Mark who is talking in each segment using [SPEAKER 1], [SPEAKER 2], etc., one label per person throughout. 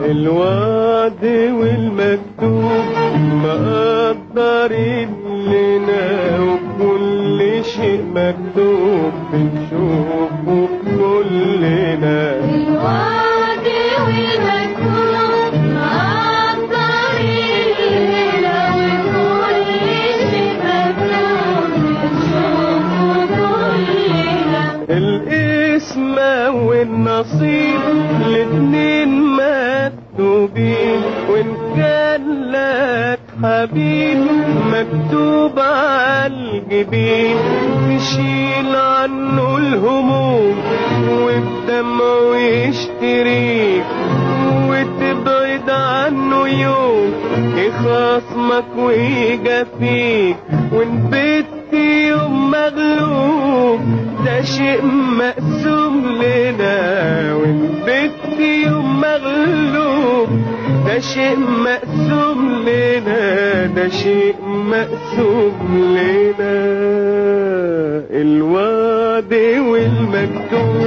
[SPEAKER 1] الوعد والمكتوب مقدرين لنا وكل شيء مكتوب بنشوفه كلنا
[SPEAKER 2] الوعد والمكتوب مقدرين لنا وكل شيء مكتوب بنشوفه كلنا
[SPEAKER 1] الاسم والنصيب الاتنين مكتوبين وان كان لك حبيب مكتوب عالجبين تشيل عنه الهموم وبدمعه يشتريك وتبعد عنه يوم يخاصمك ويجافيك وان بت يوم مغلوب ده شيء مقسوم لنا وان بت يوم مغلوب ده شيء مقسوم لنا ده شيء مقسوم لنا الوعد والمكتوب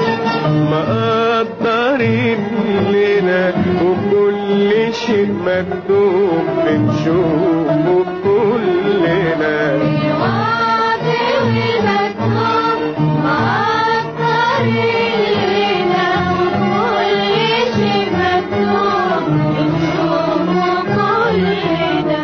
[SPEAKER 1] مقدرين لنا وكل شيء مكتوب بنشوفه كلنا
[SPEAKER 2] الوعد والمكتوب مقدرين لنا وكل شيء مكتوب بنشوفه كلنا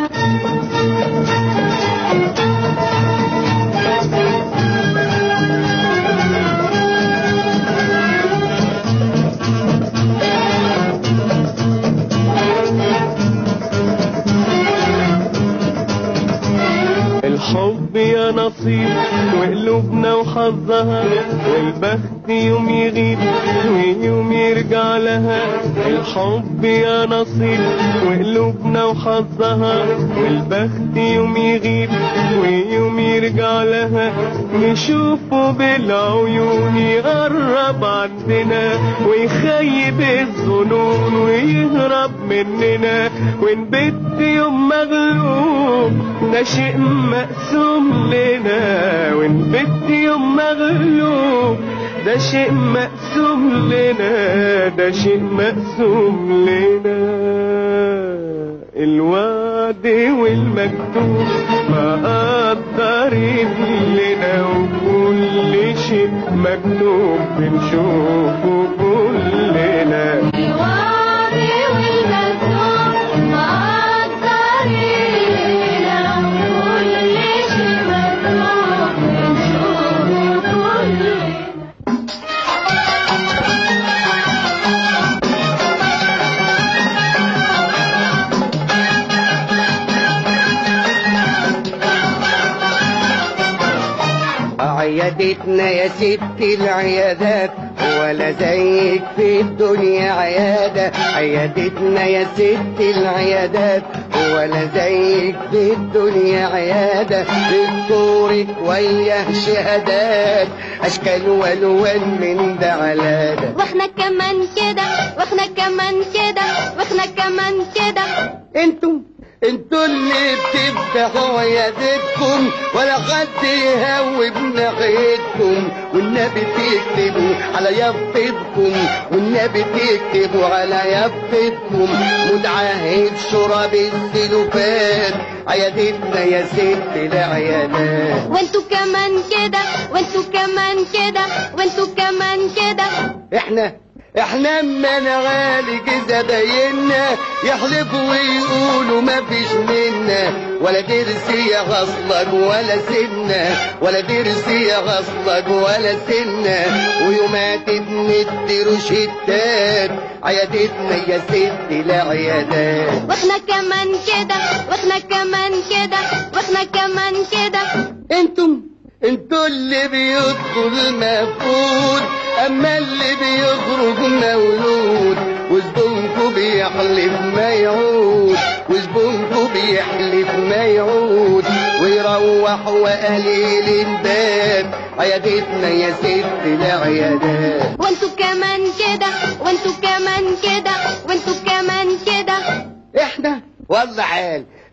[SPEAKER 1] الحب يا نصيب وقلوبنا وحظها والبخت يوم يغيب ويوم يرجع لها الحب يا نصيب وقلوبنا وحظها والبخت يوم يغيب ويوم يرجع لها نشوفه بالعيون يقرب عندنا ويخيب الظنون ويهرب مننا ونبت يوم مغلوب ده شيء مقسوم لنا ونبت يوم مغلوب ده شيء مقسوم لنا ده شيء مقسوم لنا الوعد والمكتوب مقدرين لنا وكل شيء مكتوب بنشوفه كلنا
[SPEAKER 2] الوعد والمكتوب مقدرين لنا وكل شيء مكتوب بنشوفه كلنا
[SPEAKER 3] عيادتنا يا ست العيادات ولا زيك في الدنيا عيادة عيادتنا يا ست العيادات ولا زيك في الدنيا عيادة دكتورك وياه شهادات أشكال والوان من ده على ده
[SPEAKER 2] واحنا كمان كده واحنا كمان كده واحنا كمان كده
[SPEAKER 3] انتم انتوا اللي بتفتحوا عيادتكم ولا حد يهوب ناحيتكم والنبي تكتبوا على يافطتكم والنبي تكتبوا على يافطتكم متعهد شرب السلوفات عيادتنا يا ست العيادات
[SPEAKER 2] وانتوا كمان كده وانتوا كمان كده وانتوا كمان كده
[SPEAKER 3] احنا احنا اما نعالج زبايننا يحلفوا ويقولوا ما فيش منا ولا درس يغصلك ولا سنة ولا درس يغصلك ولا سنة ويومات بندي روشتات عيادتنا يا ست العيادات
[SPEAKER 2] واحنا كمان كده واحنا كمان كده واحنا كمان كده
[SPEAKER 3] انتم انتوا اللي بيدخل مفقود اما اللي بيخرج مولود وزبونكوا بيحلف ما يعود وزبونكوا بيحلف ما يعود ويروح وقليل الباب عيادتنا يا ست العيادات
[SPEAKER 2] وانتوا كمان كده وانتوا كمان كده وانتوا كمان كده
[SPEAKER 3] احنا والله حال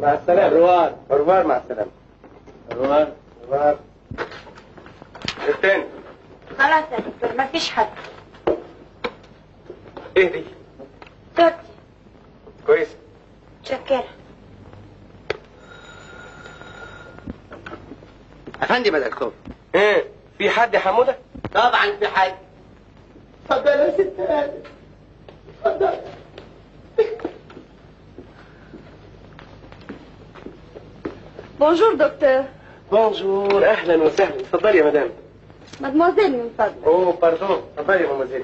[SPEAKER 1] مع السلامة
[SPEAKER 3] روار
[SPEAKER 1] روار مع السلامة
[SPEAKER 3] روار
[SPEAKER 1] روار التاني
[SPEAKER 2] خلاص يا دكتور مفيش حد
[SPEAKER 1] ايه دي
[SPEAKER 2] توتي
[SPEAKER 1] كويس
[SPEAKER 2] شكرا
[SPEAKER 3] افندم يا دكتور
[SPEAKER 1] ايه في حد يا حمودة
[SPEAKER 3] طبعا في حاجة اتفضل يا ست هانم اتفضل
[SPEAKER 2] بونجور دكتور
[SPEAKER 1] بونجور اهلا وسهلا اتفضلي يا مدام
[SPEAKER 2] مادموزيل من فضلك
[SPEAKER 1] اوه باردون اتفضلي يا مامزيل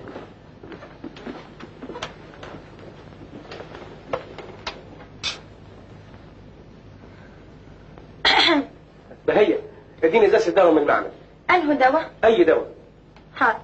[SPEAKER 1] بهية اديني ازازة دواء من المعمل
[SPEAKER 2] انه دواء
[SPEAKER 1] اي دواء
[SPEAKER 2] حاضر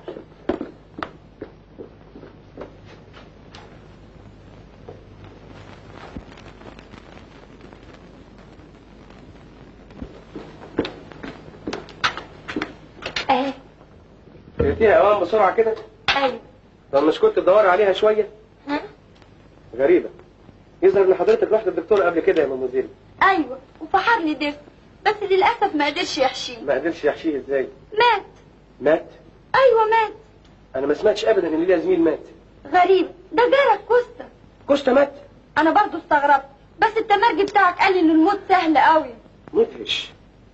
[SPEAKER 2] اهي
[SPEAKER 1] اديها اوام بسرعة كده
[SPEAKER 2] ايوه
[SPEAKER 1] طب مش كنت تدوري عليها شوية
[SPEAKER 2] ها؟
[SPEAKER 1] غريبة يظهر ان حضرتك رحت الدكتور قبل كده يا مامزيل
[SPEAKER 2] ايوه وفحر لي ضفر بس للاسف ما قدرش يحشيه
[SPEAKER 1] ما قدرش يحشيه ازاي
[SPEAKER 2] مات
[SPEAKER 1] مات
[SPEAKER 2] ايوه مات
[SPEAKER 1] انا ما سمعتش ابدا ان ليا زميل مات
[SPEAKER 2] غريب ده جارك كوستا
[SPEAKER 1] كوستا مات
[SPEAKER 2] انا برضو استغربت بس التمرجي بتاعك قال لي ان الموت سهل قوي
[SPEAKER 1] مدهش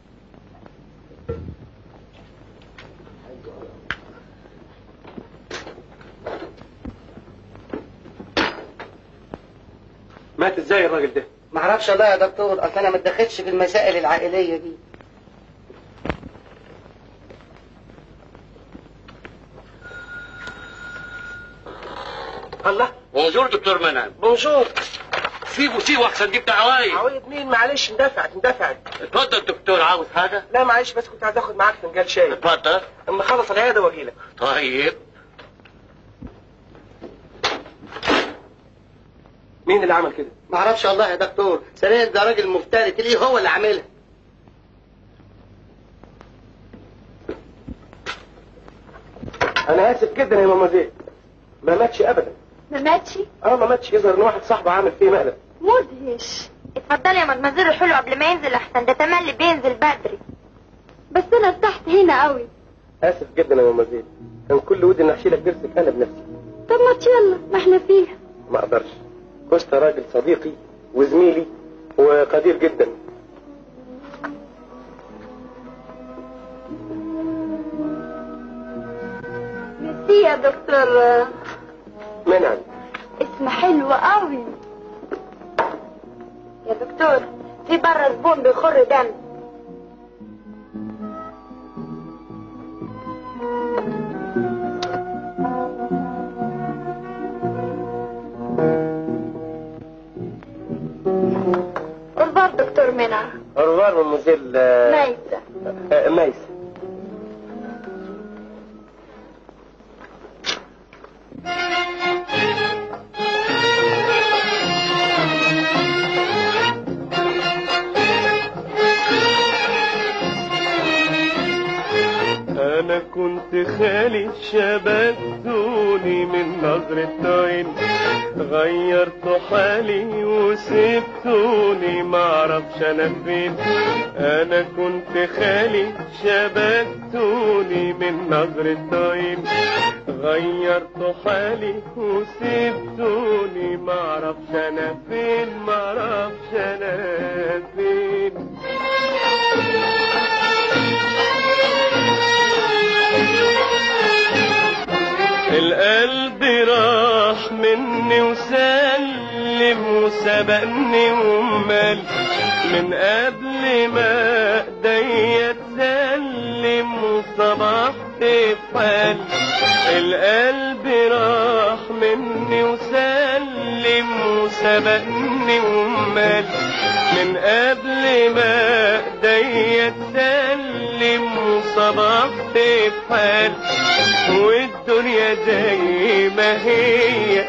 [SPEAKER 1] مات ازاي الراجل ده
[SPEAKER 3] ما اعرفش الله يا دكتور اصل انا ما اتدخلش في المسائل العائليه دي
[SPEAKER 1] الله
[SPEAKER 4] بونجور دكتور منعم
[SPEAKER 1] بونجور
[SPEAKER 4] سيبوا سيبوا احسن دي بتاع عوايد
[SPEAKER 1] عوايد مين معلش اندفعت اندفعت
[SPEAKER 4] اتفضل دكتور عاوز حاجه
[SPEAKER 1] لا معلش بس كنت عايز اخد معاك فنجان شاي
[SPEAKER 4] اتفضل
[SPEAKER 1] اما اخلص العياده واجي لك
[SPEAKER 4] طيب
[SPEAKER 1] مين اللي عمل كده
[SPEAKER 3] ما اعرفش الله يا دكتور سريع ده راجل مفتري تلاقيه هو اللي عاملها
[SPEAKER 1] انا اسف جدا يا ماما زيد ما ماتش ابدا
[SPEAKER 2] ما ماتش
[SPEAKER 1] اه ما ماتش يظهر ان واحد صاحبه عامل فيه مقلب
[SPEAKER 2] مدهش اتفضلي يا مدمزيل الحلو قبل ما ينزل احسن ده تملي بينزل بدري بس انا ارتحت هنا قوي
[SPEAKER 1] اسف جدا يا ماما زيد كان كل ودي ان احشي لك ضرسك انا بنفسي
[SPEAKER 2] طب ما يلا ما احنا فيها
[SPEAKER 1] ما اقدرش كوستا راجل صديقي وزميلي وقدير جدا
[SPEAKER 2] ميرسي يا دكتور
[SPEAKER 1] منعم
[SPEAKER 2] اسم حلو قوي يا دكتور في بره زبون بيخر دم قربان دكتور منى
[SPEAKER 1] أربار ممزيل
[SPEAKER 2] ميتة
[SPEAKER 1] ميس
[SPEAKER 5] انا كنت خالي شبكتوني من نظرة عين غيرت حالي وسبتوني معرفش انا فين انا كنت خالي شبكتوني من نظرة عين غيرت حالي وسبتوني معرفش انا فين معرفش انا فين القلب راح مني وسلم وسبقني ومال من قبل ما ايديا تسلم وصبحت في حال القلب راح مني وسلم وسبقني ومال من قبل ما ايديا تسلم وصبحت في حال والدنيا زي ما هي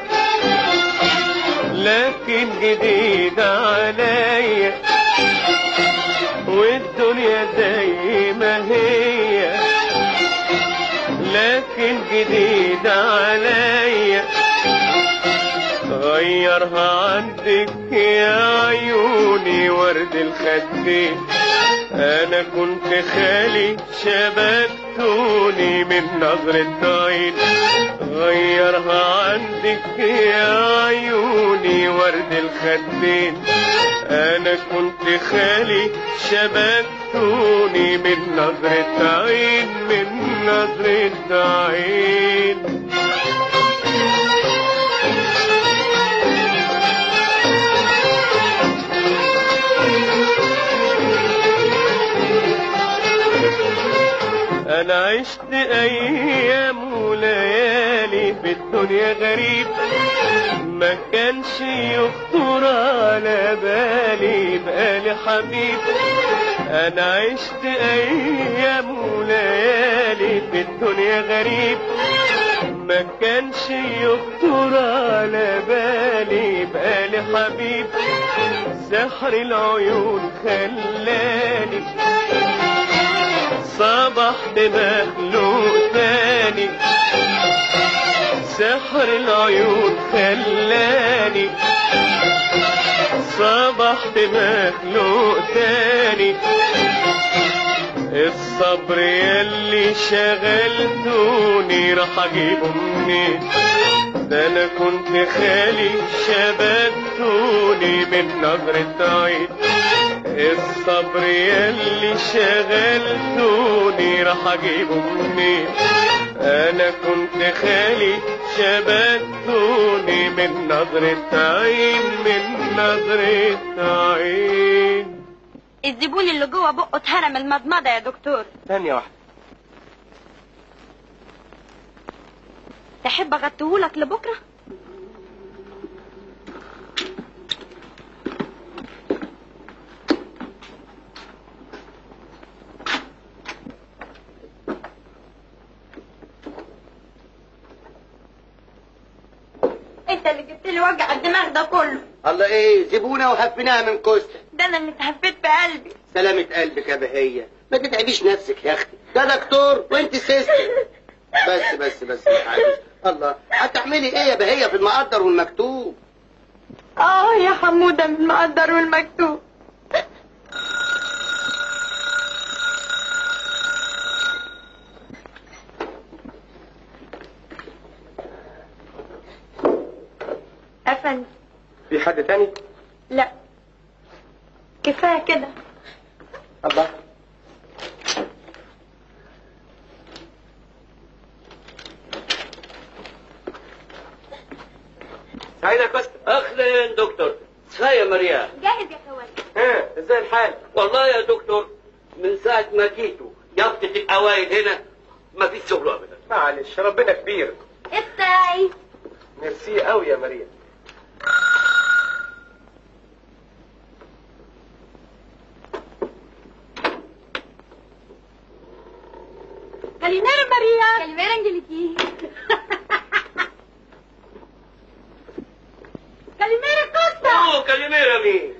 [SPEAKER 5] لكن جديدة عليا والدنيا زي ما هي لكن جديدة عليا غير غيرها عندك يا عيوني ورد الخدين انا كنت خالي شبكتوني من نظرة عين غيرها عندك يا عيوني ورد الخدين انا كنت خالي شبكتوني من نظرة عين من نظرة عين انا عشت ايام وليالي في الدنيا غريب ما كانش يخطر على بالي بقالي حبيب انا عشت ايام وليالي في الدنيا غريب ما كانش يخطر على بالي بقالي حبيب سحر العيون خلاني صبحت مخلوق تاني سحر العيون خلاني صبحت مخلوق تاني الصبر يلي شغلتوني راح اجيبه منين ده انا كنت خالي شبكتوني من نظرة عين الصبر يلي شغلتوني راح اجيبه منين انا كنت خالي شبكتوني من نظرة عين من نظرة عين
[SPEAKER 2] الزبون اللي جوه بقه اتهرم المضمضه يا دكتور
[SPEAKER 1] ثانية واحدة
[SPEAKER 2] تحب اغطيهولك لبكره انت اللي جبت لي وجع الدماغ ده كله
[SPEAKER 3] الله ايه زبونه وهفيناها من كوستا
[SPEAKER 2] ده انا اللي اتهفيت في قلبي
[SPEAKER 3] سلامة قلبك يا بهية ما تتعبيش نفسك يا اختي ده دكتور وانت سيستر بس بس بس يا حبيبي الله هتعملي ايه يا بهية في المقدر والمكتوب
[SPEAKER 2] اه يا حموده من المقدر والمكتوب افندي
[SPEAKER 1] في حد تاني
[SPEAKER 2] لا كفايه كده
[SPEAKER 1] الله سعيدة كوستا
[SPEAKER 4] اهلا دكتور يا مريم
[SPEAKER 2] جاهز يا خوان
[SPEAKER 1] ها ازاي الحال
[SPEAKER 4] والله يا دكتور من ساعة ما جيتوا يافطة الأوائل هنا ما فيش شغل أبدا
[SPEAKER 1] معلش ربنا كبير
[SPEAKER 2] افتحي
[SPEAKER 1] ميرسي قوي يا مريم
[SPEAKER 2] Calimera Maria. Calimera Angeliki. Calimera Costa.
[SPEAKER 4] أوه كلميرة مين؟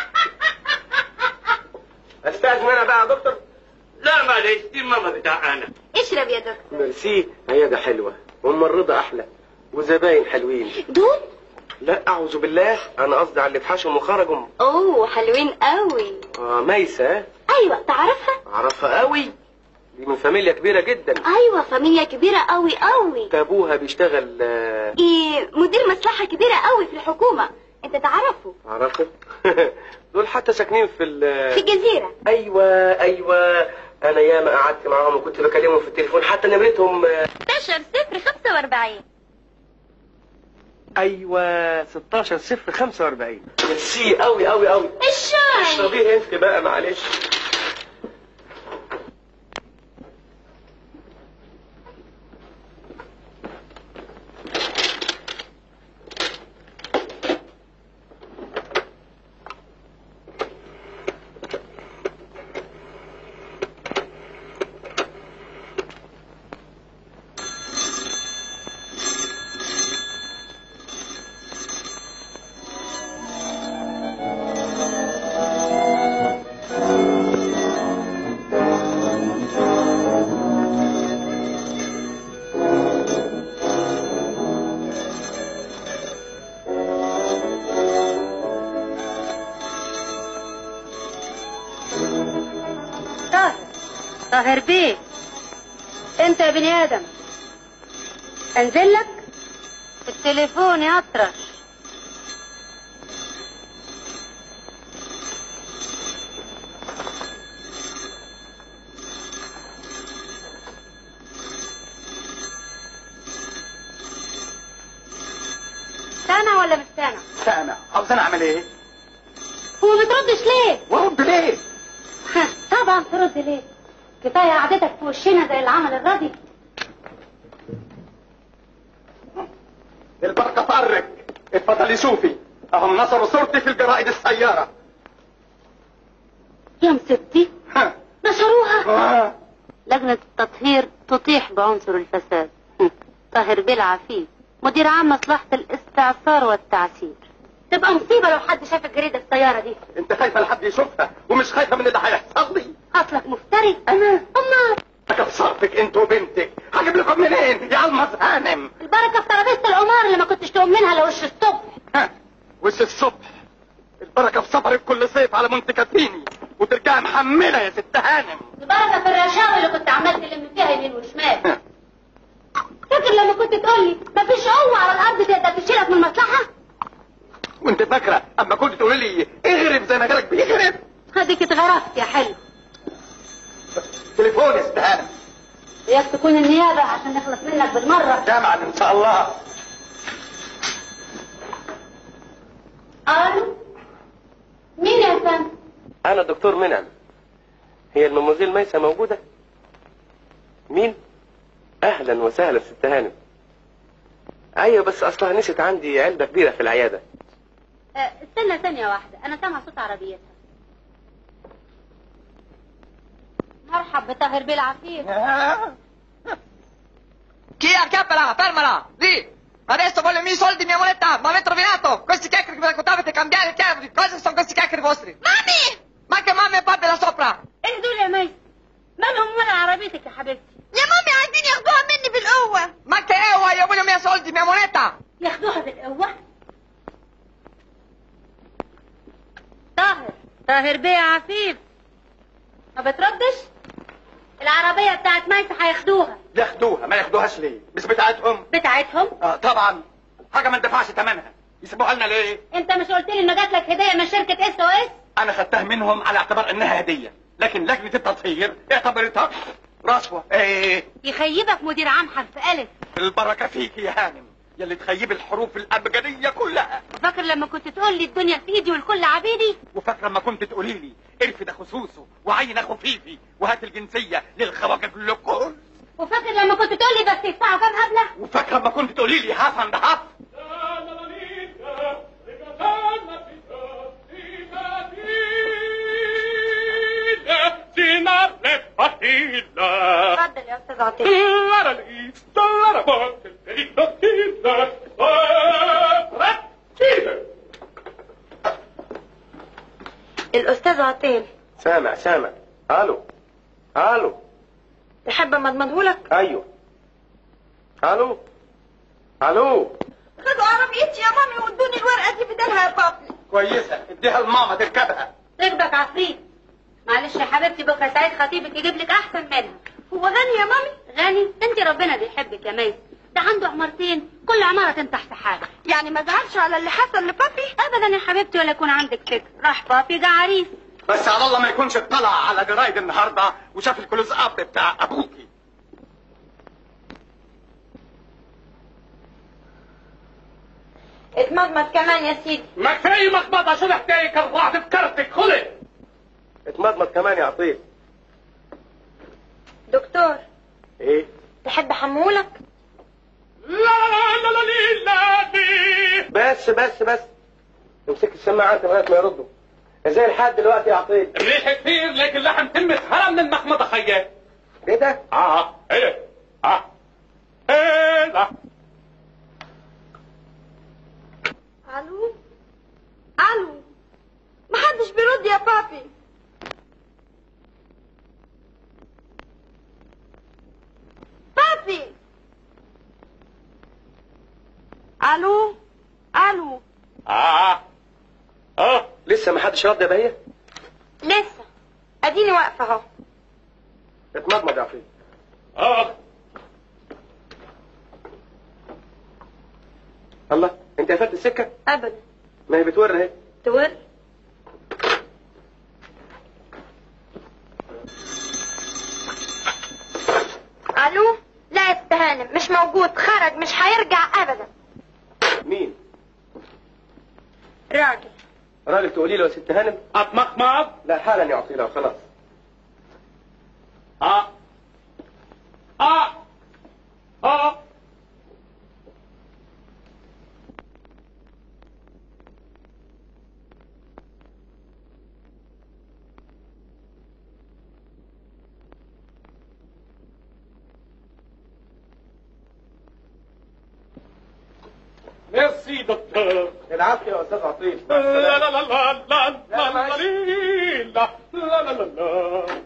[SPEAKER 1] استاذن انا بقى يا دكتور
[SPEAKER 4] لا معلش دي ماما بتاع أنا
[SPEAKER 2] اشرب يا دكتور
[SPEAKER 1] ميرسي عيادة حلوة وممرضة أحلى وزباين حلوين
[SPEAKER 2] دول
[SPEAKER 1] لا أعوذ بالله أنا قصدي على اللي اتحشم وخرجوا
[SPEAKER 2] اوه حلوين قوي
[SPEAKER 1] آه ميسة
[SPEAKER 2] ايوه تعرفها
[SPEAKER 1] أعرفها قوي دي من فاميليا كبيرة جدا
[SPEAKER 2] ايوه فاميليا كبيرة قوي قوي
[SPEAKER 1] ده أبوها بيشتغل آه،
[SPEAKER 2] ايه مدير مصلحة كبيرة قوي في الحكومة انت تعرفه
[SPEAKER 1] أعرفه دول حتى ساكنين في ال
[SPEAKER 2] في الجزيرة
[SPEAKER 1] أيوة أيوة أنا ياما قعدت معاهم وكنت بكلمهم في التليفون حتى نمرتهم آه،
[SPEAKER 2] 16 صفر 45
[SPEAKER 1] أيوة 16 صفر 45 ميرسي قوي قوي قوي
[SPEAKER 2] الشاي
[SPEAKER 1] اشربيه انت بقى معلش
[SPEAKER 6] طاهر طاهر بيه انت يا بني ادم انزل لك التليفون يا اطرش سامع ولا مش سامع
[SPEAKER 3] سامع عاوز انا اعمل ايه
[SPEAKER 6] هو ما بتردش ليه
[SPEAKER 3] وارد ليه
[SPEAKER 6] طبعا ترد ليه كفايه قعدتك في وشنا زي العمل الراضي
[SPEAKER 3] البركه فرق اتفضلي شوفي اهم نشروا صورتي في الجرائد السياره
[SPEAKER 6] يا مستي
[SPEAKER 3] ها.
[SPEAKER 6] نشروها
[SPEAKER 3] آه.
[SPEAKER 6] لجنة التطهير تطيح بعنصر الفساد طاهر بيه العفيف مدير عام مصلحة الاستعصار والتعسير تبقى مصيبة لو حد شاف الجريدة السيارة دي
[SPEAKER 3] انت خايفه لحد يشوفها ومش خايفه من اللي هيحصل لي
[SPEAKER 6] أصلك مفتري أنا أمال
[SPEAKER 3] كسرتك انت وبنتك هجيب لكم منين يا المز هانم
[SPEAKER 6] البركة في ترابيزة القمار اللي ما كنتش تقوم منها لوش الصبح
[SPEAKER 3] ها. وش الصبح البركه في سفرك كل صيف على منتكاتيني وترجعي محمله يا ست هانم
[SPEAKER 6] البركة في الرشاوي اللي كنت عمال تلم فيها يمين وشمال فاكر لما كنت تقول لي مفيش قوة على الأرض تقدر تشيلك من المصلحة
[SPEAKER 3] وانت فاكره اما كنت تقولي لي اغرب زي ما جالك بيغرب
[SPEAKER 6] هديك اتغرفت يا حلو
[SPEAKER 3] تليفون يا ست هانم
[SPEAKER 6] وياك تكون النيابة عشان نخلص منك بالمرة
[SPEAKER 3] جامعا ان شاء الله
[SPEAKER 6] الو مين يا فندم
[SPEAKER 1] انا دكتور منعم هي المموزيل ميسة موجودة مين اهلا وسهلا ست هانم ايوه بس اصلها نسيت عندي علبة كبيرة في العيادة
[SPEAKER 6] أه، استنى ثانية واحدة أنا سامعة صوت عربيتها مرحب بطاهر بيه العفيف
[SPEAKER 7] Chi acchiappala, fermala, lì! Adesso voglio i miei soldi, mia moneta, ma avete rovinato! Questi chiacchieri che mi raccontavate cambiare il chiaro, cosa sono questi chiacchieri vostri?
[SPEAKER 2] مامي
[SPEAKER 7] Ma che mamma e papà là sopra!
[SPEAKER 6] ايه دول يا ميس مالهم ولا عربيتك يا حبيبتي
[SPEAKER 2] يا مامي عايزين ياخدوها مني بالقوة
[SPEAKER 7] Ma che è, oh, io voglio i miei soldi, mia moneta!
[SPEAKER 6] ياخدوها بالقوة طاهر طاهر بيه عفيف ما بتردش العربية بتاعت ميس هياخدوها
[SPEAKER 3] ياخدوها ما ياخدوهاش ليه مش بتاعتهم
[SPEAKER 6] بتاعتهم
[SPEAKER 3] آه طبعا حاجه ما ندفعش ثمنها يسيبوها لنا ليه
[SPEAKER 6] انت مش قلت لي انه جات لك هدية من شركة اس او اس
[SPEAKER 3] انا خدتها منهم على اعتبار انها هديه لكن لجنه التطهير اعتبرتها رشوه ايه
[SPEAKER 6] يخيبك مدير عام حرف الف
[SPEAKER 3] البركه فيك يا هانم يلي تخيب الحروف الابجديه كلها
[SPEAKER 6] فاكر لما كنت تقول لي الدنيا في ايدي والكل عبيدي
[SPEAKER 3] وفاكره لما كنت تقولي لي ارفد اخو سوسو وعين اخو فيفي وهات الجنسيه للخواجه كلكم
[SPEAKER 6] وفاكر لما كنت تقول لي بس يدفعوا كام هبله
[SPEAKER 3] وفاكره لما كنت تقولي لي هاف اند هاف
[SPEAKER 6] اتفضل يا استاذ عطيه
[SPEAKER 2] الأستاذ عطيل
[SPEAKER 1] سامع سامع الو الو
[SPEAKER 2] تحب مضمضهولك
[SPEAKER 1] ايوه الو الو
[SPEAKER 2] خدوا عربيتي يا مامي وادوني الورقة دي بدلها يا بابي
[SPEAKER 3] كويسه اديها لماما تركبها
[SPEAKER 6] ركبك عفريت معلش يا حبيبتي بكره سعيد خطيبك يجيب لك احسن منها
[SPEAKER 2] هو غني يا مامي
[SPEAKER 6] غني انت ربنا بيحبك يا ميس ده عنده عمارتين كل عماره تنتح في حاجه
[SPEAKER 2] يعني ما زعلش على اللي حصل لبابي
[SPEAKER 6] ابدا يا حبيبتي ولا يكون عندك فكر راح بابي جه عريس
[SPEAKER 3] بس على الله ما يكونش اطلع على جرايد النهارده وشاف الكلوز اب بتاع ابوكي
[SPEAKER 2] اتمضمض كمان يا سيدي
[SPEAKER 4] ما كفايه مخبط شو الحكايه كرفعت في كرتك خلق
[SPEAKER 1] اتمضمض كمان يا عطيل
[SPEAKER 2] دكتور
[SPEAKER 1] ايه
[SPEAKER 2] تحب حمولك
[SPEAKER 4] لا لا لا لا لا لا دي
[SPEAKER 1] بس بس بس امسك السماعه انت لغايه ما يردوا زي لحد دلوقتي يا عطيل
[SPEAKER 4] الريح كتير لكن لحم تمت هرم من المخمضه خيال
[SPEAKER 1] ايه ده
[SPEAKER 4] اه ايه اه ايه لا
[SPEAKER 2] الو الو محدش بيرد يا بابي بابي الو الو
[SPEAKER 4] اه اه
[SPEAKER 1] لسه ما حدش رد يا بهيه
[SPEAKER 2] لسه اديني واقفه اهو
[SPEAKER 1] اتمضمض يا عفريت
[SPEAKER 5] اه
[SPEAKER 1] الله انت قفلت السكه
[SPEAKER 2] ابدا
[SPEAKER 1] ما هي بتور اهي
[SPEAKER 2] تور الو لا يا ست هانم مش موجود خرج مش هيرجع ابدا
[SPEAKER 1] مين
[SPEAKER 2] راجل
[SPEAKER 1] راجل تقولي له يا ست هانم
[SPEAKER 5] اتمخمض
[SPEAKER 1] لا حالا يا عطيله خلاص
[SPEAKER 5] اه اه اه ميرسي دكتور
[SPEAKER 1] العافيه يا استاذ عطيل
[SPEAKER 5] لا لا لا لا لا لا لا لا لا لا لا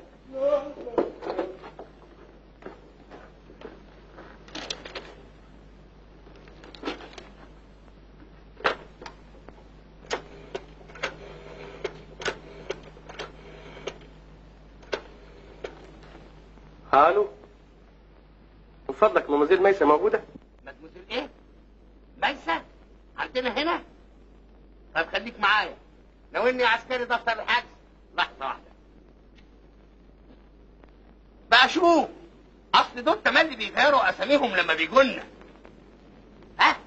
[SPEAKER 1] الو من فضلك ممازيل ميسة موجودة؟
[SPEAKER 4] مدموزيل ايه؟ ميسة؟ عندنا هنا؟ طب خليك معايا ناولني عسكري دفتر الحجز لحظة واحدة بقى شوف اصل دول تملي بيغيروا اساميهم لما بيجولنا ها؟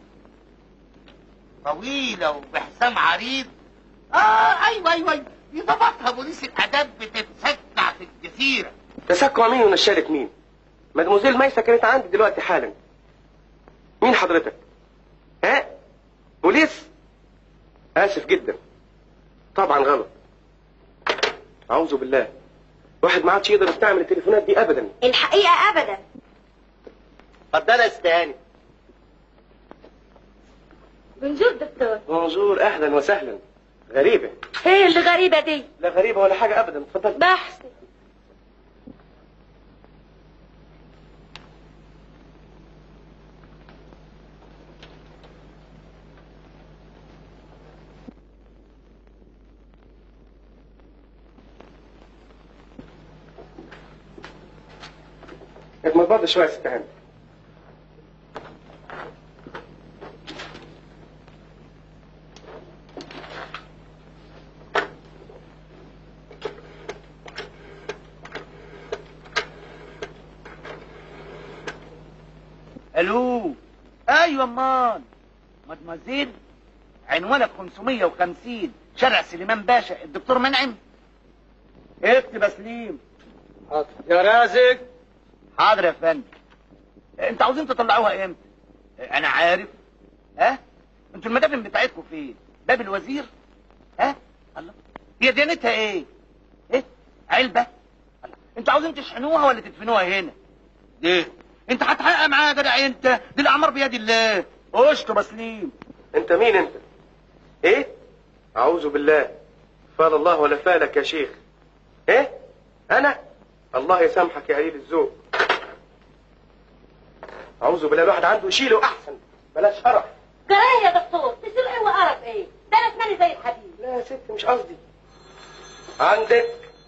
[SPEAKER 4] طويلة وبحسام عريض اه ايوه ايوه ايوه دي ضبطها بوليس الاداب بتتسكع في الجزيرة
[SPEAKER 1] تسكع مين ونشالك مين؟ مدموزيل ميسة كانت عندي دلوقتي حالا مين حضرتك؟ ها؟ بوليس؟ آسف جدا طبعا غلط أعوذ بالله واحد ما عادش يقدر يستعمل التليفونات دي أبدا
[SPEAKER 2] الحقيقة ابدا
[SPEAKER 3] اتفضل يا استهاني
[SPEAKER 2] بنزور دكتور
[SPEAKER 1] بونجور أهلا وسهلا غريبة
[SPEAKER 2] ايه اللي غريبة دي
[SPEAKER 1] لا غريبة ولا حاجة أبدا اتفضل
[SPEAKER 2] بحث
[SPEAKER 1] اتمضمض شوية يا ست هاني
[SPEAKER 8] الو ايوه امال مدمزيل عنوانك 550 شارع سليمان باشا الدكتور منعم اكتب يا سليم
[SPEAKER 3] يا رازق
[SPEAKER 8] حاضر يا فندم انت عاوزين تطلعوها امتى انا عارف ها انتوا المدافن بتاعتكم فين باب الوزير ها الله هي ديانتها ايه ايه علبه الله. انتوا عاوزين تشحنوها ولا تدفنوها هنا ليه انت هتحقق معايا يا جدع انت دي الاعمار بيد الله اشطب يا سليم
[SPEAKER 1] أنت مين أنت؟ إيه؟ أعوذ بالله فال الله ولا فالك يا شيخ إيه؟ أنا؟ الله يسامحك يا قليل الذوق أعوذ بالله الواحد عنده يشيله أحسن بلاش هرف
[SPEAKER 6] جرايه يا دكتور تسرقي وقرف ايه ده انا اسناني زي الحديد
[SPEAKER 1] لا يا ست مش قصدي عندك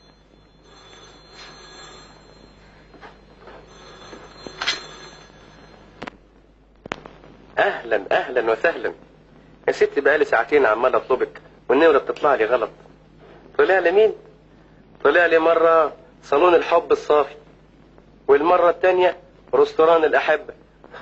[SPEAKER 1] اهلا اهلا وسهلا يا ست بقالي ساعتين عمال اطلبك والنمره بتطلع لي غلط طلع لي مين طلع لي مره صالون الحب الصافي والمره التانية رستوران الاحبه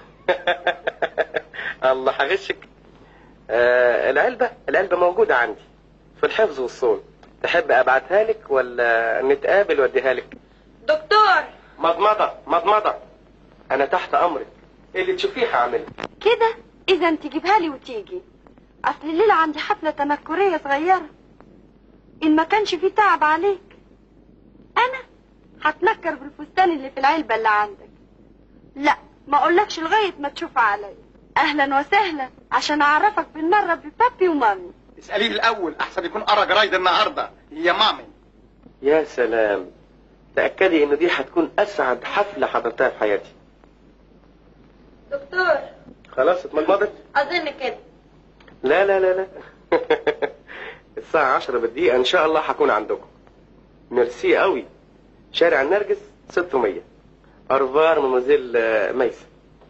[SPEAKER 1] الله هغشك آه العلبه العلبه موجوده عندي في الحفظ والصون تحب ابعتها لك ولا نتقابل واديها لك
[SPEAKER 2] دكتور
[SPEAKER 1] مضمضه مضمضه انا تحت امرك اللي تشوفيه هعمله
[SPEAKER 2] كده اذا تجيبها لي وتيجي اصل الليله عندي حفله تنكريه صغيره ان ما كانش في تعب عليك انا هتنكر بالفستان اللي في العلبه اللي عندك لا ما اقولكش لغايه ما تشوف عليا اهلا وسهلا عشان اعرفك بالمره ببابي ومامي
[SPEAKER 8] اساليه الاول احسن يكون قرا جرايد النهارده يا مامي
[SPEAKER 1] يا سلام تاكدي ان دي هتكون اسعد حفله حضرتها في حياتي
[SPEAKER 2] دكتور
[SPEAKER 1] خلاص اتمضمضت
[SPEAKER 2] اظن كده
[SPEAKER 1] لا لا لا لا الساعة عشرة بالدقيقة إن شاء الله هكون عندكم ميرسي قوي شارع النرجس 600 أرفار ممازيل آه، ميسة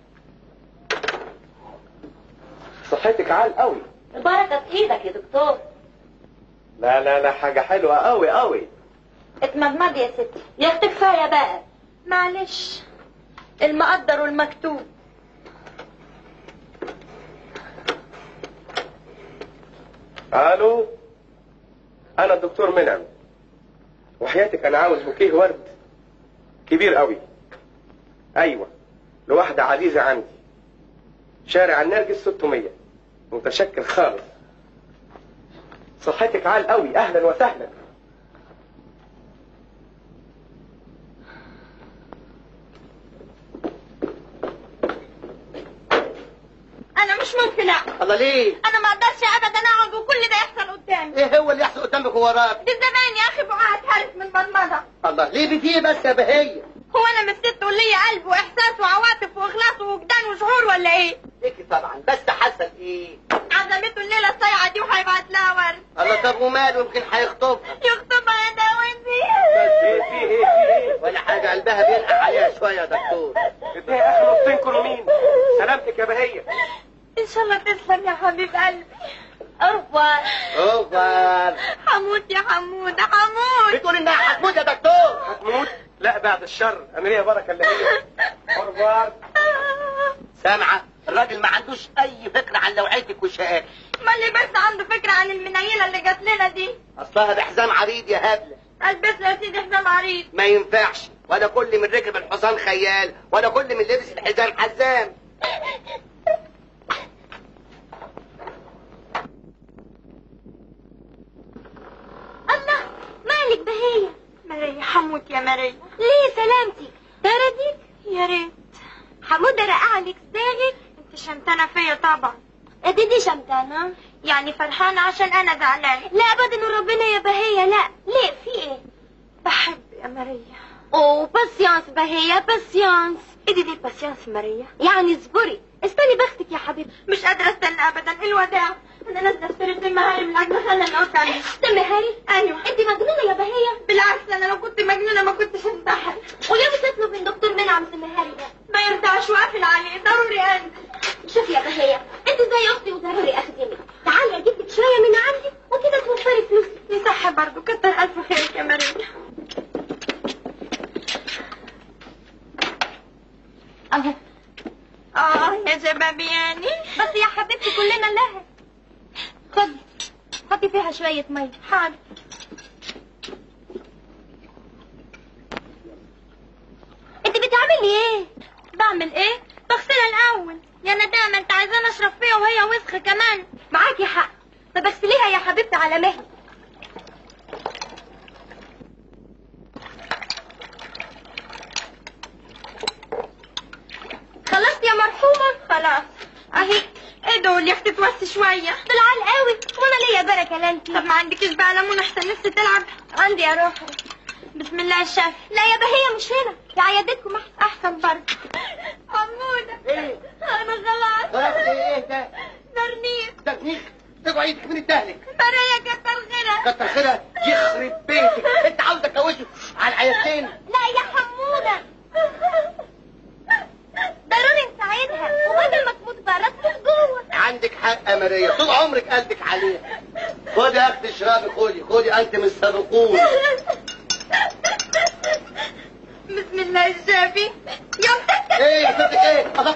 [SPEAKER 1] صحتك عال قوي
[SPEAKER 2] البركة في ايدك يا دكتور
[SPEAKER 1] لا لا لا حاجة حلوة قوي قوي
[SPEAKER 2] اتمضمض يا ستي يا اختي كفايه بقى معلش المقدر والمكتوب
[SPEAKER 1] الو انا الدكتور منعم وحياتك انا عاوز بوكيه ورد كبير قوي ايوه لواحدة عزيزة عندي شارع النرجس 600 متشكر خالص صحتك عال قوي اهلا وسهلا
[SPEAKER 2] انا مش ممكن اقعد
[SPEAKER 3] الله ليه
[SPEAKER 2] انا ما اقدرش ابدا اقعد وكل ده يحصل قدامي
[SPEAKER 3] ايه هو اللي يحصل قدامك ووراك
[SPEAKER 2] دي زمان يا اخي بقى هتهرس من مرمضه
[SPEAKER 3] الله ليه بتيه بس يا بهية
[SPEAKER 2] هو انا من ست تقول لي قلب واحساس وعواطف واخلاص ووجدان وشعور ولا ايه
[SPEAKER 3] ليكي طبعا بس حصل ايه
[SPEAKER 2] عزمته الليله الصايعه دي وهيبعت لها ورد
[SPEAKER 3] الله طب وماله يمكن هيخطبها
[SPEAKER 2] يخطبها يا داويني
[SPEAKER 1] بس ايه في ايه في ايه
[SPEAKER 3] ولا حاجة قلبها بينقع عليها شوية يا دكتور
[SPEAKER 1] ايه اخر نصين كرومين سلامتك يا بهية
[SPEAKER 2] ان شاء الله تسلم يا حبيب قلبي أرفع
[SPEAKER 3] اوفر
[SPEAKER 2] حمود يا حمود حمود
[SPEAKER 3] بتقول انها هتموت يا دكتور
[SPEAKER 1] هتموت لا بعد الشر انا ليا بركة اللي هي أرفار
[SPEAKER 3] سامعة الراجل ما عندوش اي فكرة عن نوعيتك وشقاك
[SPEAKER 2] ما اللي بس عنده فكرة عن المنيلة اللي جات لنا دي
[SPEAKER 3] اصلها بحزام عريض يا هبلة
[SPEAKER 2] البس له يا سيدي حزام عريض
[SPEAKER 3] ما ينفعش ولا كل من ركب الحصان خيال ولا كل من لبس الحزام حزام
[SPEAKER 2] الله مالك بهية مرية حمود يا مرية ليه سلامتك بردك يا ريت حمود رقعني كساغك انت شمتانة فيا طبعا ادي دي شمتانة يعني فرحانة عشان انا زعلانة لا ابدا وربنا يا بهية لا ليه في ايه بحب يا مرية اوه باسيانس بهية باسيانس ادي دي باسيانس مرية يعني اصبري استني بختك يا حبيبي مش قادرة استنى ابدا الوداع انا نازلة اشتري تم هاري من العجلة خلى اللي قلت عليه تم هاري ايوه انت مجنونة يا بهية بالعكس انا لو كنت مجنونة ما كنتش انتحر وليه بتطلب من دكتور منعم تم هاري ده ما يرضاش واقفل عليه ضروري انزل شوفي يا بهية انت زي اختي وضروري اخدمك تعالي اجيب لك شوية من عندي وكده توفري فلوسي يصح برضه كتر الف خيرك يا مريم اهو اه يا شبابياني بس يا حبيبتي كلنا لها خدي حطي فيها شوية مية حاضر انت بتعملي ايه؟ بعمل ايه؟ بغسلها الاول يا ندامة انت عايزاني اشرب فيها وهي وسخة كمان معاكي حق طب اغسليها يا حبيبتي على مهلي خلصت يا مرحومة خلاص اهي ايه دول يا اختي توسي شوية دول عال قوي وانا ليا بركة لا انت طب ما عندكيش بقى ليمون احسن نفسي تلعب عندي يا روحي بسم الله الشافي لا يا بهية مش هنا في عيادتكم احسن احسن برضه حمودة
[SPEAKER 3] ايه
[SPEAKER 2] انا خلاص
[SPEAKER 3] خلاص ايه ايه ده
[SPEAKER 2] برنيخ
[SPEAKER 3] تكنيك تقعد ايدك من الدهلك
[SPEAKER 2] مرية كتر خيرها
[SPEAKER 3] كتر خيرها يخرب بيتك انت عاوز تكوشه على العيادتين
[SPEAKER 2] لا يا حمودة ضروري نساعدها وبدل ما تموت بره تموت جوه
[SPEAKER 3] عندك حق يا ماريا طول عمرك قلبك عليها خدي يا اختي اشربي خدي خدي انت من السابقون
[SPEAKER 2] بسم الله الشافي يوم تكتب
[SPEAKER 3] ايه صدق ايه الله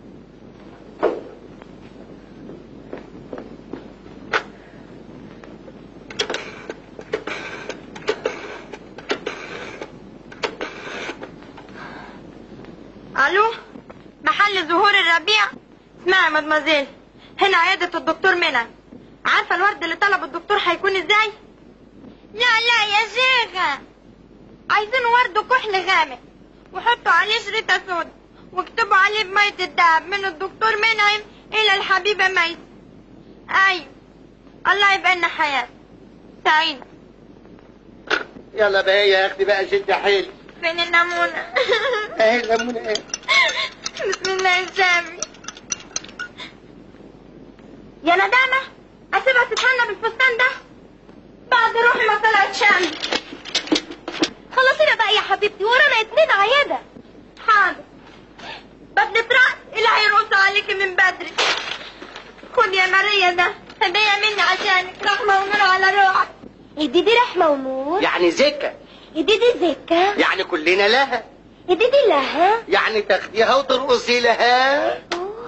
[SPEAKER 2] الو محل زهور الربيع اسمعي يا مدمزيل هنا عيادة الدكتور منى عارفة الورد اللي طلب الدكتور هيكون ازاي؟ لا لا يا شيخة عايزين ورد كحل غامق وحطوا عليه شريطة سود واكتبوا عليه بمية الدهب من الدكتور منعم إلى الحبيبة ميس أيوة الله يبقى لنا حياة سعيدة
[SPEAKER 3] يلا بقى يا اختي بقى شد حيلك
[SPEAKER 2] فين النمونة
[SPEAKER 3] اهي الليمونه ايه
[SPEAKER 2] بسم الله الشافي يا ندامة أسيبها تتهنى بالفستان ده بعد روحي ما طلعت شام خلصينا بقى يا حبيبتي ورانا اتنين دي رحمة ونور
[SPEAKER 3] يعني زكا
[SPEAKER 2] دي زكة
[SPEAKER 3] يعني كلنا لها
[SPEAKER 2] دي لها
[SPEAKER 3] يعني تاخديها وترقصي لها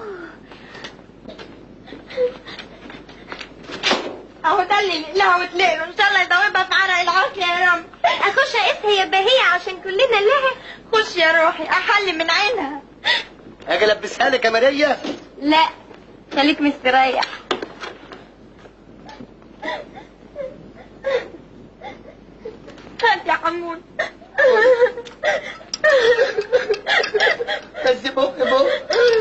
[SPEAKER 2] اهو ده اللي لها وتلاقي ان شاء الله يدوبها في عرق العافية يا رب اخش اقيس هي بهية عشان كلنا لها خش يا روحي احل من عينها
[SPEAKER 3] اجي البسها لك يا ماريا
[SPEAKER 2] لا خليك مستريح هات يا حمود
[SPEAKER 3] بس بق بق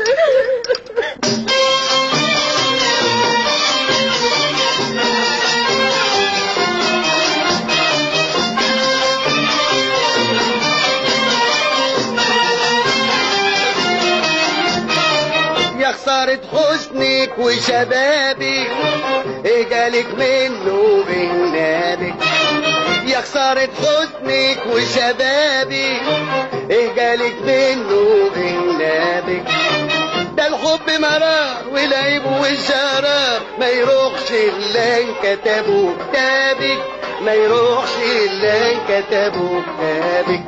[SPEAKER 3] يا خسارة حسنك وشبابك ايه جالك منه بالنابك يا خسارة حسنك وشبابك ايه جالك منه بالنابك ده الحب مرار والعيب والشرار ما يروحش الا ان كتبه كتابك ما يروحش الا ان كتبه كتابك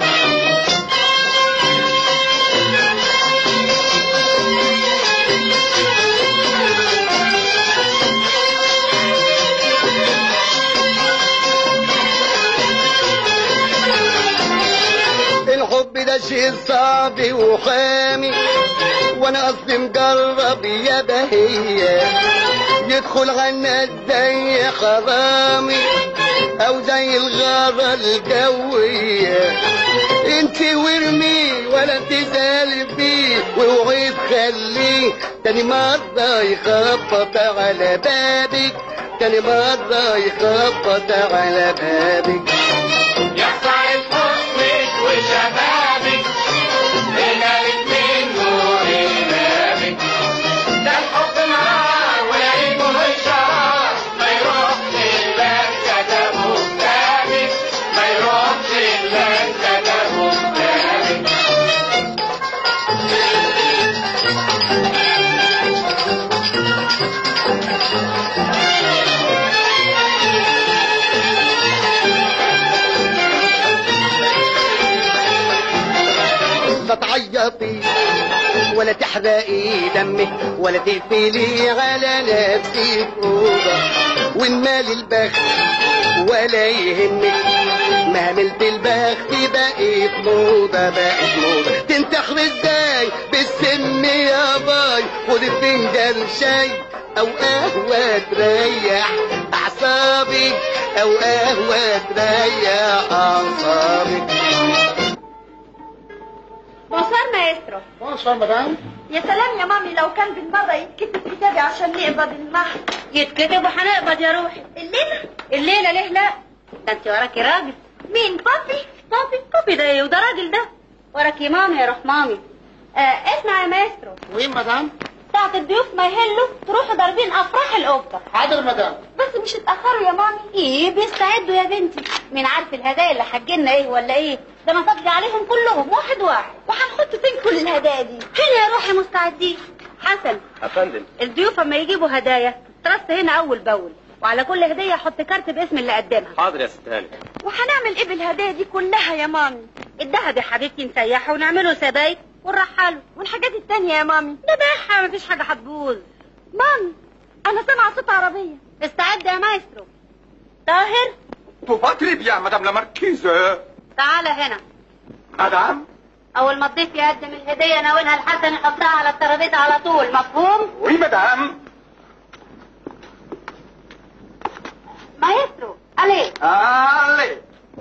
[SPEAKER 3] الحب ده شيء صعب وحامي وانا اصلي مجرب يا بهية يدخل عنا زي حرامي او زي الغارة الجوية انت ورمي ولا تزال بيه واوعي تخليه تاني مرة يخبط على بابك تاني مرة يخبط على بابك
[SPEAKER 5] يخسر حسنك وشبابك هنالك منه إمامك ده الحب نار والعيب والشرار ما يروحش إلا كتبه كتابك ما يروحش إلا كتبه كتابك
[SPEAKER 3] لا تعيطي ولا تحرقي دمك ولا تقفلي على نفسك أوضة وإن مال البخت ولا يهمك ما عملت البخت بقيت موضة بقيت موضة تنتحر ازاي بالسم يا باي خد فنجان شاي أو قهوة تريح أعصابك أو قهوة تريح أعصابك
[SPEAKER 2] بونسوار مايسترو
[SPEAKER 3] بونسوار مدام
[SPEAKER 2] يا سلام يا مامي لو كان بالمرة يتكتب كتابي عشان نقبض المهر
[SPEAKER 6] يتكتب وهنقبض يا روحي
[SPEAKER 2] الليلة
[SPEAKER 6] الليلة ليه لا ده انت وراكي راجل
[SPEAKER 2] مين بابي
[SPEAKER 6] بابي بابي ده ايه وده راجل ده وراكي مامي يا روح مامي
[SPEAKER 2] آه اسمع يا مايسترو
[SPEAKER 3] وين مدام
[SPEAKER 2] ساعة الضيوف ما يهلوا تروحوا ضاربين افراح القبة
[SPEAKER 3] حاضر مدام
[SPEAKER 2] بس مش اتأخروا يا مامي
[SPEAKER 6] ايه بيستعدوا يا بنتي مين عارف الهدايا اللي هتجيلنا ايه ولا ايه ده انا فاضي عليهم كلهم واحد واحد
[SPEAKER 2] وهنحط فين كل الهدايا دي
[SPEAKER 6] هنا يا روحي مستعدين حسن
[SPEAKER 1] افندم
[SPEAKER 6] الضيوف اما يجيبوا هدايا ترص هنا اول باول وعلى كل هديه حط كارت باسم اللي قدمها
[SPEAKER 1] حاضر يا ست هاني
[SPEAKER 2] وهنعمل ايه بالهدايا دي كلها يا مامي
[SPEAKER 6] الدهب يا حبيبتي نسيحه ونعمله سبايك ونرحله
[SPEAKER 2] والحاجات التانية يا مامي
[SPEAKER 6] نبيعها مفيش حاجه هتبوظ
[SPEAKER 2] مامي انا سامعة صوت عربية
[SPEAKER 6] استعد يا مايسترو طاهر
[SPEAKER 5] Tout va très bien, madame la marquise.
[SPEAKER 6] تعالى هنا
[SPEAKER 5] Madame
[SPEAKER 6] اول ما الضيف يقدم الهديه ناولها لحسن يحطها على الترابيزه على طول مفهوم
[SPEAKER 5] Oui, madame.
[SPEAKER 6] مايسترو عليه
[SPEAKER 5] Allez.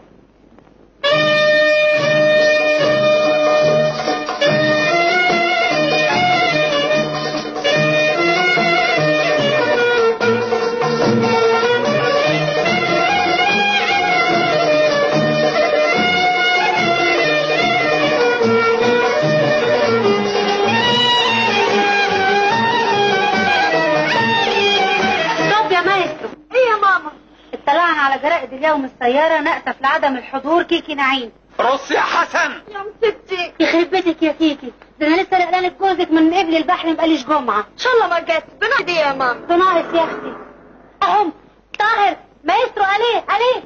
[SPEAKER 6] طب يا مايسترو
[SPEAKER 2] ايه يا ماما
[SPEAKER 6] اطلعنا على جرائد اليوم السياره نأسف لعدم الحضور كيكي نعيم
[SPEAKER 5] رص يا حسن
[SPEAKER 2] يا مستي
[SPEAKER 6] يخرب بيتك يا كيكي ده انا لسه لقلانك جوزك من قبل البحر مبقاليش جمعه
[SPEAKER 2] ان شاء الله ما جت بنادي يا ماما
[SPEAKER 6] بناقص يا اختي اهم طاهر مايسترو عليه عليه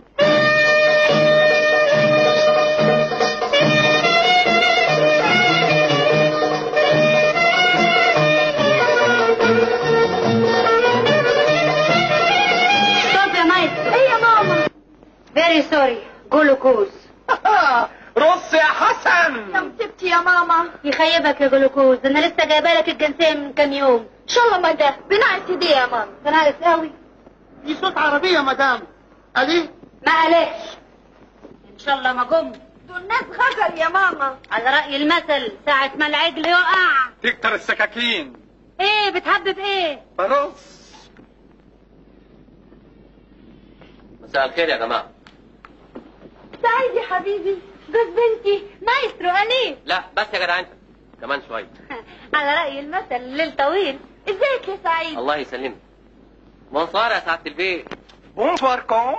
[SPEAKER 6] ستوب يا مايسترو ايه يا ماما فيري سوري جلوكوز
[SPEAKER 8] رص يا حسن
[SPEAKER 2] يا مصيبتي يا ماما
[SPEAKER 6] يخيبك يا جلوكوز انا لسه جايبه لك الجنسيه من كام يوم
[SPEAKER 2] ان شاء الله ما ده بناقص دي يا ماما
[SPEAKER 6] ده ناقص قوي
[SPEAKER 3] دي صوت عربية يا مدام عليه
[SPEAKER 6] ما قالكش ان شاء الله ما جم
[SPEAKER 2] دول ناس غزل يا ماما
[SPEAKER 6] على رأي المثل ساعة ما العجل يقع
[SPEAKER 8] تكتر السكاكين
[SPEAKER 6] ايه بتهبب ايه
[SPEAKER 8] برص
[SPEAKER 1] مساء الخير يا جماعه
[SPEAKER 2] سعيد يا حبيبي جوز بنتي مايسترو عليه
[SPEAKER 1] لا بس يا جدع انت كمان شويه
[SPEAKER 6] على رأي المثل الليل طويل
[SPEAKER 2] ازيك يا سعيد
[SPEAKER 1] الله يسلمك منصار يا سعاده البيت
[SPEAKER 8] بونسوار كون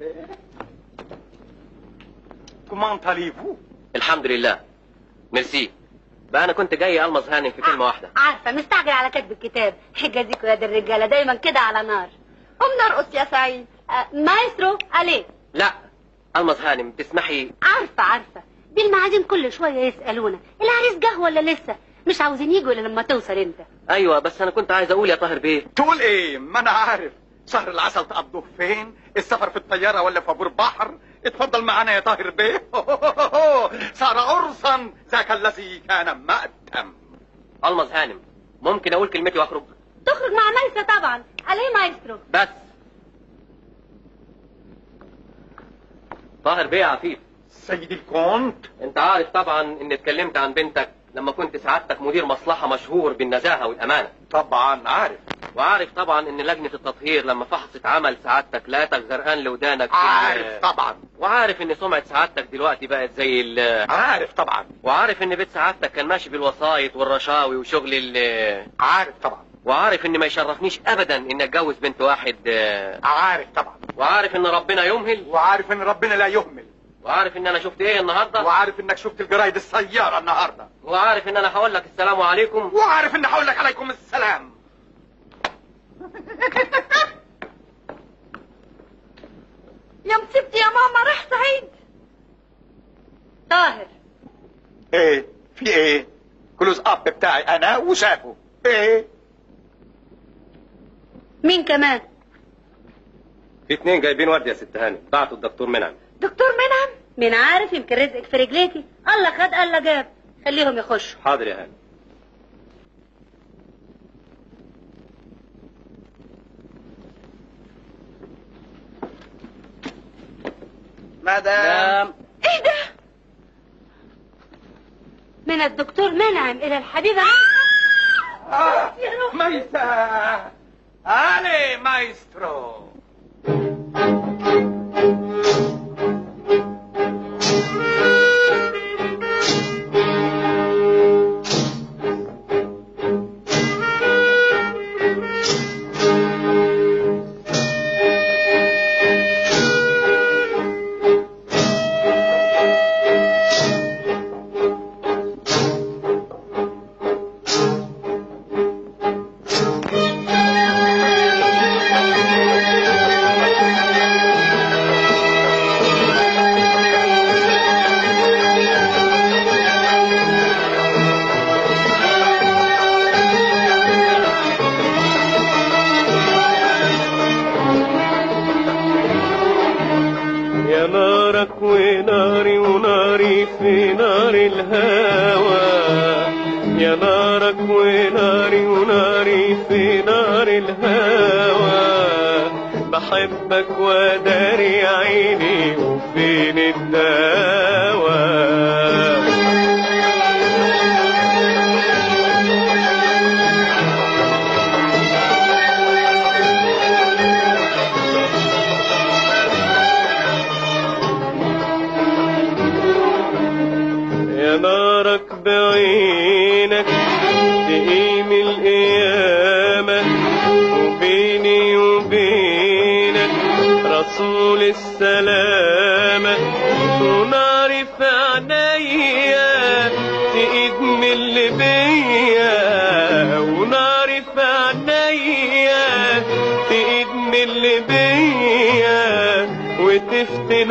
[SPEAKER 8] كومون allez-vous
[SPEAKER 1] الحمد لله ميرسي بقى انا كنت جاي المظ هانم في كلمه واحده
[SPEAKER 6] عارفة مستعجل على كتب الكتاب حجازيكوا يا دي الرجالة دايما كده على نار
[SPEAKER 2] قوم نرقص يا سعيد
[SPEAKER 6] آه، مايسترو عليه
[SPEAKER 1] لا المظ هانم تسمحي
[SPEAKER 6] عارفة عارفة دي المعازيم كل شوية يسألونا العريس جه ولا لسه مش عاوزين يجوا الا لما توصل انت
[SPEAKER 1] ايوه بس انا كنت عايز اقول يا طاهر بيه
[SPEAKER 8] تقول ايه ما انا عارف شهر العسل تقضوه فين السفر في الطيارة ولا في ابور بحر اتفضل معانا يا طاهر بيه صار عرسا ذاك الذي كان مأتم
[SPEAKER 1] المظ هانم ممكن اقول كلمتي واخرج
[SPEAKER 6] تخرج مع ميسة طبعا عليه مايسترو
[SPEAKER 1] بس طاهر بيه عفيف
[SPEAKER 8] سيدي الكونت
[SPEAKER 1] انت عارف طبعا اني اتكلمت عن بنتك لما كنت سعادتك مدير مصلحة مشهور بالنزاهة والأمانة
[SPEAKER 8] طبعا عارف
[SPEAKER 1] وعارف طبعا ان لجنة التطهير لما فحصت عمل سعادتك لقيتك غرقان لودانك في ال-
[SPEAKER 8] عارف طبعا
[SPEAKER 1] وعارف ان سمعة سعادتك دلوقتي بقت زي ال
[SPEAKER 8] عارف طبعا
[SPEAKER 1] وعارف ان بيت سعادتك كان ماشي بالوسايط والرشاوي وشغل ال
[SPEAKER 8] عارف طبعا
[SPEAKER 1] وعارف ان ما يشرفنيش ابدا ان اتجوز بنت واحد آه،
[SPEAKER 8] عارف طبعا
[SPEAKER 1] وعارف ان ربنا يمهل
[SPEAKER 8] وعارف ان ربنا لا يهمل
[SPEAKER 1] وعارف ان انا شفت ايه النهارده
[SPEAKER 8] وعارف انك شفت الجرايد السيارة النهاردة
[SPEAKER 1] وعارف ان انا هقول لك السلام عليكم
[SPEAKER 8] وعارف ان هقول لك عليكم السلام
[SPEAKER 2] يا مصيبتي يا ماما راح سعيد
[SPEAKER 6] طاهر
[SPEAKER 8] ايه في ايه كلوز اب بتاعي انا وشافه ايه
[SPEAKER 6] مين كمان
[SPEAKER 1] في اتنين جايبين ورد يا ست هاني بعتوا الدكتور منعم
[SPEAKER 2] دكتور منعم
[SPEAKER 6] مين عارف يمكن رزقك في رجليكي الله خد الله جاب خليهم يخشوا
[SPEAKER 1] حاضر يا هاني
[SPEAKER 8] مدام
[SPEAKER 2] ايه ده
[SPEAKER 6] من الدكتور منعم الى الحبيبة
[SPEAKER 8] آه ميسا علي مايسترو
[SPEAKER 5] يا نارك وناري وناري في نار الهوى يا نارك وناري وناري في نار الهوى بحبك وداري عيني وفين الدواء يا نارك بعينك تقيم القيامة وبيني وبينك رسول السلامة وناري في عينيا تقيد من اللي بيا وناري في عينيا تقيد من اللي بيا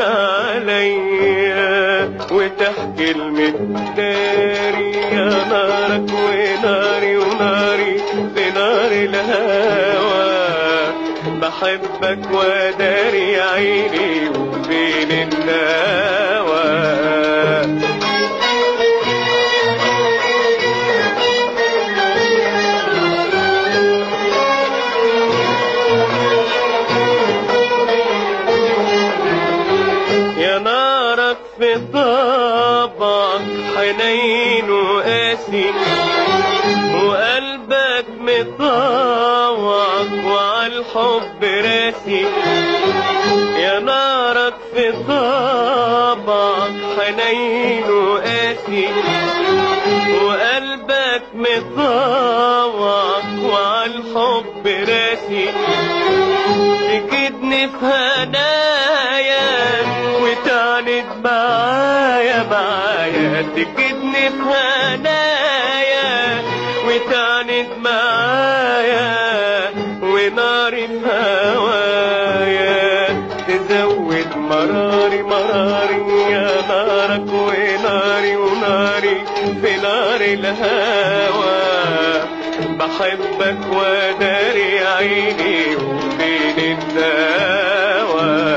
[SPEAKER 5] عليا وتحكي المداري يا نارك وناري وناري في نار الهوى بحبك وداري عيني وفين النوى يا نارك في طبعك حنين وقاسي وقلبك مطوعك وعلى الحب راسي يا نارك في طبعك حنين وقاسي وقلبك مطوعك وعلى الحب راسي تجدني في هنايا وتعند معايا معايا تجدني في هنايا وتعند معايا وناري في هوايا تزود مراري مراري يا نارك وناري وناري في نار الهوى بحبك وداري عيني وفين الدواء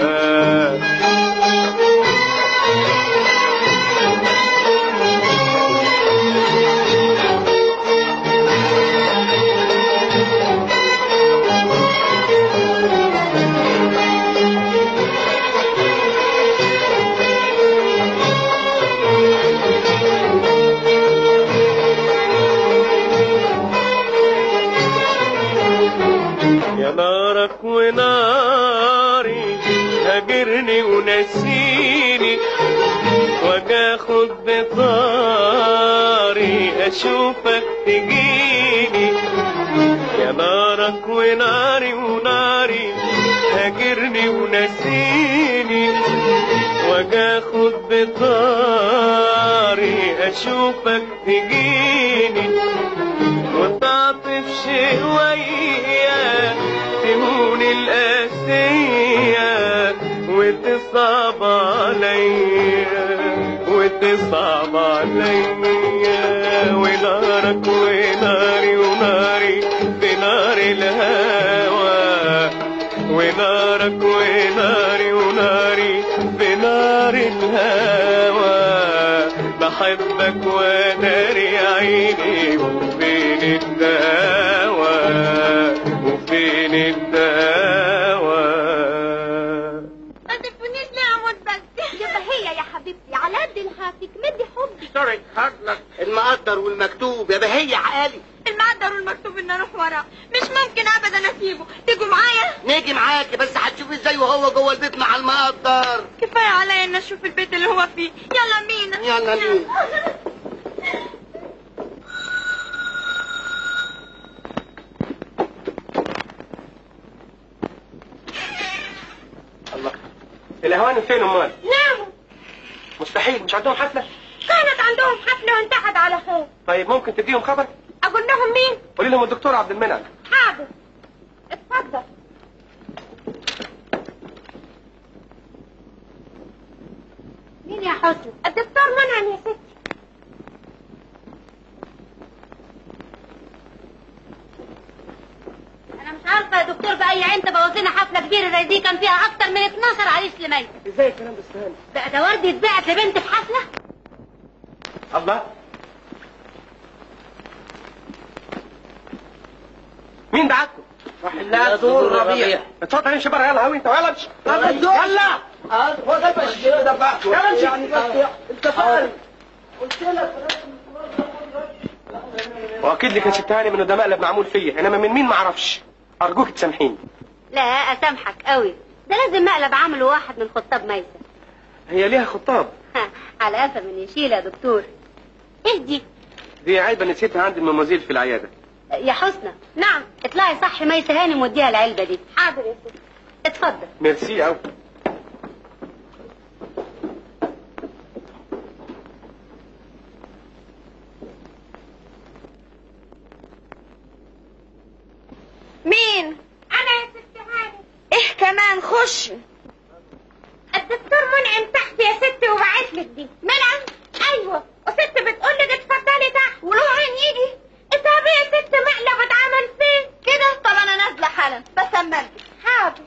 [SPEAKER 5] يا نارك وناري هاجرني ونسيني واجاخد بطاري اشوفك تجيني يا نارك وناري وناري هاجرني ونسيني واجاخد بطاري اشوفك تجيني وتعطف شوية تهون القاسية وتصعب عليا وتصعب عليا ونارك وناري وناري في نار الهوى ونارك وناري وناري في نار الهوى بحبك وناري عيني وفين الدواء وفين الدواء
[SPEAKER 2] ما تفنيش ليه يا عمود بس يبقى هي يا حبيبتي على قد الهاتك مدي حبي
[SPEAKER 4] سوري هارلك
[SPEAKER 3] المقدر والمكتوب يا بهية عقالي
[SPEAKER 2] المقدر والمكتوب ان اروح وراه مش ممكن ابدا اسيبه تيجوا معايا
[SPEAKER 3] نيجي معاكي بس هتشوفي ازاي وهو جوه البيت مع المقدر
[SPEAKER 2] كفايه عليا ان اشوف البيت اللي هو فيه يلا مينا
[SPEAKER 3] يلا مينا.
[SPEAKER 1] الله الهوانم فين امال
[SPEAKER 2] ناموا
[SPEAKER 1] مستحيل مش عندهم حفله
[SPEAKER 2] كانت عندهم حفله وانتهت على خير
[SPEAKER 1] طيب ممكن تديهم خبر
[SPEAKER 2] اقول لهم مين
[SPEAKER 1] قولي لهم الدكتور عبد المنعم
[SPEAKER 2] حاضر اتفضل مين يا حسن الدكتور منعم يا ستي
[SPEAKER 6] انا مش عارفه يا دكتور باي عين تبوظ لنا حفله كبيره زي دي كان فيها اكتر من 12 عريس لميت
[SPEAKER 1] ازاي الكلام ده استهاني
[SPEAKER 6] بقى ده ورد يتبعت لبنت في حفله
[SPEAKER 1] الله مين دعاكم؟
[SPEAKER 3] لا دور ربيع
[SPEAKER 1] اتفضل امشي بره يلا هوي انت يلا امشي يلا
[SPEAKER 3] هو ده مش ده بقى
[SPEAKER 1] يلا امشي
[SPEAKER 3] يعني بس انت فاهم قلت لك
[SPEAKER 1] واكيد لي كان شتهاني من ده مقلب معمول فيا انما من مين ما اعرفش ارجوك تسامحيني
[SPEAKER 6] لا اسامحك قوي ده لازم مقلب عمله واحد من خطاب ميسة
[SPEAKER 1] هي ليها خطاب
[SPEAKER 6] ها، على قفا من يشيل يا دكتور ايه دي
[SPEAKER 1] دي عيبه نسيتها عند الممازيل في العياده
[SPEAKER 6] يا حسنى نعم اطلعي صح ميسة هانم وديها العلبة دي
[SPEAKER 2] حاضر يا ستي
[SPEAKER 6] اتفضل
[SPEAKER 1] ميرسي قوي
[SPEAKER 2] مين انا يا ست هاني ايه كمان خش الدكتور لك دي منعم ايوه وست بتقول لك اتفضلي تحت وله عين يجي انت يا ست مقلب اتعمل فين كده طب انا نازله حالا بس اما البس حاضر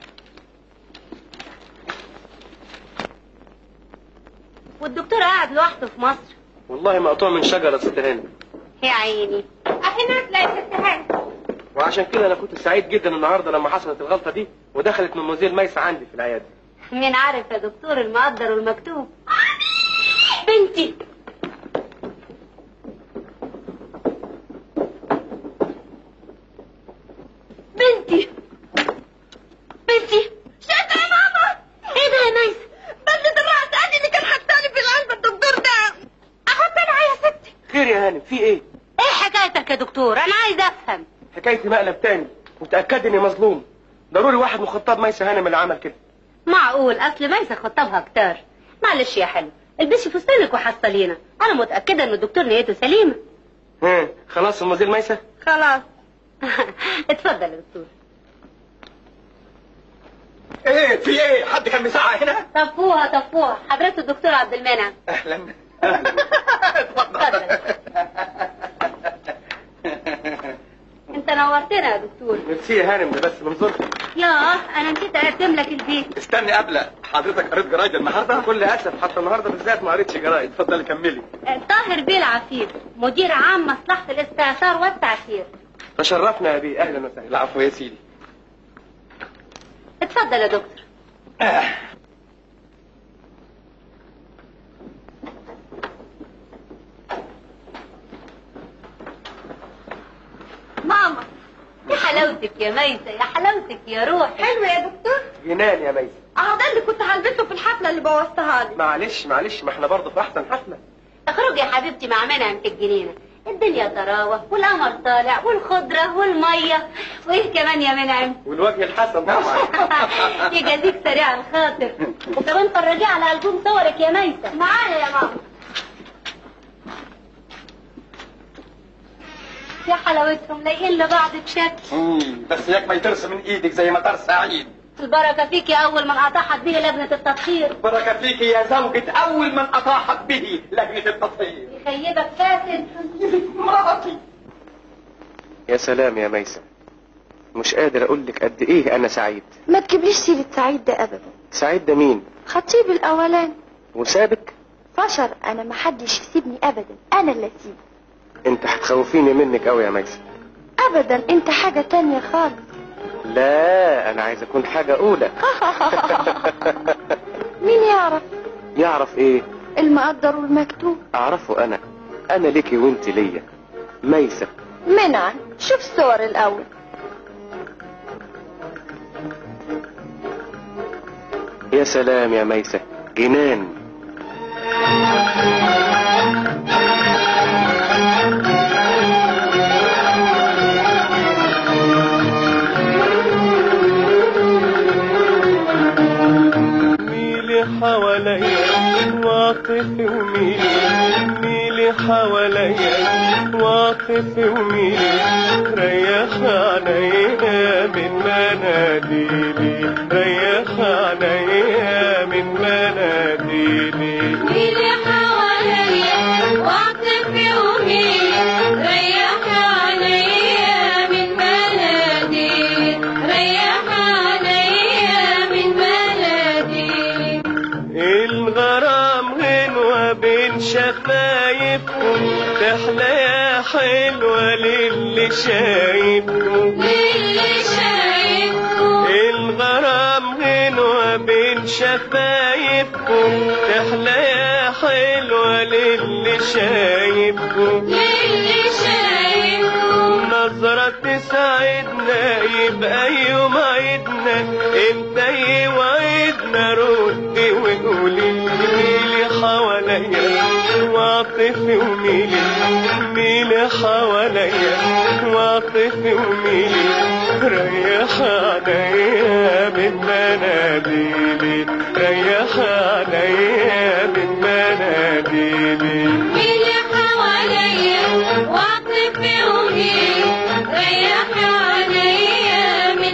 [SPEAKER 6] والدكتور قاعد لوحده في مصر
[SPEAKER 1] والله مقطوع من شجرة ست هانم
[SPEAKER 6] يا عيني
[SPEAKER 2] اهي نازله يا ست هاني
[SPEAKER 1] وعشان كده انا كنت سعيد جدا النهارده لما حصلت الغلطة دي ودخلت من مدير ميسة عندي في العيادة
[SPEAKER 6] مين عارف يا دكتور المقدر والمكتوب بنتي بنتي بنتي
[SPEAKER 2] شايفه يا ماما
[SPEAKER 6] ايه ده يا ميسة
[SPEAKER 2] بدلة الرأس ادي اللي كان حطاني في العلبة الدكتور ده احط انا يا ستي
[SPEAKER 1] خير يا هانم في ايه
[SPEAKER 6] ايه حكايتك يا دكتور انا عايز افهم
[SPEAKER 1] حكايتي مقلب تاني وتأكد اني مظلوم ضروري واحد من خطاب ميسة هانم اللي عمل كده
[SPEAKER 6] معقول اصل ميسة خطبها كتار معلش يا حلو البسي فستانك وحصلينا انا متاكده ان الدكتور نيته سليمه
[SPEAKER 1] ها خلاص المدير ميسة
[SPEAKER 6] خلاص اتفضل يا دكتور
[SPEAKER 8] ايه في ايه حد كان مساعة هنا
[SPEAKER 6] طفوها طفوها حضرته الدكتور عبد المنعم
[SPEAKER 8] اهلا اهلا
[SPEAKER 6] اتفضل. انت نورتنا يا دكتور
[SPEAKER 1] ميرسي يا هانم ده بس منظر
[SPEAKER 6] ياه انا نسيت اقدم لك البيت
[SPEAKER 8] استني قبل حضرتك قريت جرايد النهارده
[SPEAKER 1] بكل اسف حتى النهارده بالذات ما قريتش جرايد
[SPEAKER 8] اتفضلي كملي
[SPEAKER 6] طاهر بيه العفيف مدير عام مصلحه الاستعصار والتعسير
[SPEAKER 1] تشرفنا يا بيه اهلا وسهلا
[SPEAKER 8] العفو يا سيدي
[SPEAKER 6] اتفضل يا دكتور
[SPEAKER 2] ماما
[SPEAKER 6] يا حلاوتك يا ميسة يا حلاوتك يا روحي
[SPEAKER 2] حلو يا دكتور
[SPEAKER 1] جنان يا ميسة
[SPEAKER 2] اه ده اللي كنت هلبسه في الحفلة اللي بوظتها لي
[SPEAKER 1] معلش معلش ما احنا برضه في احسن حفلة
[SPEAKER 6] اخرجي يا حبيبتي مع منعم في الجنينة الدنيا طراوة والقمر طالع والخضرة والمية وايه كمان يا منعم
[SPEAKER 1] والوجه الحسن طبعا
[SPEAKER 6] يجازيك سريع الخاطر وكمان فرجيه على ألبوم صورك يا ميسة
[SPEAKER 2] معايا يا ماما
[SPEAKER 6] يا حلاوتهم لايقين لبعض بشكل
[SPEAKER 8] مم، بس ياك ما يترس من ايدك زي ما ترس عيد
[SPEAKER 6] البركة فيك يا أول من أطاحت به لجنة التطهير
[SPEAKER 8] بركة فيك يا زوجة أول من أطاحت به لجنة التطهير
[SPEAKER 6] يخيبك فاسد
[SPEAKER 8] مراتي
[SPEAKER 1] يا سلام يا ميسة مش قادر اقول لك قد ايه انا سعيد
[SPEAKER 9] ما تجيبليش سيرة سعيد ده أبدا
[SPEAKER 1] سعيد ده مين
[SPEAKER 9] خطيب الأولاني
[SPEAKER 1] وسابك
[SPEAKER 9] فشر أنا محدش يسيبني أبدا أنا اللي أسيبه
[SPEAKER 1] انت هتخوفيني منك قوي يا ميسة
[SPEAKER 9] أبدا أنت حاجة تانية خالص
[SPEAKER 1] لا انا عايز اكون حاجة اولى
[SPEAKER 9] مين يعرف
[SPEAKER 1] يعرف ايه
[SPEAKER 9] المقدر والمكتوب
[SPEAKER 1] اعرفه انا انا ليكي وانت ليا ميسة
[SPEAKER 9] منعا شوف الصور الأول
[SPEAKER 1] يا سلام يا ميسة جنان
[SPEAKER 5] ميلي حواليا واقف وميلي ميلي حواليا واقف وميلي ريح عليا من مناديلي ريح عليا من مناديلي
[SPEAKER 2] ميلي حواليا واقف يومي ريح عليا من بلدي ريح عليا من بلدي
[SPEAKER 5] الغرام غنوة بين شفايفكم تحلى يا حلوة للي شايفكم
[SPEAKER 2] للي شايفكم
[SPEAKER 5] الغرام غنوة بين شفايفكم تحلى يا حلوة للي شايفكم
[SPEAKER 2] للي شايفكم
[SPEAKER 5] نظرة تساعدنا يبقى يوم عيدنا امتى يوعدنا ردي وقولي ميلي حواليا واقف وميلي ميلي حواليا واقف وميلي ريح عليا من مناديلي ريح عليا من مناديلي
[SPEAKER 2] ميلي حواليا واقف يومي ريح عليا من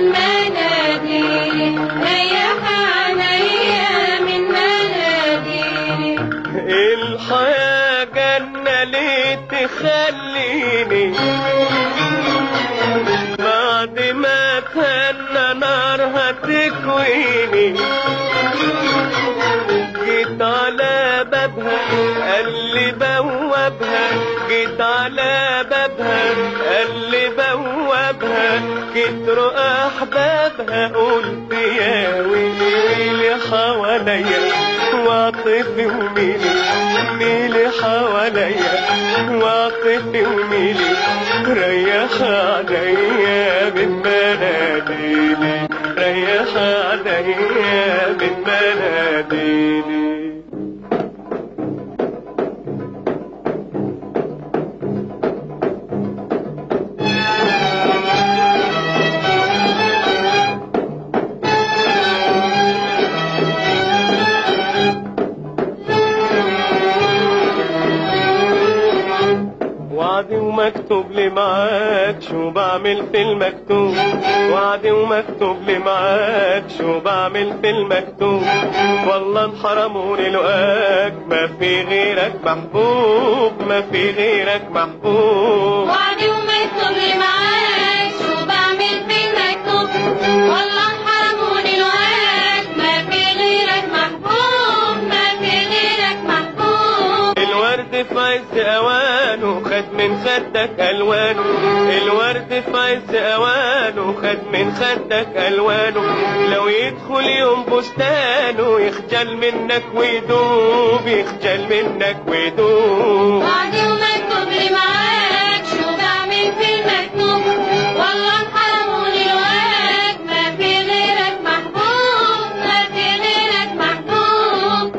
[SPEAKER 2] مناديلي ريح عليا من مناديلي
[SPEAKER 5] تخليني بعد ما تهنى نارها تكويني جيت على بابها قال لي بوابها جيت على بابها قال لي بوابها كتروا احبابها قلت يا ويلي ويلي حواليا واطفي وميلي ميلي حواليا واطفي وميلي ريح عليا من مناديلي ريح عليا من مناديلي وعدي ومكتوب لي معاك شو بعمل في المكتوب وعدي ومكتوب لي معاك شو بعمل في المكتوب والله انحرموني لقاك ما في غيرك محبوب ما في غيرك محبوب
[SPEAKER 2] وعدي ومكتوب لي معاك شو بعمل في المكتوب والله انحرموني لقاك ما في غيرك محبوب ما في غيرك محبوب
[SPEAKER 5] الورد في عز اوانه خد من خدك الوانه الورد في عز اوانه خد من خدك الوانه لو يدخل يوم بستانه يخجل منك ويدوب يخجل منك ويدوب
[SPEAKER 2] وعدي ومكتوب لي معاك شو بعمل في المكتوب والله انحرموني لقاك ما في غيرك محبوب ما في غيرك محبوب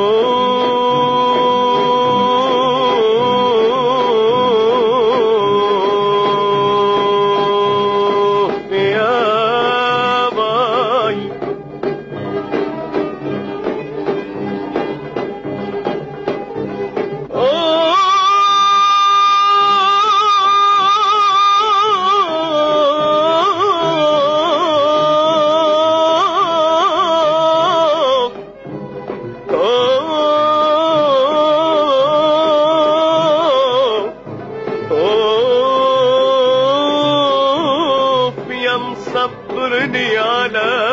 [SPEAKER 5] أوه يا باي أوه أوه أوف يا مصبرني على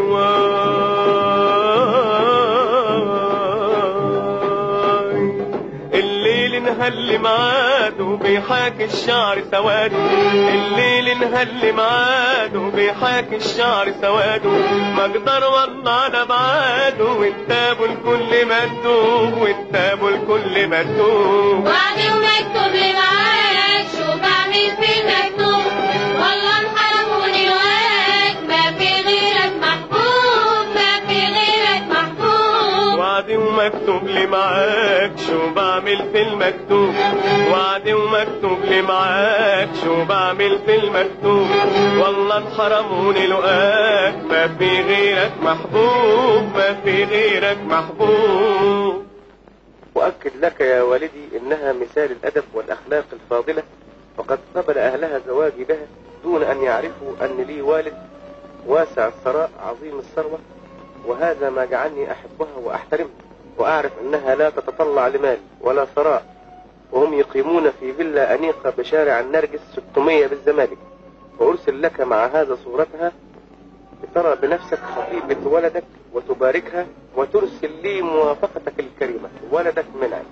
[SPEAKER 5] بلواي الليل نهل معاده بيحاكي الشعر سواده الليل نهل معاده بيحاكي الشعر سواده ما اقدر والله على بعاده وانتابوا الكل مندوب وانتابوا الكل مندوب
[SPEAKER 2] وعدي ومكتوب لي معاك شو بعمل في المكتوب والله انحرموني لقاك ما في غيرك محبوب ما في غيرك محبوب
[SPEAKER 5] وعدي ومكتوب لي معاك شو بعمل في المكتوب وعدي ومكتوب لي معاك شو بعمل في المكتوب والله انحرموني لقاك ما في غيرك محبوب ما في غيرك محبوب
[SPEAKER 1] أؤكد لك يا والدي إنها مثال الأدب والأخلاق الفاضلة وقد قبل أهلها زواجي بها دون أن يعرفوا أن لي والد واسع الثراء عظيم الثروة وهذا ما جعلني أحبها وأحترمها وأعرف أنها لا تتطلع لمال ولا ثراء وهم يقيمون في فيلا أنيقة بشارع النرجس 600 بالزمالك وأرسل لك مع هذا صورتها لترى بنفسك خطيبة ولدك وتباركها وترسل لي موافقتك الكريمة ولدك منعم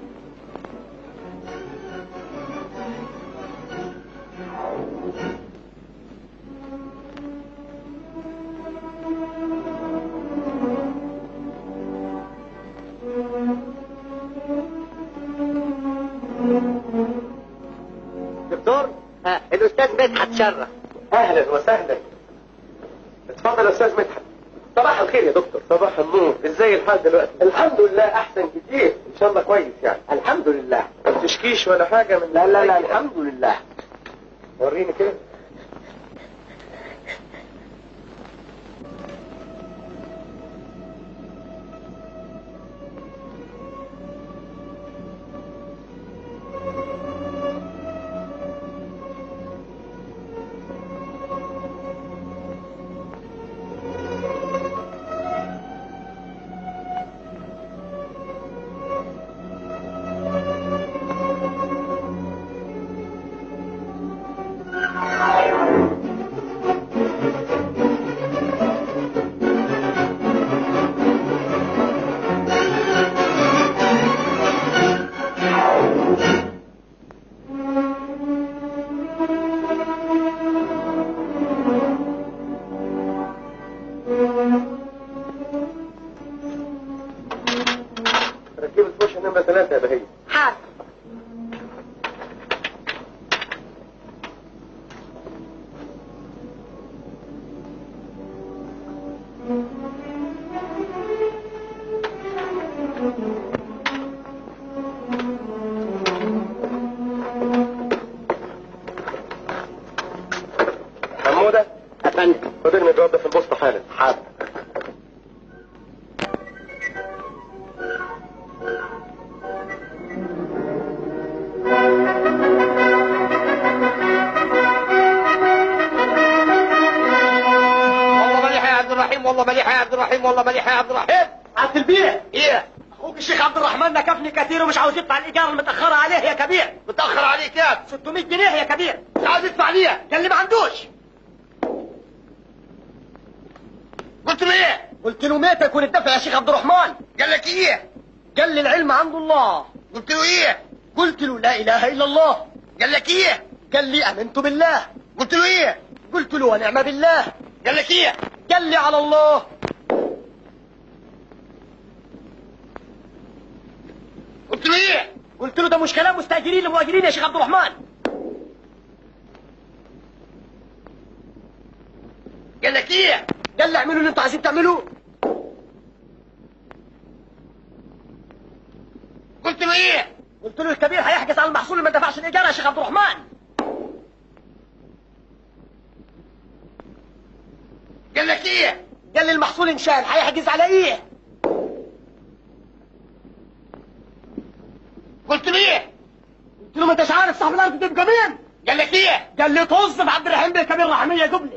[SPEAKER 3] دكتور ها الاستاذ مدحت شرف
[SPEAKER 1] أهلا وسهلا اتفضل يا أستاذ مدحت صباح الخير يا دكتور صباح النور ازاي الحال دلوقتي الحمد لله احسن كتير ان شاء الله كويس يعني
[SPEAKER 3] الحمد لله
[SPEAKER 1] ما بتشكيش ولا حاجه من
[SPEAKER 3] لا لا لا
[SPEAKER 1] أي-
[SPEAKER 3] الحمد لله
[SPEAKER 1] وريني كده حالا
[SPEAKER 3] حاضر
[SPEAKER 4] والله مليح يا عبد الرحيم والله مليح يا عبد الرحيم والله مليح يا عبد الرحيم
[SPEAKER 10] عبد البيه
[SPEAKER 4] ايه
[SPEAKER 10] اخوك الشيخ عبد الرحمن نكفني كثير ومش عاوز يدفع الايجار المتاخره عليه يا كبير
[SPEAKER 4] متاخر عليك كام
[SPEAKER 10] 600 جنيه يا كبير
[SPEAKER 4] مش عاوز يدفع ليها
[SPEAKER 10] قال لي ما عندوش
[SPEAKER 4] قلت له ايه
[SPEAKER 10] قلت له متى يكون الدفع يا شيخ عبد الرحمن
[SPEAKER 4] قال لك ايه
[SPEAKER 10] قال لي العلم عند الله
[SPEAKER 4] قلت له ايه
[SPEAKER 10] قلت له لا اله الا الله
[SPEAKER 4] قال لك ايه
[SPEAKER 10] قال لي امنت بالله
[SPEAKER 4] قلت له ايه
[SPEAKER 10] قلت له ونعم بالله
[SPEAKER 4] قال لك ايه
[SPEAKER 10] قال لي على الله
[SPEAKER 4] قلت له ايه
[SPEAKER 10] قلت له ده مش كلام مستاجرين لمؤجرين يا شيخ عبد الرحمن
[SPEAKER 4] قال لك ايه
[SPEAKER 10] قال لي اعملوا اللي انتوا عايزين تعملوه
[SPEAKER 4] قلت له ايه
[SPEAKER 10] قلت له الكبير هيحجز على المحصول اللي ما دفعش الايجار يا شيخ عبد الرحمن
[SPEAKER 4] قال لك ايه
[SPEAKER 10] قال لي المحصول انشال هيحجز على ايه
[SPEAKER 4] قلت له ايه
[SPEAKER 10] قلت له ما انتش عارف صاحب الارض تبقى مين
[SPEAKER 4] قال لك ايه
[SPEAKER 10] قال لي توظف عبد الرحيم بالكبير رحميه قبلي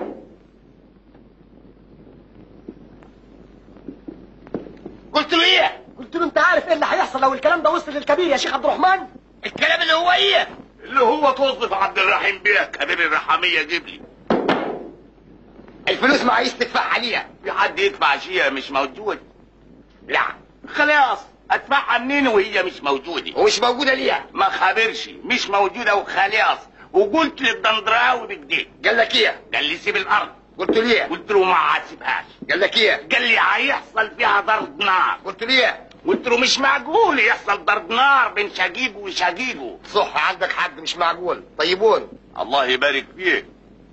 [SPEAKER 4] قلت له ايه
[SPEAKER 10] قلت له انت عارف ايه اللي هيحصل لو الكلام ده وصل للكبير يا شيخ عبد الرحمن
[SPEAKER 4] الكلام اللي هو ايه
[SPEAKER 11] اللي هو توظف عبد الرحيم بيه كبير الرحمية جيب لي
[SPEAKER 4] الفلوس ما عايز تدفعها ليها
[SPEAKER 11] في حد يدفع شيء مش موجود لا خلاص ادفعها منين وهي مش موجودة
[SPEAKER 4] ومش موجوده ليها
[SPEAKER 11] ما خابرش مش موجودة وخلاص وقلت للدندراوي بكده
[SPEAKER 4] قال لك ايه
[SPEAKER 11] قال لي سيب الارض
[SPEAKER 4] قلت له ايه
[SPEAKER 11] قلت له ما هسيبهاش
[SPEAKER 4] قال لك ايه
[SPEAKER 11] قال لي هيحصل فيها ضرب نار
[SPEAKER 4] قلت له ايه
[SPEAKER 11] قلت له مش معقول يحصل ضرب نار بين شقيقه وشقيقه
[SPEAKER 4] صح عندك حق مش معقول طيبون
[SPEAKER 11] الله يبارك فيك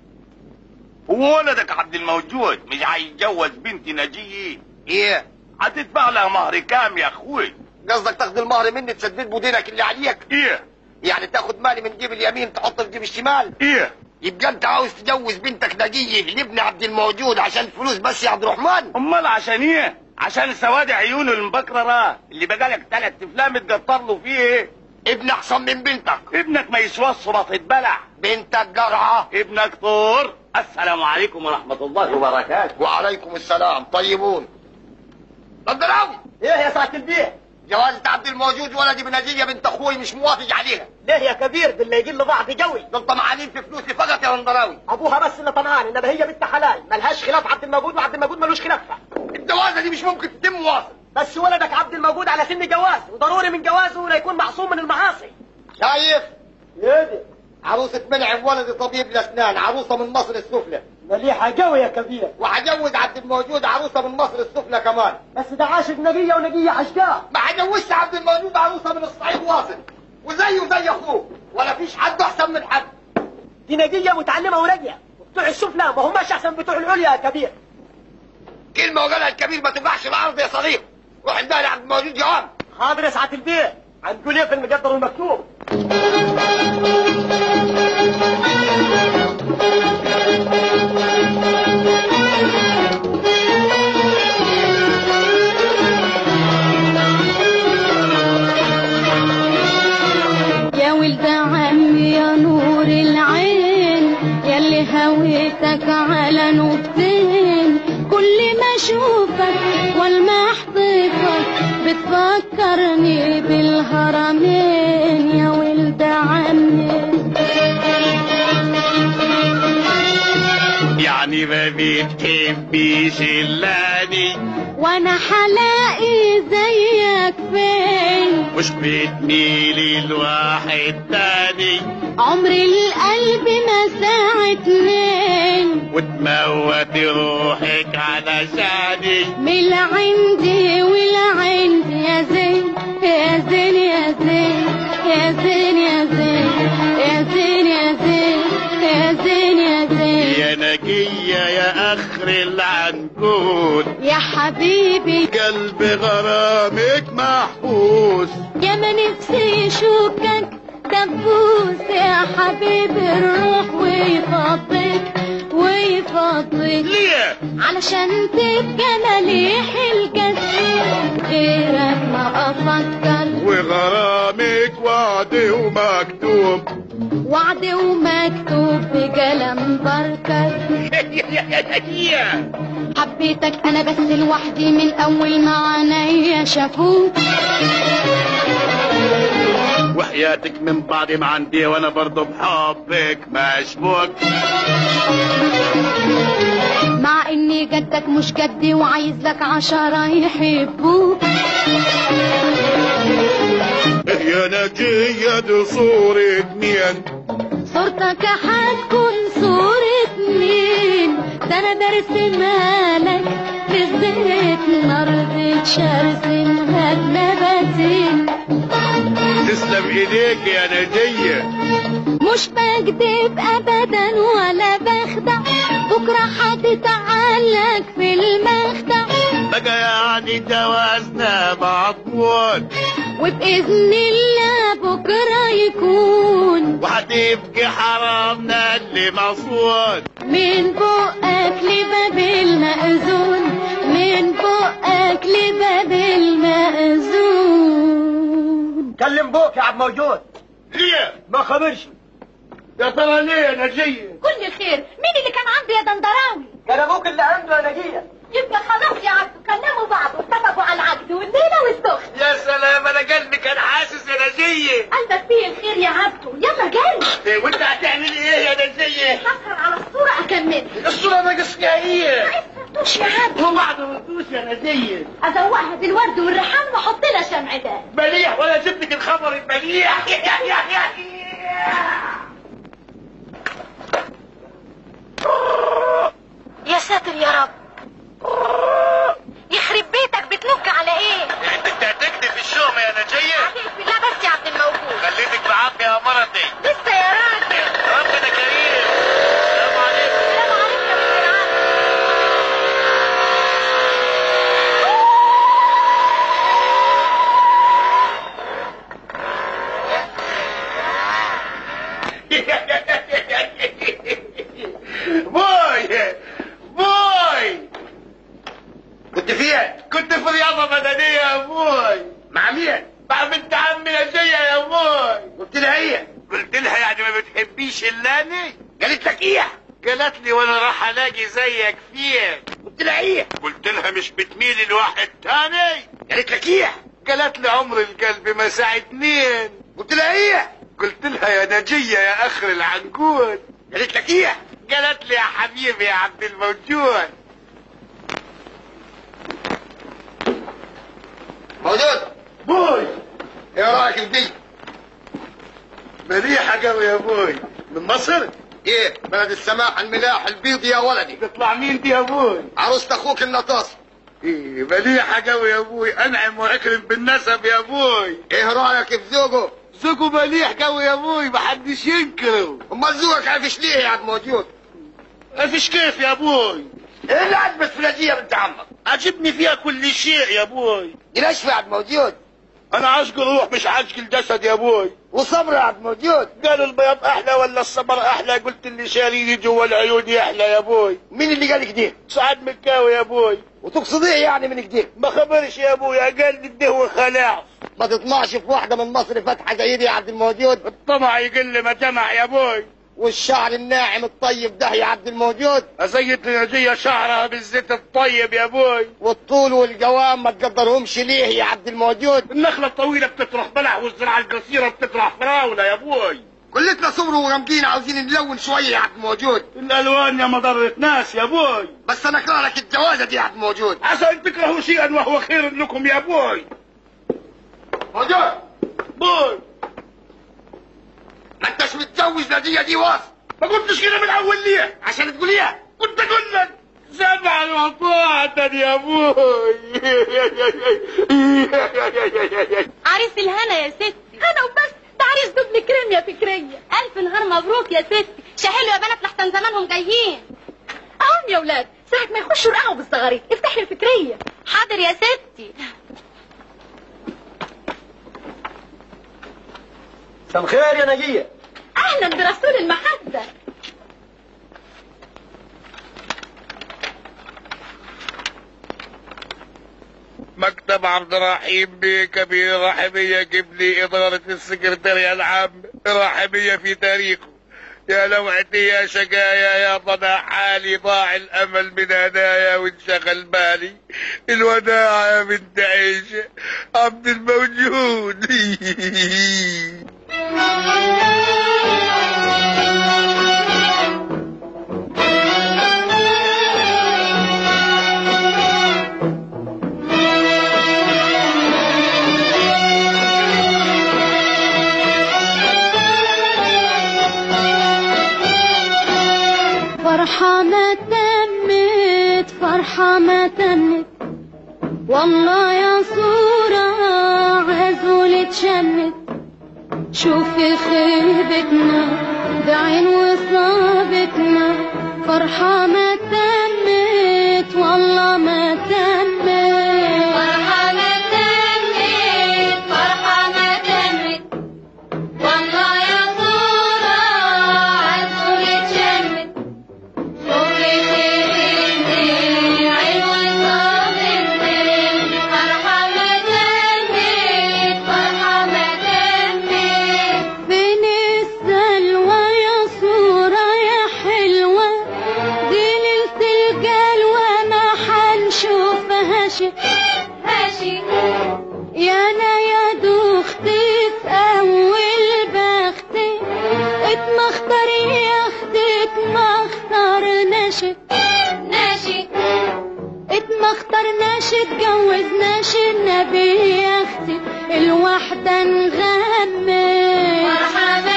[SPEAKER 11] هو ولدك عبد الموجود مش هيتجوز بنتي نجيه
[SPEAKER 4] ايه
[SPEAKER 11] هتدفع لها مهر كام يا اخوي
[SPEAKER 4] قصدك تاخد المهر مني تسدد بودينك اللي عليك
[SPEAKER 11] ايه
[SPEAKER 4] يعني تاخد مالي من جيب اليمين تحطه في جيب الشمال
[SPEAKER 11] ايه
[SPEAKER 4] يبقى انت عاوز تجوز بنتك نجيه لابن عبد الموجود عشان فلوس بس يا عبد الرحمن
[SPEAKER 11] امال عشان ايه عشان سواد عيونه المبكرة اللي بقالك ثلاث افلام تقطر له فيه ايه
[SPEAKER 4] ابن احسن من بنتك
[SPEAKER 11] ابنك ما يسواش صباط بلع
[SPEAKER 4] بنتك جرعه
[SPEAKER 11] ابنك طور السلام عليكم ورحمة الله وبركاته
[SPEAKER 4] وعليكم السلام طيبون بدراوي
[SPEAKER 10] ايه يا ساعة البيه
[SPEAKER 4] جوازة عبد الموجود ولدي بنجية بنت اخوي مش موافق عليها
[SPEAKER 10] ليه يا كبير ده اللي يجي له ضعف قوي
[SPEAKER 4] دول طمعانين في فلوسي فقط يا بندراوي
[SPEAKER 10] ابوها بس اللي طمعان انما هي بنت حلال ملهاش خلاف عبد الموجود وعبد الموجود ملوش خلافها
[SPEAKER 4] الجوازة دي مش ممكن تتم واصل
[SPEAKER 10] بس ولدك عبد الموجود على سن جواز وضروري من جوازه لا يكون معصوم من المعاصي
[SPEAKER 4] شايف
[SPEAKER 10] يدي
[SPEAKER 4] عروسة منعم ولدي طبيب الاسنان عروسة من مصر السفلى
[SPEAKER 10] مليحة قوي يا كبير
[SPEAKER 4] وهجوز عبد الموجود عروسة من مصر السفلى كمان
[SPEAKER 10] بس ده عاشق نقية ونقية عشقاء
[SPEAKER 4] ما هجوزش عبد الموجود عروسة من الصعيد واصل وزيه زي اخوه ولا فيش حد احسن من حد
[SPEAKER 10] دي نقية متعلمة وراقية وبتوع السفلى ما هماش احسن بتوع العليا يا كبير
[SPEAKER 4] كلمة وقالها الكبير ما تقعش الارض يا صديق روح اديها لعبد الموجود جواب
[SPEAKER 10] حاضر يا ساعة البيه هنقول ايه في المقدر والمكتوب
[SPEAKER 12] يا ولد عمي يا نور العين ياللي هويتك على نقطتين كل ما اشوفك والمح طيفك بتفكرني بالهرمين يا ولد عمي
[SPEAKER 11] يعني ما بتحبيش اللاني
[SPEAKER 12] وانا حلاقي زيك فين
[SPEAKER 11] مش بتميلي لواحد تاني
[SPEAKER 12] عمر القلب ما ساعة اتنين
[SPEAKER 11] وتموت روحك علشاني
[SPEAKER 12] من عندي والعندي يا زين يا زين يا زين يا زين يا زين يا زين يا زين يا زين يا زين
[SPEAKER 11] يا نقية يا اخر العنقود
[SPEAKER 12] يا حبيبي
[SPEAKER 11] قلب غرامك محبوس
[SPEAKER 12] يا ما نفسي اشوفك دبوس يا حبيبي الروح ويفضيك ويفضيك
[SPEAKER 11] ليه
[SPEAKER 12] علشان تبقى مليح الجسد غيرك ما افكر
[SPEAKER 11] وغرامك وعد ومكتوب
[SPEAKER 12] وعد ومكتوب بقلم بركر حبيتك انا بس لوحدي من اول ما عينيا شافوك
[SPEAKER 11] وحياتك من بعد ما عندي وانا برضه بحبك مشبوك
[SPEAKER 12] مع اني جدك مش جدي وعايز لك عشرة يحبوك
[SPEAKER 11] يا نجية دي صورة مين
[SPEAKER 12] صورتك هتكون صورة مين ده انا برسمها لك في الزيت نرضة شرسمها بنباتين
[SPEAKER 11] تسلم ايديك يا نجية
[SPEAKER 12] مش بكذب ابدا ولا بخدع بكره هتتعلق في المخدع
[SPEAKER 11] بقى يعني جوازنا مضمون
[SPEAKER 12] وباذن الله بكره يكون
[SPEAKER 11] وهتبقى حرامنا اللي مصون
[SPEAKER 12] من بقك لباب المأذون من بقك لباب المأذون
[SPEAKER 10] كلم بوك يا عبد موجود
[SPEAKER 11] ليه
[SPEAKER 10] ما خبرش
[SPEAKER 11] يا ترى ليه يا نجية
[SPEAKER 2] كل خير مين اللي كان عنده يا دندراوي
[SPEAKER 10] كان ابوك اللي عنده يا نجية
[SPEAKER 2] يبقى خلاص يا عبدو كلموا بعض واتفقوا على العقد والليله والسخن
[SPEAKER 11] يا سلام انا قلبي كان حاسس يا نجية
[SPEAKER 2] قلبك فيه الخير يا عبدو يلا جري
[SPEAKER 11] وانت هتعمل ايه يا نجية
[SPEAKER 2] هسهر على الصوره اكملها
[SPEAKER 11] الصورة ناقص فيها ايه
[SPEAKER 2] ما يفرطوش يا عبدو
[SPEAKER 11] وبعد ما تدوس يا نجية
[SPEAKER 2] ازوقها بالورد والريحان واحط لها شمع ده
[SPEAKER 11] مليح ولا جبت لك الخبر المليح
[SPEAKER 2] يا ساتر يا رب يخرب بيتك بتنك على ايه
[SPEAKER 11] انت هتكتب في الشوم يا نجية
[SPEAKER 2] عليك بالله بس يا عبد الموجود
[SPEAKER 11] خليتك بعافية يا مرتي
[SPEAKER 2] لسه يا راجل
[SPEAKER 11] ربنا كريم السلام عليكم
[SPEAKER 2] السلام عليكم يا بنت العم
[SPEAKER 11] بوي بوي كنت فين؟ كنت في رياضة مدنية يا بوي مع مين؟ مع بنت عمي نجية يا بوي قلت لها ايه؟ قلت لها يعني ما بتحبيش الا انا؟ قالت لك ايه؟ قالت لي وانا راح الاقي زيك فين؟ قلت لها ايه؟ قلت لها مش بتميلي لواحد تاني؟ قالت لك ايه؟ قالت لي عمر القلب ما ساعة اتنين قلت لها ايه؟ قلت لها يا نجية يا اخر العنقود قالت لك ايه؟ قالت لي يا حبيبي يا عبد الموجود موجود بوي ايه رايك في دي؟ مليحة قوي يا بوي من مصر؟ ايه بلد السماح الملاح البيض يا ولدي تطلع مين دي يا بوي؟ عروسة اخوك النطاس ايه مليحة قوي يا بوي انعم واكرم بالنسب يا بوي ايه رايك في زوجه؟ زوجه مليح قوي يا بوي محدش ينكره امال زوجك عارفش ليه يا عبد موجود؟ عارفش كيف يا بوي؟ ايه اللي عجبك في نجية بنت عمك؟ عجبني فيها كل شيء يا بوي ليش في عبد موجود؟ انا عاشق الروح مش عاشق الجسد يا بوي وصبر يا عبد موجود قالوا البياض احلى ولا الصبر احلى قلت اللي شاريني جوا العيون يحلى يا بوي مين اللي قال كده سعد مكاوي يا بوي وتقصد ايه يعني من كده ما خبرش يا ابوي قال لي ده هو خلاص ما تطمعش في واحده من مصر فاتحه زي دي يا عبد الموجود الطمع يقل ما جمع يا ابوي والشعر الناعم الطيب ده يا عبد الموجود ازيت نجية شعرها بالزيت الطيب يا ابوي والطول والجوام ما تقدرهمش ليه يا عبد الموجود النخلة الطويلة بتطرح بلح والزراعة القصيرة بتطرح فراولة يا ابوي كلتنا سمر وغامقين عاوزين نلون شوية يا عبد موجود الالوان يا مضرة ناس يا ابوي بس انا اكره لك الجوازة دي يا عبد موجود عسى ان تكرهوا شيئا وهو خير لكم يا ابوي موجود بوي ما انتش متجوز نادية دي واصل ما قلتش كده من الاول ليه عشان تقول ايه كنت اقول لك سمعا وطاعة يا ابوي
[SPEAKER 2] عريس الهنا يا ستي هنا وبس ده عريس دبل كريم يا فكرية ألف نهار مبروك يا ستي شاهلوا يا بنات لحسن زمانهم جايين أهم يا ولاد ساعة ما يخشوا رقعوا بالصغاريت افتحي الفكرية حاضر يا ستي
[SPEAKER 10] مساء الخير يا نجية
[SPEAKER 2] أهلا برسول المحبة
[SPEAKER 11] مكتب عبد الرحيم بيه كبير رحمية جيب لي إدارة السكرتارية العام رحمية في تاريخه يا لوعتي يا شقايا يا ضنا حالي ضاع الأمل من هدايا وانشغل بالي الوداع يا بنت عيشة عبد الموجود
[SPEAKER 12] فرحة ما تمت فرحة ما تمت والله يا صورة عزول اتشمت شوفي خيبتنا بعين وصابتنا فرحة ما تمت والله ما تمت
[SPEAKER 2] فرحة ما تمت فرحة ما تمت والله يا صورة عالصور اتشمت شوفي خيبتني عين وصابتني فرحة ما تمت فرحة ما تمت
[SPEAKER 12] فين السلوى يا صورة يا حلوة دي ليلة الجلوة ما حنشوفها شي
[SPEAKER 2] ماشي
[SPEAKER 12] يا انا يا دوختي في اول بختي اتمختر يا اختي اتمختر ناشي
[SPEAKER 2] ماشي
[SPEAKER 12] اتمختر ناشي اتجوزناش النبي يا اختي الواحدة نغمي
[SPEAKER 2] فرحة ما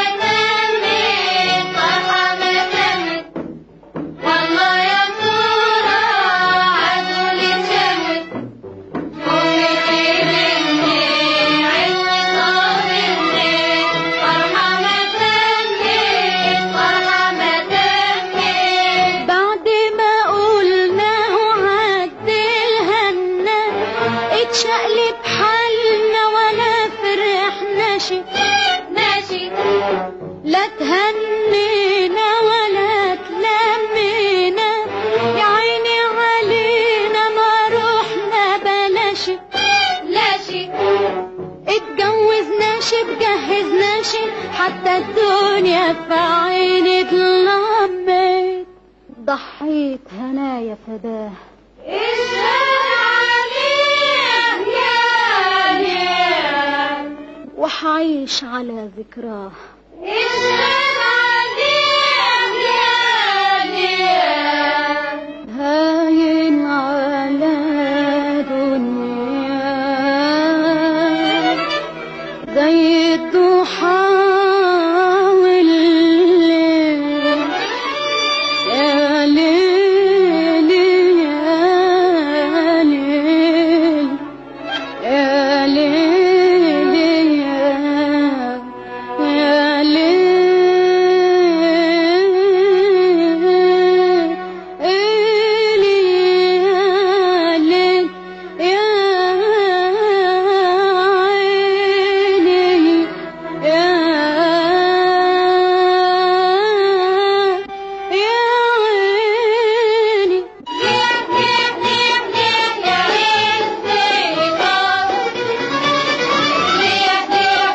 [SPEAKER 2] تمت فرحة ما تمت والله يا صورة عدول اتشمت شوفي خيبتني عين وصابتني فرحة ما تمت فرحة ما تمت
[SPEAKER 12] بعد ما قلنا وعد الهنا اتشقلب حالنا ولا فرحناش
[SPEAKER 2] ماشي
[SPEAKER 12] لا تهنينا ولا تلمينا يا عيني علينا ما روحنا بلاش
[SPEAKER 2] لاشي
[SPEAKER 12] اتجوزناش اتجهزناش حتى الدنيا في عيني اتلمت ضحيت هنايا فداه
[SPEAKER 2] اشهد عليه يا ليل
[SPEAKER 12] وحعيش على ذكراه
[SPEAKER 2] اشهد عليه يا ليل
[SPEAKER 12] هاين على دنيا زي الضحى والليل يا ليل يا ليل يا ليل يا يا ليل يا عيني يا يا عيني
[SPEAKER 2] ليه ليه ليه ليه يا ليل ليه ليه ليه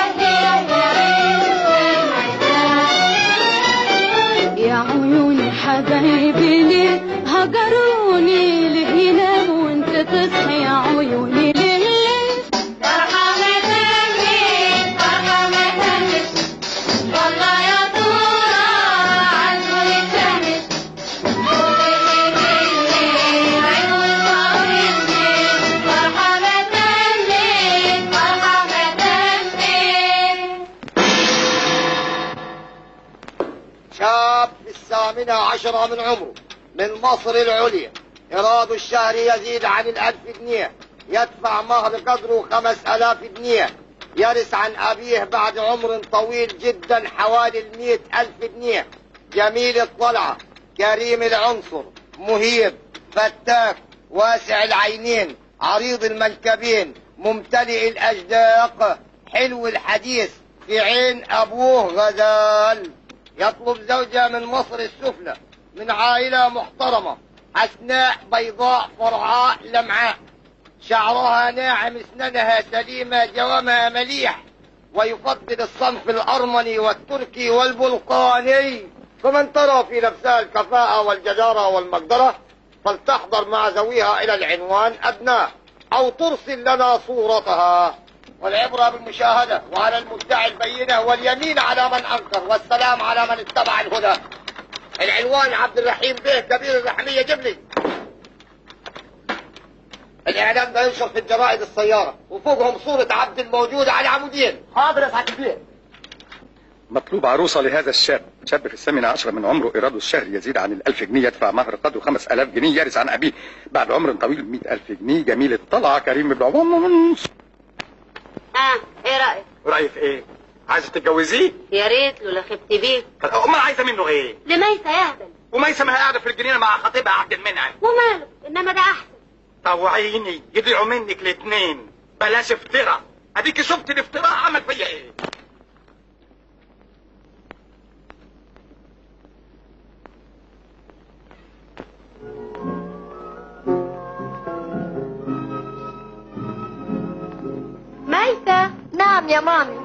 [SPEAKER 2] ليه يا ليل
[SPEAKER 12] يا عيوني حبايبي ليه هجروني ليه يناموا وانت تصحي يا عيوني ليه ليه
[SPEAKER 2] فرحة ما تمت فرحة ما تمت والله يا طورة عالصور اتشمت شوفي خيبتني عين وصابتني فرحة ما تمت فرحة ما تمت
[SPEAKER 3] شاب في الثامنة عشرة من عمره من مصر العليا إيراد الشهر يزيد عن الألف جنيه يدفع مهر قدره خمس ألاف جنيه يرث عن أبيه بعد عمر طويل جدا حوالي المئة ألف جنيه جميل الطلعة كريم العنصر مهيب فتاك واسع العينين عريض المنكبين ممتلئ الأجداق حلو الحديث في عين أبوه غزال يطلب زوجة من مصر السفلى من عائلة محترمة حسناء بيضاء فرعاء لمعاء شعرها ناعم اسنانها سليمة جوامها مليح ويفضل الصنف الأرمني والتركي والبلقاني فمن ترى في نفسها الكفاءة والجدارة والمقدرة فلتحضر مع ذويها إلى العنوان أبناء أو ترسل لنا صورتها والعبرة بالمشاهدة وعلى المدعي البينة واليمين على من أنكر والسلام على من اتبع الهدى العنوان عبد الرحيم بيه كبير الرحمية جبلي الإعلان ده ينشر في الجرائد السيارة وفوقهم صورة عبد الموجود على عمودين
[SPEAKER 10] حاضر يا سعاده البيه
[SPEAKER 13] مطلوب عروسة لهذا الشاب شاب في الثامن عشر من عمره إيراده الشهري يزيد عن الألف جنيه يدفع مهر قدره خمس ألاف جنيه يرث عن أبيه بعد عمر طويل مئة ألف جنيه جميل الطلعة كريم ابن عمر
[SPEAKER 6] اه ايه رايك
[SPEAKER 13] رأيي في إيه؟ عايزة تتجوزيه؟
[SPEAKER 6] يا ريت لولا خبت بيه
[SPEAKER 13] أمال عايزة منه إيه؟
[SPEAKER 6] لميسة يهبل
[SPEAKER 13] وميسة ما هي قاعدة في الجنينة مع خطيبها عبد المنعم
[SPEAKER 6] وماله انما ده احسن
[SPEAKER 13] طوعيني يضيعوا منك الاتنين بلاش افتراء اديك شفت الافتراء عمل فيا ايه
[SPEAKER 9] ميسة نعم يا مامي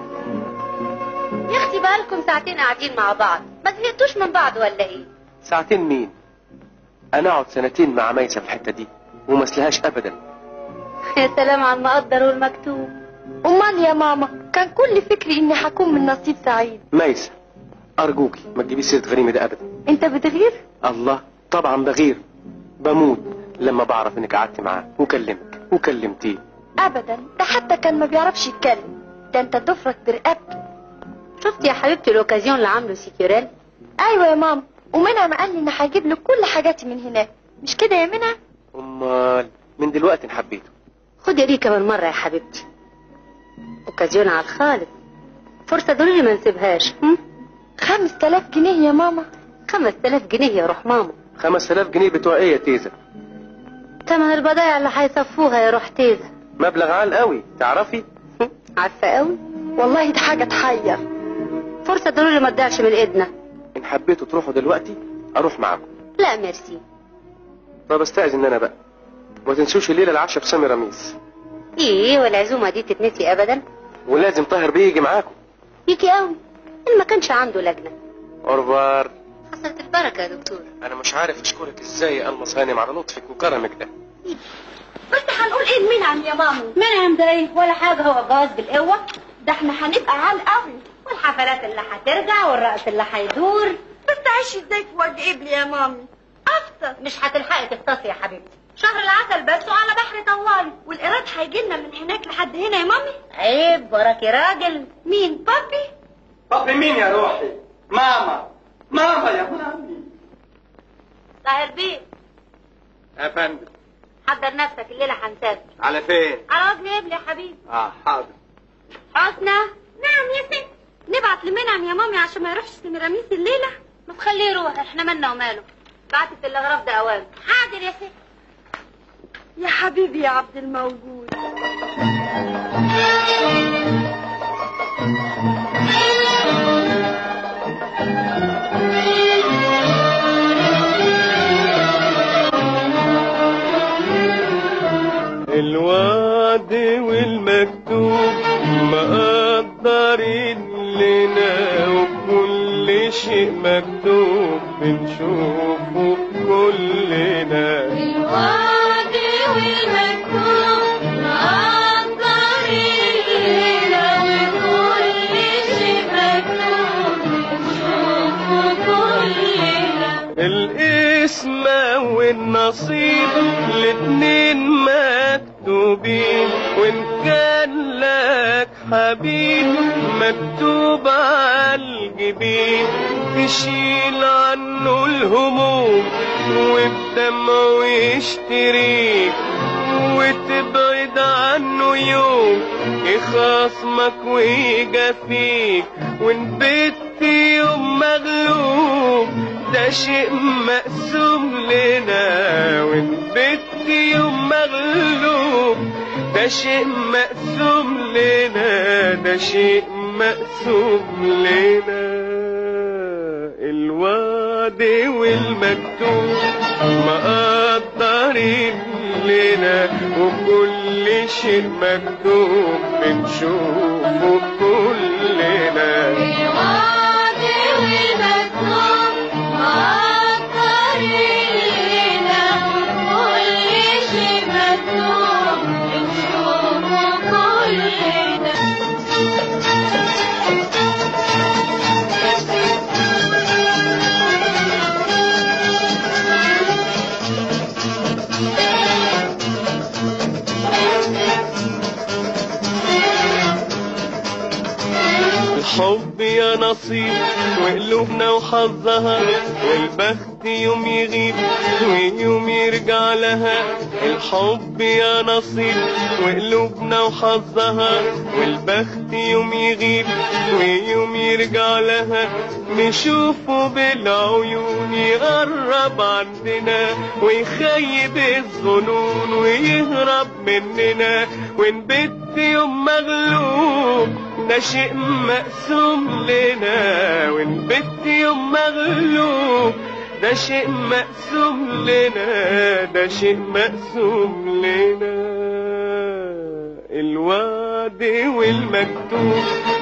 [SPEAKER 6] يا اختي بقالكم ساعتين قاعدين مع بعض ما زهقتوش من بعض ولا ايه
[SPEAKER 1] ساعتين مين انا اقعد سنتين مع ميسة في الحتة دي وما اسلهاش ابدا
[SPEAKER 6] يا سلام على المقدر والمكتوب
[SPEAKER 9] امال يا ماما كان كل فكري اني حكون من نصيب سعيد
[SPEAKER 1] ميسة ارجوكي ما تجيبيش سيرة غريمة ده ابدا
[SPEAKER 9] انت بتغير
[SPEAKER 1] الله طبعا بغير بموت لما بعرف انك قعدت معاه وكلمك وكلمتيه
[SPEAKER 9] ابدا ده حتى كان ما بيعرفش يتكلم ده انت ضفرك برقبته
[SPEAKER 6] شفت يا حبيبتي الاوكازيون اللي عامله سيكيوريل
[SPEAKER 9] ايوه يا ماما ومنعم قال لي ان هيجيب لك كل حاجاتي من هناك مش كده يا منعم
[SPEAKER 1] امال من دلوقتي حبيته
[SPEAKER 6] خدي دي كمان مرة يا حبيبتي اوكازيون على الخالد فرصة ضروري ما نسيبهاش هم؟
[SPEAKER 9] خمس تلاف جنيه يا ماما
[SPEAKER 6] خمس تلاف جنيه يا روح ماما
[SPEAKER 1] خمس تلاف جنيه بتوع ايه يا تيزة
[SPEAKER 6] تمن البضايع اللي هيصفوها يا روح تيزة
[SPEAKER 1] مبلغ عال قوي تعرفي
[SPEAKER 6] عارفة قوي
[SPEAKER 9] والله دي حاجة تحير
[SPEAKER 6] فرصة ضروري ما تضيعش من ايدنا
[SPEAKER 1] ان حبيتوا تروحوا دلوقتي اروح معاكم
[SPEAKER 6] لا ميرسي
[SPEAKER 1] طب استأذن انا بقى وما تنسوش الليلة العشاء في سامي رميس
[SPEAKER 6] ايه والعزومة دي تتنسي ابدا
[SPEAKER 1] ولازم طاهر بيه يجي معاكم
[SPEAKER 6] يجي قوي ان ما كانش عنده لجنة
[SPEAKER 1] اورفار
[SPEAKER 6] حصلت البركة يا دكتور
[SPEAKER 1] انا مش عارف اشكرك ازاي يا المص هانم على لطفك وكرمك ده
[SPEAKER 2] بس هنقول ايه منعم يا مامي
[SPEAKER 6] منعم ده ايه ولا حاجة هو جواز بالقوة
[SPEAKER 2] ده احنا هنبقى عال قوي
[SPEAKER 6] والحفلات اللي هترجع والرقص اللي هيدور
[SPEAKER 2] بس تعيشي ازاي في وجه قبلي يا مامي افطر
[SPEAKER 6] مش هتلحقي تفطسي يا حبيبتي
[SPEAKER 2] شهر العسل بس وعلى بحر طوالي والقراد هيجي لنا من هناك لحد هنا يا مامي
[SPEAKER 6] عيب وراكي راجل
[SPEAKER 2] مين بابي
[SPEAKER 13] طب مين يا روحي ماما ماما يا مامي
[SPEAKER 6] طاهر بيه
[SPEAKER 13] يا فندم
[SPEAKER 6] حضر نفسك الليلة هنسافر
[SPEAKER 13] على فين
[SPEAKER 6] على وجه قبلي يا حبيبي
[SPEAKER 13] اه حاضر
[SPEAKER 2] حسنى نعم يا ست نبعت لمنعم يا مامي عشان ما يروحش سميراميس الليلة
[SPEAKER 6] ما تخليه يروح احنا مالنا وماله بعتت الاغراف ده اوام
[SPEAKER 2] حاضر يا ست يا حبيبي يا عبد الموجود
[SPEAKER 5] الوعد والمكتوب مقدرين لنا وكل شيء مكتوب بنشوفه كلنا
[SPEAKER 12] الوعد والمكتوب مقدرين لنا وكل شيء مكتوب نشوفه كلنا
[SPEAKER 5] الاسم والنصيب الاتنين مكتوبين وان كان لك حبيب مكتوب عالجبين تشيل عنه الهموم وبدمعه يشتريك وتبعد عنه يوم يخاصمك ويجافيك وان بت يوم مغلوب ده شيء مقسوم لنا وان بت يوم مغلوب ده شيء مقسوم لنا ده شيء مقسوم لنا الوعد والمكتوب مقدر مقدرين لنا وكل شيء مكتوب بنشوفه كلنا
[SPEAKER 12] الوعد والمكتوب مقدرين لنا كل شيء مكتوب بنشوفه كلنا
[SPEAKER 5] الحب يا نصيب وقلوبنا وحظها والبخت يوم يغيب ويوم يرجع لها الحب يا نصيب وقلوبنا وحظها والبخت يوم يغيب ويوم يرجع لها نشوفه بالعيون يقرب عندنا ويخيب الظنون ويهرب مننا ونبت يوم مغلوب ده شيء مقسوم لنا ونبت يوم مغلوب ده شيء مقسوم لنا ده شيء مقسوم لنا الوعد والمكتوب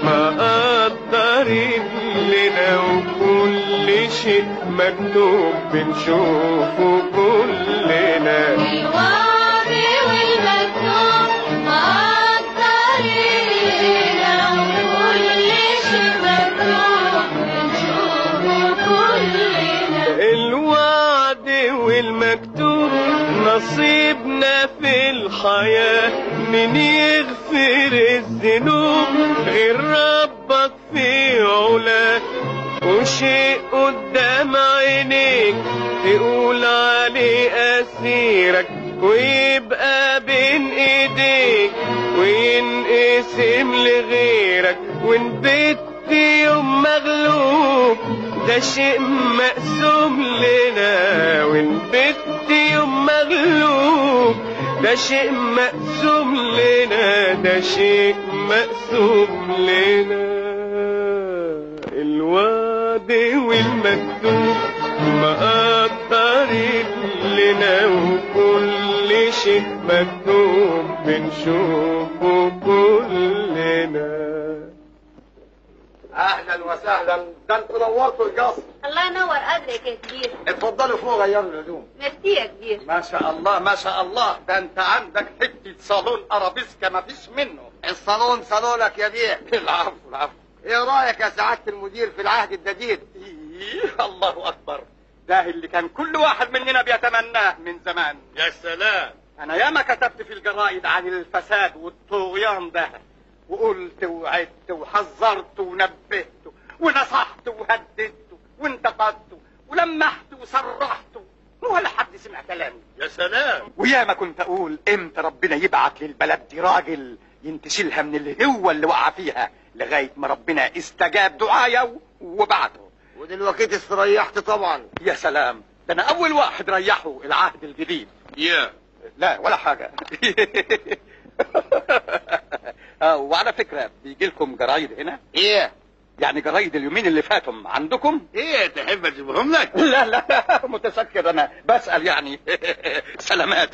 [SPEAKER 5] مقدرين لنا وكل شيء مكتوب بنشوفه كلنا
[SPEAKER 12] الوعد والمكتوب مقدرين لنا كل شيء مكتوب بنشوفه كلنا
[SPEAKER 5] الوعد والمكتوب نصيبنا في الحياة من يغفر الذنوب غير ربك في علاه وشيء قدام عينيك تقول عليه أسيرك ويبقى بين ايديك وينقسم لغيرك ونبت يوم مغلوب ده شيء مقسوم لنا ونبت يوم مغلوب ده شيء مقسوم لنا ده شيء مقسوم لنا الوعد والمكتوب مقدرين لنا وكل شيء مكتوب بنشوفه كلنا
[SPEAKER 3] اهلا وسهلا ده انتوا نورتوا القصر
[SPEAKER 6] الله ينور قدرك يا كبير
[SPEAKER 3] اتفضلوا فوق غيروا الهدوم
[SPEAKER 6] ميرسي يا كبير
[SPEAKER 13] ما شاء الله ما شاء الله ده انت عندك حته صالون ارابيسكا ما فيش منه
[SPEAKER 3] الصالون صالونك يا بيه
[SPEAKER 13] العفو العفو
[SPEAKER 3] ايه رايك يا سعاده المدير في العهد الجديد
[SPEAKER 13] إيه الله اكبر ده اللي كان كل واحد مننا بيتمناه من زمان
[SPEAKER 11] يا سلام
[SPEAKER 13] انا ياما كتبت في الجرايد عن الفساد والطغيان ده وقلت وعدت وحذرت ونبهت ونصحت وهددت وانتقدت ولمحت وصرحت ولا حد سمع كلامي
[SPEAKER 11] يا سلام
[SPEAKER 13] وياما كنت اقول امتى ربنا يبعت للبلد دي راجل ينتشلها من الهوة اللي وقع فيها لغاية ما ربنا استجاب دعايا وبعته
[SPEAKER 3] ودلوقتي استريحت طبعا
[SPEAKER 13] يا سلام ده انا اول واحد ريحه العهد الجديد
[SPEAKER 11] يا
[SPEAKER 13] لا ولا حاجة آه، وعلى فكرة بيجي لكم جرايد هنا
[SPEAKER 3] ايه
[SPEAKER 13] يعني جرايد اليومين اللي فاتوا عندكم
[SPEAKER 11] ايه تحب اجيبهم لك
[SPEAKER 13] لا لا متشكر انا بسأل يعني سلامات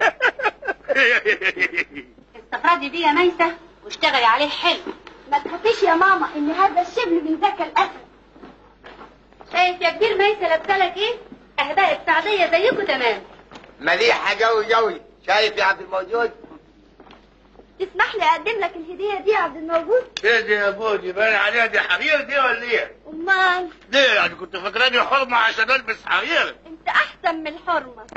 [SPEAKER 6] استفردي بيه يا ميسة واشتغلي عليه حلو
[SPEAKER 9] ما تخافيش يا ماما ان هذا الشبل من ذاك الاسد
[SPEAKER 6] شايف يا كبير ميسة لابسالك ايه؟ اهداء السعدية زيكم تمام
[SPEAKER 3] مليحه جوي جوي شايف يا عبد الموجود
[SPEAKER 9] تسمح لي اقدم لك الهديه دي يا عبد الموجود
[SPEAKER 11] ايه دي يا بودي باين عليها دي حرير دي ولا ايه؟
[SPEAKER 9] امال
[SPEAKER 11] ليه يعني كنت فاكراني حرمة عشان البس حرير
[SPEAKER 9] انت احسن من الحرمه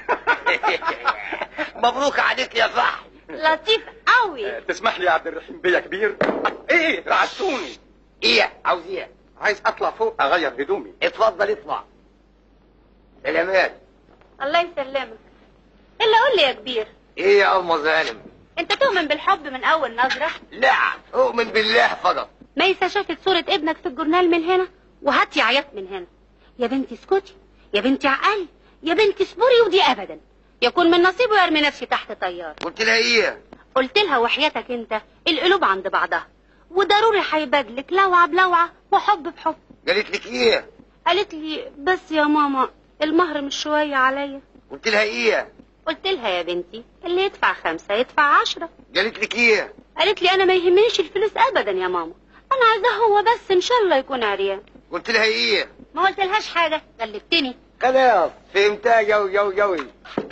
[SPEAKER 3] مبروك عليك يا فحم
[SPEAKER 9] لطيف قوي
[SPEAKER 13] تسمح لي يا عبد الرحيم بيا كبير ايه رعشتوني
[SPEAKER 3] ايه عاوز ايه
[SPEAKER 13] عايز اطلع فوق اغير هدومي
[SPEAKER 3] اتفضل اطلع سلامات
[SPEAKER 6] الله يسلمك الا قول لي يا كبير
[SPEAKER 3] ايه يا ام ظالم
[SPEAKER 6] انت تؤمن بالحب من اول نظرة
[SPEAKER 3] لا اؤمن بالله فقط
[SPEAKER 6] ميسة شافت صورة ابنك في الجورنال من هنا وهاتي عيط من هنا يا بنتي اسكتي يا بنتي عقلي يا بنتي اصبري ودي ابدا يكون من نصيبه يرمي نفسي تحت طيار
[SPEAKER 3] قلت لها ايه
[SPEAKER 6] قلت لها وحياتك انت القلوب عند بعضها وضروري هيبادلك لوعة بلوعة وحب بحب
[SPEAKER 3] قالت لك ايه
[SPEAKER 6] قالت لي بس يا ماما المهر مش شوية عليا
[SPEAKER 3] قلت لها ايه
[SPEAKER 6] قلت لها يا بنتي اللي يدفع خمسة يدفع عشرة
[SPEAKER 3] قالت لك ايه
[SPEAKER 6] قالت لي انا ما يهمنيش الفلوس ابدا يا ماما انا عايزاه هو بس ان شاء الله يكون عريان
[SPEAKER 3] قلت لها ايه
[SPEAKER 6] ما قلت لهاش حاجة غلبتني
[SPEAKER 3] خلاص فهمتها جوي جوي جوي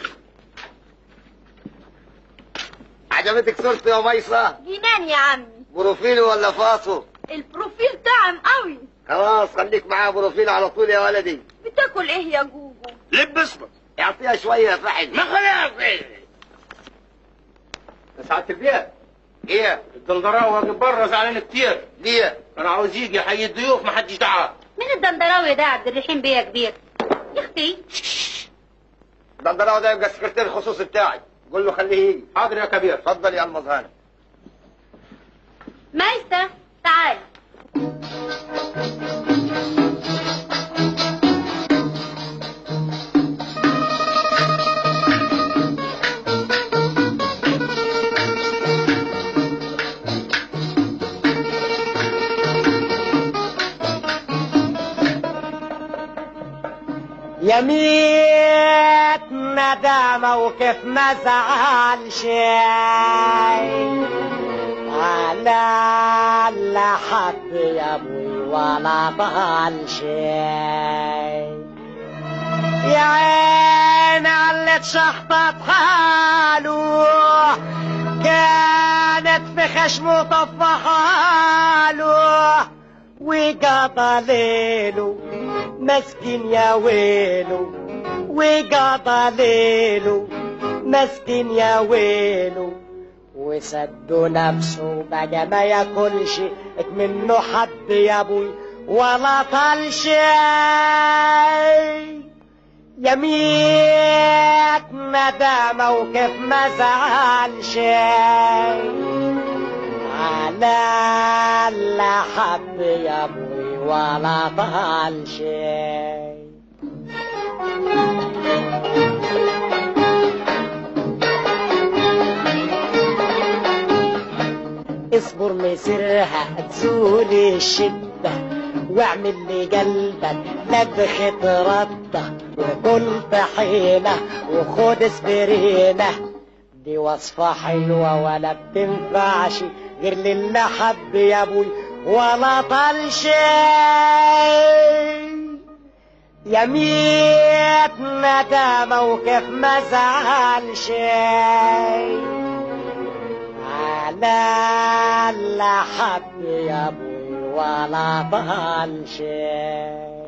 [SPEAKER 3] عجبتك صورتي يا ميصة
[SPEAKER 2] جنان يا عمي
[SPEAKER 3] بروفيل ولا فاصو
[SPEAKER 2] البروفيل طعم قوي
[SPEAKER 3] خلاص خليك معاها بروفيل على طول يا ولدي
[SPEAKER 2] بتاكل ايه يا جوجو
[SPEAKER 11] لب اسمك
[SPEAKER 3] اعطيها شوية فحل
[SPEAKER 11] ما خلاص
[SPEAKER 1] ساعة البيت
[SPEAKER 3] ايه
[SPEAKER 1] الدندراوي بره زعلان كتير
[SPEAKER 3] ليه
[SPEAKER 1] انا عاوز يجي حي الضيوف ما حدش دعاه
[SPEAKER 6] مين الدندراوي ده عبد الرحيم بيه كبير يا اختي
[SPEAKER 3] دندراوي ده يبقى السكرتير الخصوصي بتاعي قول له خليه يجي
[SPEAKER 1] حاضر يا كبير
[SPEAKER 3] اتفضل يا المظهانة
[SPEAKER 6] مايسة تعال
[SPEAKER 10] يميت ندامة وكيف ما زعل شيء على لا حد يا ابوي ولا ضل شيء يا عين على اتشحطت حاله كانت في خشمه طف حاله وقضى ليله مسكين يا ويلو وقضى ليله مسكين يا ويلو وسدوا نفسه بقى ما ياكلش منه حد يا ابوي ولا طال شيء يميت ندامة وكيف ما زعل شيء على لا حب يا ابوي ولا طال شيء اصبر مسرها تزول الشدة واعمل لي قلبك لبخة ردة وكل طحينة وخد اسبرينة دي وصفة حلوة ولا بتنفعش غير للي حب يا ابوي ولا طال شيء يميت ندامة وكيف ما زعل شيء على اللي حب يا ابوي ولا طال شيء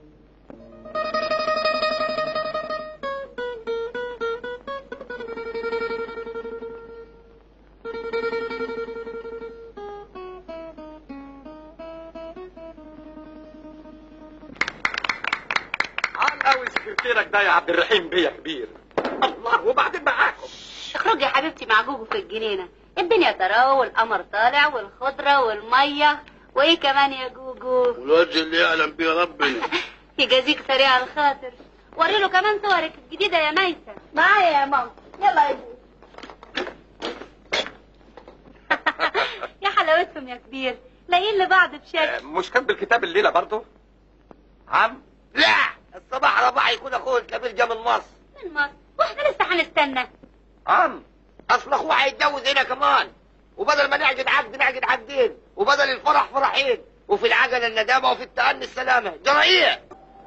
[SPEAKER 13] عال قوي سكرتيرك ده يا عبد الرحيم بيه كبير الله وبعدين معاكم
[SPEAKER 6] اخرجي يا حبيبتي مع جوجو في الجنينة الدنيا ترى والقمر طالع والخضرة والمية وايه كمان يا جوجو
[SPEAKER 11] والوجه اللي يعلم بيه ربنا
[SPEAKER 6] يجازيك سريع الخاطر وري له كمان صورك الجديدة يا ميسة
[SPEAKER 2] معايا يا ماما يلا يا بوي
[SPEAKER 6] يا حلاوتهم يا كبير لاقيين لبعض بشكل
[SPEAKER 13] مش كان بالكتاب الليلة برضه عم
[SPEAKER 3] لا الصباح رباح يكون اخوه الكبير جا من مصر
[SPEAKER 6] من مصر واحنا لسه هنستنى
[SPEAKER 3] عم اصل اخوه هيتجوز هنا كمان وبدل ما نعقد عقد نعقد عقدين وبدل الفرح فرحين وفي العجله الندامه وفي التأني السلامه جرى ايه؟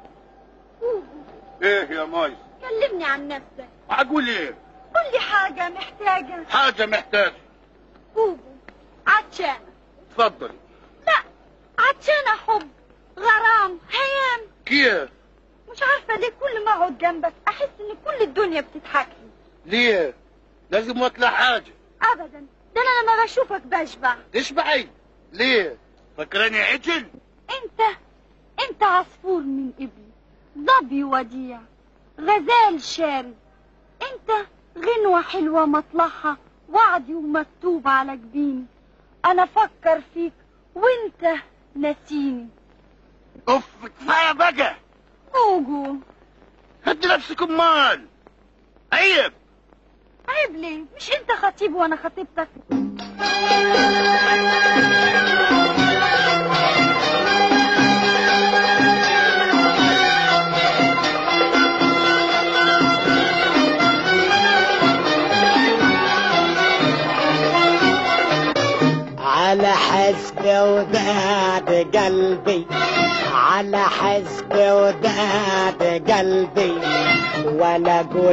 [SPEAKER 11] ايه يا مايس
[SPEAKER 2] كلمني عن نفسك
[SPEAKER 11] اقول ايه
[SPEAKER 2] قول لي حاجة محتاجة
[SPEAKER 11] حاجه محتاج
[SPEAKER 2] جوجو عطشانة
[SPEAKER 11] تفضلي
[SPEAKER 2] لا عطشانة حب غرام هيام
[SPEAKER 11] كيف
[SPEAKER 2] مش عارفة ليه كل ما اقعد جنبك احس ان كل الدنيا بتضحك لي
[SPEAKER 11] ليه لازم اطلع حاجه
[SPEAKER 2] ابدا ده انا لما بشوفك بشبع
[SPEAKER 11] تشبعي ليه فكراني عجل
[SPEAKER 2] انت انت عصفور من ابلي ظبي وديع غزال شارد انت غنوة حلوة مطلعها وعدي ومكتوب على جبيني انا افكر فيك وانت نسيني
[SPEAKER 11] اوف كفايه بقى
[SPEAKER 2] اوجو
[SPEAKER 11] هد نفسك امال عيب
[SPEAKER 2] عيب ليه مش انت خطيب وانا خطيبتك
[SPEAKER 14] وداد قلبي على حزب وداد قلبي وانا اقول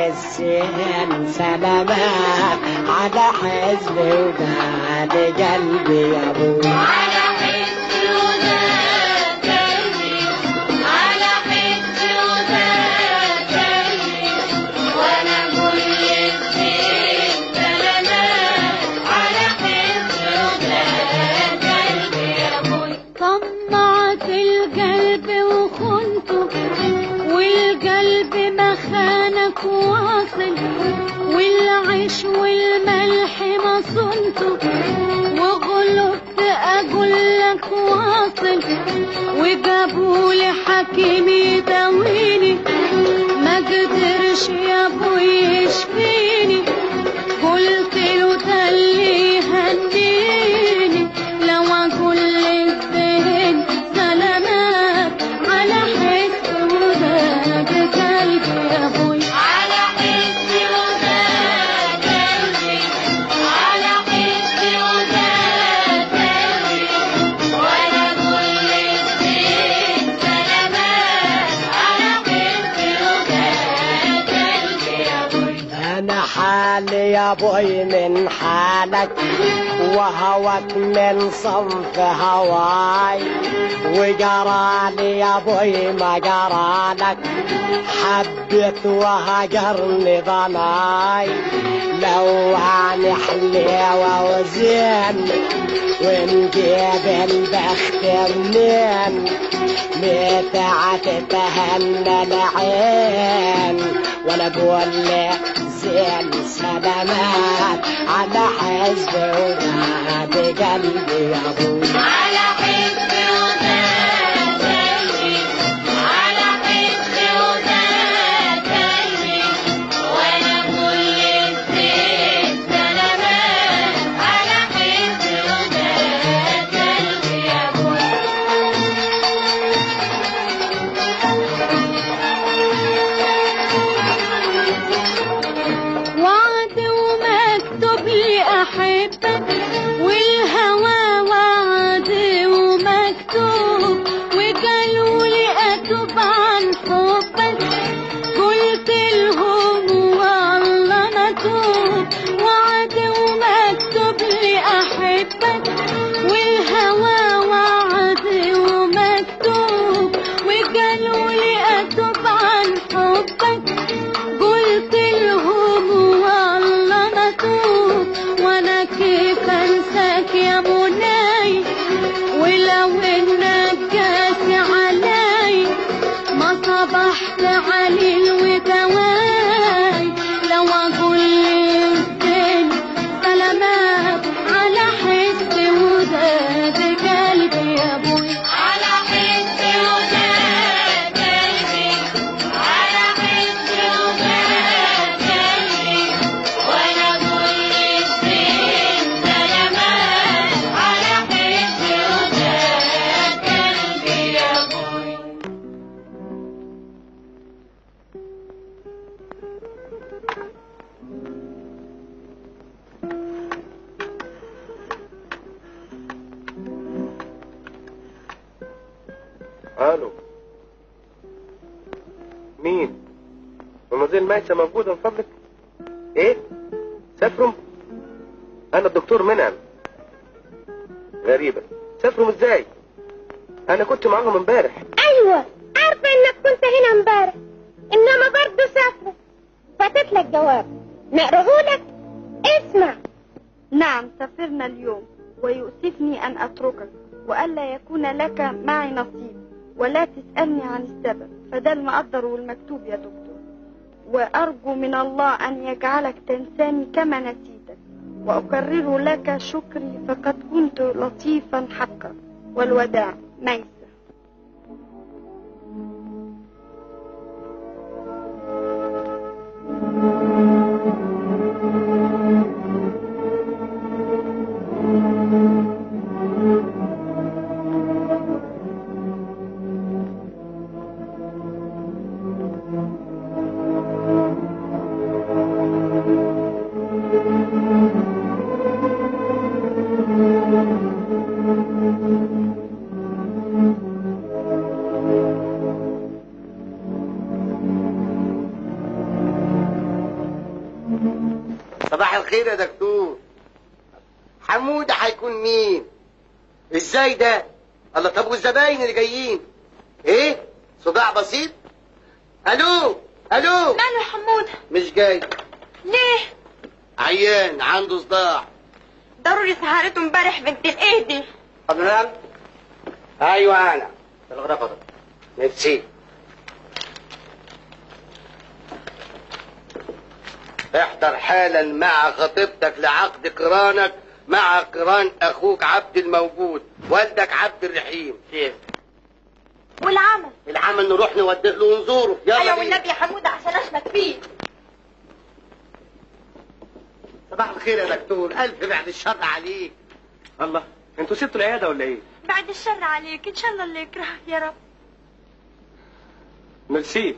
[SPEAKER 14] للسين سلامات على حزب وداد قلبي يا ابوي
[SPEAKER 12] على حس وداد قلبي على حس وداد قلبي وانا اقول للزين سلامات على حس وداد قلبي يا ابوي طمعت القلب وخنته والقلب ما خانك واصل والعيش والملح ما صنته وغلبت اقول لك واصل وجابولي حكيم يداويني ما قدرش يا ابوي يشفيني قلت له ده اللي يهنيني لو اقول للذهن سلامات على حس وداد قلبي يا ابوي على حس وداد قلبي على حس وداد قلبي وانا اقول للذهن سلامات على حس وداد قلبي يا ابوي
[SPEAKER 14] انا حالي يا ابوي من حالك وهواك من صنف هواي وقرالي يا ابوي ما قرالك حبيت وهجرني ضناي لو عن حليوة وزين ونجيب البخت منين متى تتهنى العين ولا اقول لك زين سلامات على حزب وداد قلبي يا ابوي
[SPEAKER 12] على حس وداد قلبي على حس وداد قلبي وانا كل الزين سلامات على حس وداد قلبي يا ابوي وعد ومكتوب لي احبك والهوى وعد ومكتوب وقالوا لي اتوب عن حبك قلت لهم والله ما توب وعد ومكتوب لي احبك والهوى وعد ومكتوب وقالوا لي اتوب عن حبك قلت لهم والله ما توب وانا كيف انساك يا مناي ولو انك قاسي علي ما صبحت علي ودواي لو اقول للزين سلامات على حس وداد قلبي يا ابوي على حس وداد قلبي على حس وداد قلبي وانا اقول للزين سلامات على حس وداد قلبي يا ابوي
[SPEAKER 1] الو مين ممازيل مايسة موجودة من فضلك ايه سافروا انا الدكتور منعم غريبة سافروا ازاي انا كنت معاهم امبارح
[SPEAKER 2] ايوه عارفه انك كنت هنا امبارح انما برضه سافرة فاتت لك جواب نقراه لك اسمع
[SPEAKER 9] نعم سافرنا اليوم ويؤسفني أن أتركك وألا يكون لك معي نصيب ولا تسألني عن السبب فده المقدر والمكتوب يا دكتور وأرجو من الله أن يجعلك تنساني كما نسيتك وأكرر لك شكري فقد كنت لطيفا حقا والوداع ميسة
[SPEAKER 12] Thank you.
[SPEAKER 3] صباح الخير يا دكتور حمودة هيكون مين ازاي ده الله طب والزباين اللي جايين ايه صداع بسيط الو الو
[SPEAKER 2] ماله حمودة
[SPEAKER 3] مش جاي
[SPEAKER 2] ليه
[SPEAKER 3] عيان عنده صداع
[SPEAKER 2] ضروري سهرته امبارح بنت الايه دي
[SPEAKER 3] أبنان ايوه انا الغرفة نفسي احضر حالا مع خطيبتك لعقد قرانك مع قران اخوك عبد الموجود والدك عبد الرحيم كيف
[SPEAKER 2] والعمل
[SPEAKER 3] العمل نروح نوديه له ونزوره يلا
[SPEAKER 2] ايوه
[SPEAKER 3] بينا.
[SPEAKER 2] والنبي يا حمودة عشان اشمت فيه
[SPEAKER 3] صباح الخير يا دكتور الف بعد الشر عليك
[SPEAKER 1] الله انتوا سبتوا العياده ولا ايه
[SPEAKER 2] بعد الشر عليك ان شاء الله اللي يكرهك يا رب
[SPEAKER 1] ميرسي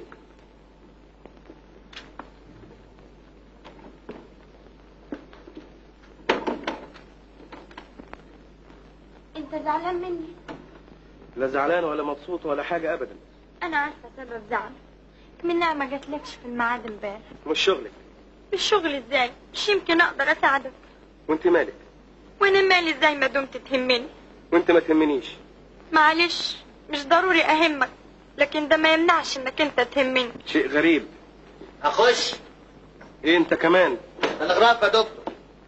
[SPEAKER 2] انت زعلان مني
[SPEAKER 1] لا زعلان ولا مبسوط ولا حاجه ابدا
[SPEAKER 2] انا عارفه سبب زعلك منها ما جاتلكش في الميعاد امبارح
[SPEAKER 1] مش شغلك
[SPEAKER 2] الشغل ازاي مش يمكن اقدر اساعدك
[SPEAKER 1] وانت مالك
[SPEAKER 2] وانا مالي ازاي ما دمت تهمني
[SPEAKER 1] وانت ما تهمنيش
[SPEAKER 2] معلش مش ضروري اهمك لكن ده ما يمنعش انك انت تهمني
[SPEAKER 1] شيء غريب
[SPEAKER 3] اخش
[SPEAKER 1] ايه انت كمان
[SPEAKER 3] الغرفة يا دكتور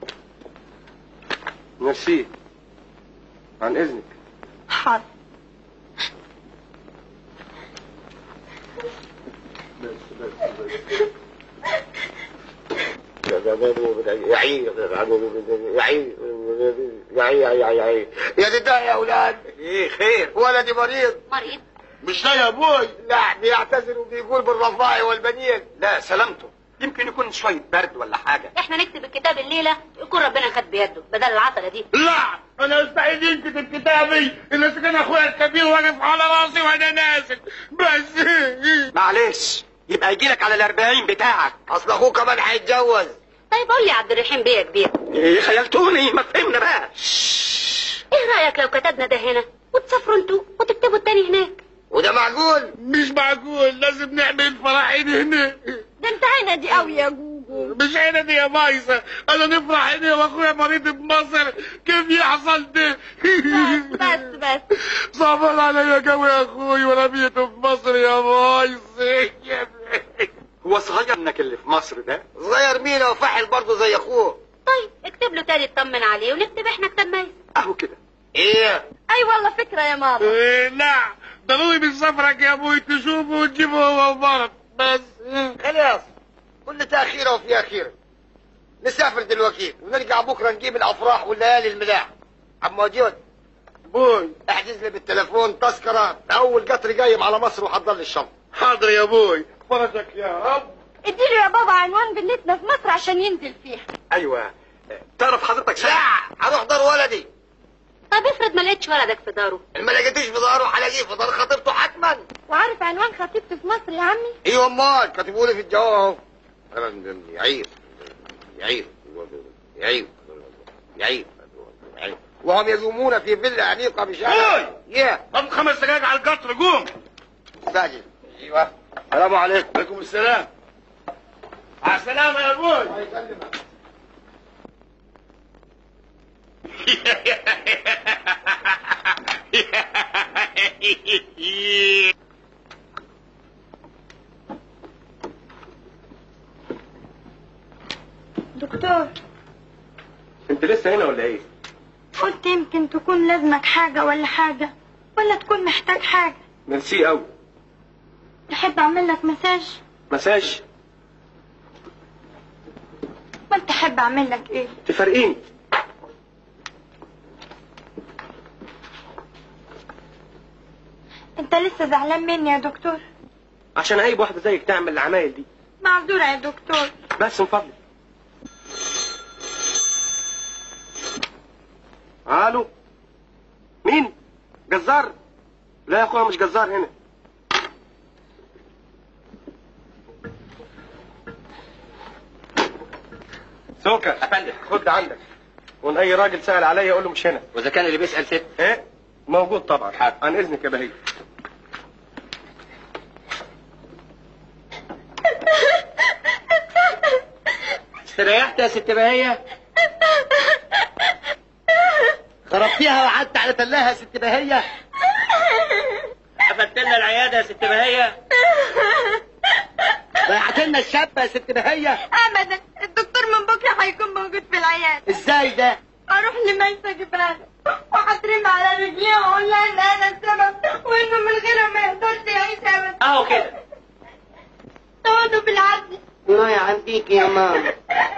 [SPEAKER 1] ميرسي عن اذنك
[SPEAKER 2] حاضر
[SPEAKER 3] يعي يعي يعي يعي يعي يا دي ده يا اولاد ايه خير ولدي مريض
[SPEAKER 6] مريض
[SPEAKER 3] مش لا يا ابوي لا بيعتذر وبيقول بالرفاع والبنين
[SPEAKER 13] لا سلامته يمكن يكون شوية برد ولا حاجة
[SPEAKER 6] احنا نكتب الكتاب الليله يكون ربنا خد بيده بدل العطله دي
[SPEAKER 11] لا انا مستحيل ينكتب كتابي الا اذا كان اخويا الكبير واقف على راسي وانا نازل بس
[SPEAKER 13] معلش يبقى يجي لك على الأربعين بتاعك
[SPEAKER 3] اصل اخوه كمان هيتجوز
[SPEAKER 6] طيب قول لي يا عبد الرحيم بيه يا كبير
[SPEAKER 13] ايه خيلتوني ما فهمنا بقى
[SPEAKER 6] ايه رايك لو كتبنا ده هنا وتسافروا انتوا وتكتبوا التاني هناك
[SPEAKER 3] وده معقول
[SPEAKER 11] مش معقول لازم نعمل فرحين هنا
[SPEAKER 2] ده انت عينة قوي يا جوجو
[SPEAKER 11] مش هنا دي يا بايظة انا نفرح هنا واخويا مريض بمصر كيف يحصل ده
[SPEAKER 2] بس بس
[SPEAKER 11] صعبان عليا قوي يا اخوي وانا بيته في مصر يا بايظة
[SPEAKER 13] هو صغير انك اللي في مصر ده
[SPEAKER 3] صغير مينا وفحل برضه زي اخوه
[SPEAKER 6] طيب اكتب له تاني اطمن عليه ونكتب احنا كتاب ميت
[SPEAKER 13] اهو كده
[SPEAKER 3] ايه
[SPEAKER 2] اي والله فكرة يا ماما
[SPEAKER 11] إيه، لا ضروري من سفرك يا ابوي تشوفه وتجيبه هو ومرض بس
[SPEAKER 3] خلاص كل تأخيرة وفي أخيرة نسافر دلوقتي ونرجع بكرة نجيب الأفراح والليالي الملاح عم موجود
[SPEAKER 11] بوي
[SPEAKER 3] احجز لي بالتليفون تذكرة أول قطر جايب على مصر وحضر لي الشنطة
[SPEAKER 11] حاضر يا ابوي فرجك يا رب
[SPEAKER 2] اديله يا بابا عنوان فيلتنا في مصر عشان ينزل فيها
[SPEAKER 13] ايوه تعرف حضرتك شيء
[SPEAKER 3] هروح دار ولدي
[SPEAKER 6] طب افرض ما لقيتش ولدك في داره
[SPEAKER 3] ما لقيتوش في داره هلاقيه في دار خطيبته حتما
[SPEAKER 2] وعارف عنوان خطيبته في مصر يا عمي
[SPEAKER 3] ايوه امال كاتبوا لي في الجواب اهو يعيب يعيب يعيب يعيب يعيب وهم يزومون في فيلا انيقه بشارع يا
[SPEAKER 11] طب خمس دقايق على القطر قوم
[SPEAKER 3] ساجد ايوه السلام عليكم
[SPEAKER 11] عليكم السلام على السلامة يا ابوي
[SPEAKER 2] دكتور
[SPEAKER 1] انت لسه هنا ولا ايه
[SPEAKER 2] قلت يمكن تكون لازمك حاجة ولا حاجة ولا تكون محتاج حاجة
[SPEAKER 1] ميرسي قوي
[SPEAKER 2] تحب اعمل لك مساج
[SPEAKER 1] مساج
[SPEAKER 2] ما انت تحب اعمل لك ايه
[SPEAKER 1] تفرقيني
[SPEAKER 2] انت لسه زعلان مني يا دكتور
[SPEAKER 1] عشان عيب واحده زيك تعمل العمايل دي
[SPEAKER 2] معذورة يا دكتور
[SPEAKER 1] بس من فضلك الو مين جزار لا يا اخويا مش جزار هنا سوكا افندم خد عندك وان اي راجل سال عليا اقول له مش هنا
[SPEAKER 4] واذا كان اللي بيسال ست
[SPEAKER 1] ايه موجود طبعا عن اذنك يا بهي
[SPEAKER 8] استريحت يا ست بهية خربتيها وقعدت على تلاها يا ست بهية قفلت لنا العيادة يا ست بهية ضيعت لنا الشابة يا ست بهية
[SPEAKER 2] ابدا الدكتور من بكره هيكون موجود في العياده
[SPEAKER 8] ازاي ده
[SPEAKER 2] اروح لميسة اجيبها له وهترمي على رجليها واقول لها ان انا السبب وانه من غيرها ما يقدرش يعيش ابدا
[SPEAKER 8] اهو كده
[SPEAKER 2] تقعدوا بالعدل
[SPEAKER 8] الله يعافيك يا ماما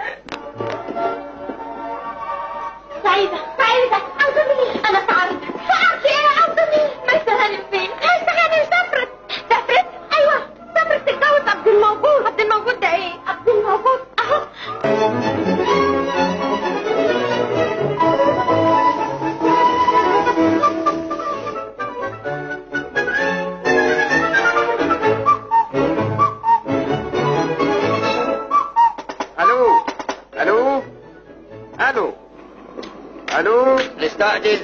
[SPEAKER 2] سعيدة سعيدة عاوزة مين؟ أنا سعيدة سعيدة إيه عاوزة مين؟ ميسة هانم فين؟ ميسة هانم سافرت سافرت؟ أيوة سافرت تتجوز عبد الموجود عبد الموجود ده إيه؟ عبد الموجود أهو
[SPEAKER 3] الو الو الو الو
[SPEAKER 8] نستعجل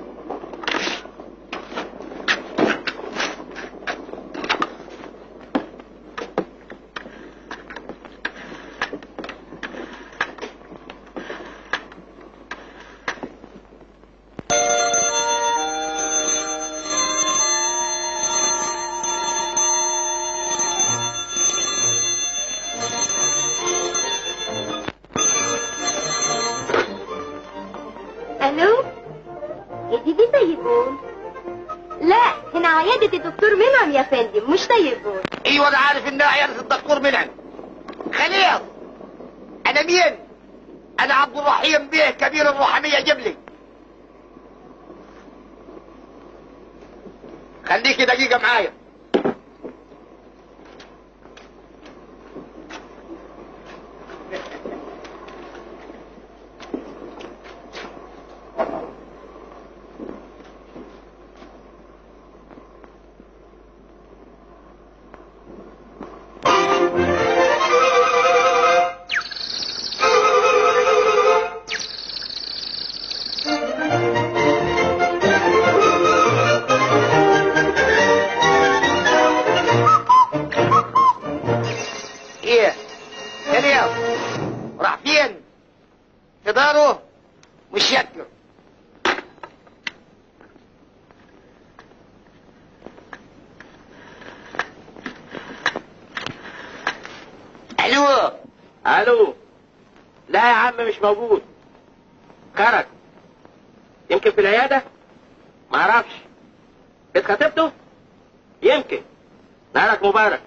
[SPEAKER 2] ألو يا دي دي طيبون لا هنا عيادة الدكتور منعم يا فندم مش طيبون
[SPEAKER 3] ايوه انا عارف انها عيادة الدكتور منعم خليل انا مين انا عبد الرحيم بيه كبير الرحمية جبلي خليكي دقيقة معايا ايه خليل راح فين في داره مش يذكر
[SPEAKER 8] الو الو لا يا عم مش موجود خرج يمكن في العيادة ما اعرفش بيت خطيبته يمكن نهارك مبارك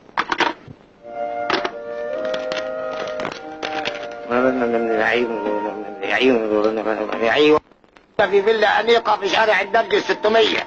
[SPEAKER 3] في فيلا أنيقة في شارع الدرج 600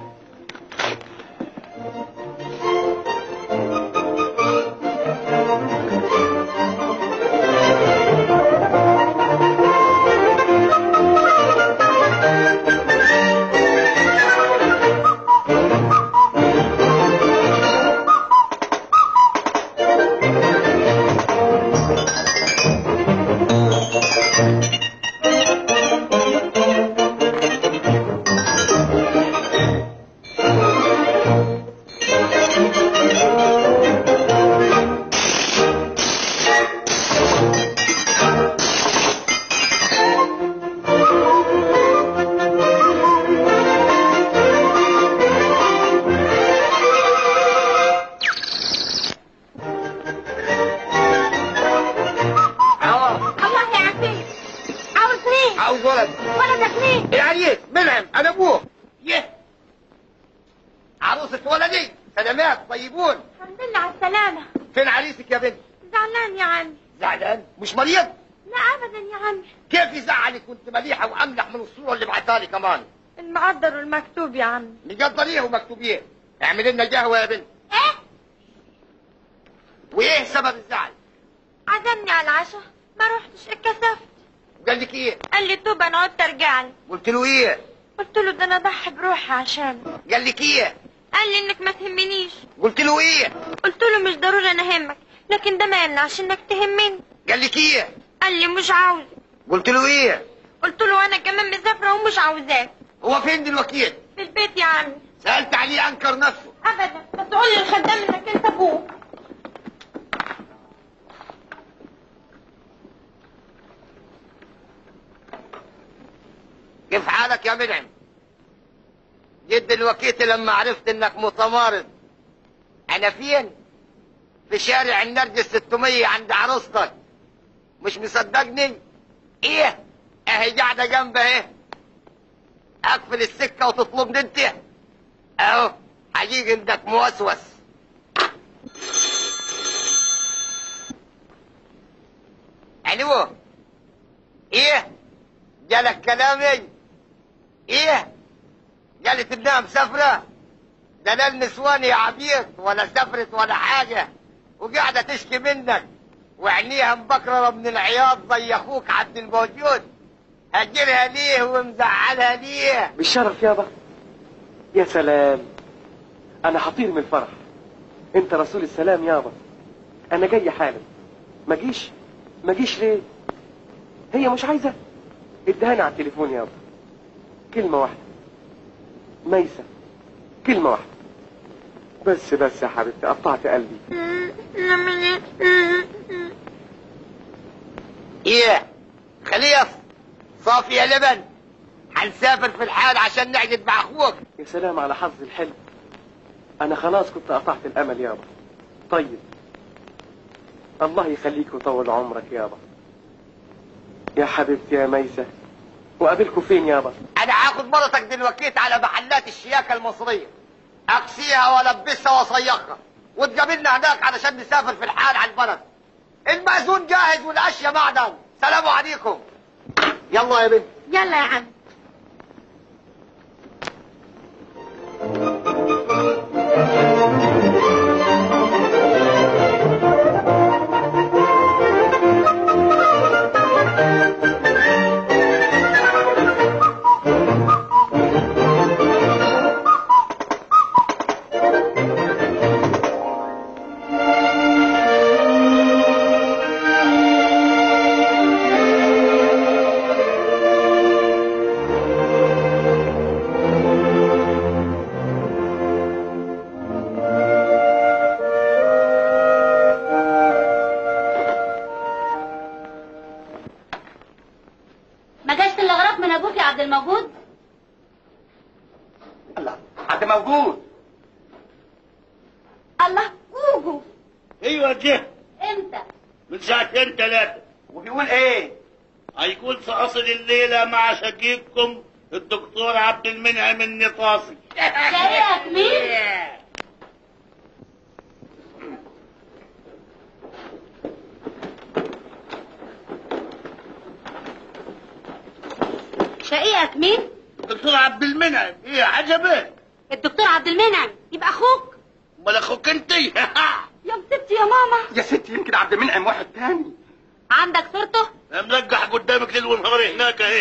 [SPEAKER 2] الله يعافيك عاوز مين؟
[SPEAKER 3] عاوز ولد
[SPEAKER 2] ولدك مين؟
[SPEAKER 3] العريس منعم انا ابوه يه عروسة ولدي سلامات طيبون
[SPEAKER 2] الحمد لله على السلامة
[SPEAKER 3] فين عريسك يا بنت
[SPEAKER 2] زعلان يا عمي
[SPEAKER 3] زعلان مش مريض
[SPEAKER 2] لا أبدا يا عمي
[SPEAKER 3] كيف يزعلك وانت مليحة واملح من الصورة اللي بعتها لي كمان
[SPEAKER 2] المقدر والمكتوب يا عمي
[SPEAKER 3] مقدر ايه ومكتوب ايه اعمل لنا قهوة يا بنت
[SPEAKER 2] ايه؟
[SPEAKER 3] وايه سبب الزعل
[SPEAKER 2] عزمني على العشاء ما روحتش اتكسفت
[SPEAKER 3] قال لك ايه
[SPEAKER 2] قال لي توب انا عدت ارجع لي
[SPEAKER 3] قلت له ايه
[SPEAKER 2] قلت له ده انا اضحي بروحي عشانه
[SPEAKER 3] قال لك ايه
[SPEAKER 2] قال لي انك ما تهمنيش
[SPEAKER 3] قلت له ايه
[SPEAKER 2] قلت له مش ضروري انا اهمك لكن ده ما يمنعش انك تهمني
[SPEAKER 3] قال لك ايه
[SPEAKER 2] قال لي مش عاوز
[SPEAKER 3] قلت له ايه
[SPEAKER 2] قلت له انا كمان مسافره ومش عاوزاك
[SPEAKER 3] هو فين دلوقتي
[SPEAKER 2] في البيت يا عمي
[SPEAKER 3] سألت عليه انكر نفسه
[SPEAKER 2] ابدا بس قول للخدام انك انت ابوه
[SPEAKER 3] منعم جد الوكيت لما عرفت انك متمارض انا فين في شارع النرجس 600 عند عروستك مش مصدقني ايه اهي قاعده جنبي اهي اقفل السكه وتطلبني انت اهو حقيقي انك موسوس الو ايه جالك كلامي ايه قالت انها مسافره ده لا النسوان يا عبيط ولا سافرت ولا حاجه وقاعده تشكي منك وعينيها مبكرره من العياط زي اخوك عبد الموجود هجرها ليه ومزعلها ليه
[SPEAKER 1] بالشرف يابا يا سلام انا هطير من الفرح انت رسول السلام يابا انا جاي حالا ما جيش ما جيش ليه هي مش عايزه ادهاني على التليفون يابا كلمه واحده ميسه كلمه واحده بس بس يا حبيبتي قطعت قلبي
[SPEAKER 3] ايه خليص صافي يا لبن هنسافر في الحال عشان نعقد مع اخوك
[SPEAKER 1] يا سلام على حظ الحلو انا خلاص كنت قطعت الامل يابا طيب الله يخليك ويطول عمرك يابا يا حبيبتي يا ميسة وقابلكوا فين يابا
[SPEAKER 3] انا هاخد مرتك دلوقتي على محلات الشياكه المصريه اقسيها والبسها واصيخها وتقابلنا هناك علشان نسافر في الحال على البلد المأذون جاهز والاشياء معدن سلام عليكم يلا يا بنت
[SPEAKER 2] يلا يا عم
[SPEAKER 6] ما جاش تلغراف من ابوك يا عبد الموجود
[SPEAKER 8] حد موجود
[SPEAKER 2] الله جوجو
[SPEAKER 4] ايوه جه
[SPEAKER 6] امتى
[SPEAKER 4] من ساعتين ثلاثة
[SPEAKER 8] وبيقول ايه
[SPEAKER 4] هيكون سأصل الليلة مع شقيقكم الدكتور عبد المنعم النطاسي
[SPEAKER 6] شقيقك مين شقيقك مين
[SPEAKER 4] الدكتور عبد المنعم ايه عجبك
[SPEAKER 6] الدكتور عبد المنعم يبقى اخوك
[SPEAKER 4] امال اخوك انت
[SPEAKER 2] يا ستي يا ماما
[SPEAKER 13] يا ستي يمكن عبد المنعم واحد تاني
[SPEAKER 6] عندك صورته
[SPEAKER 4] ملقح قدامك ليل ونهار هناك اهي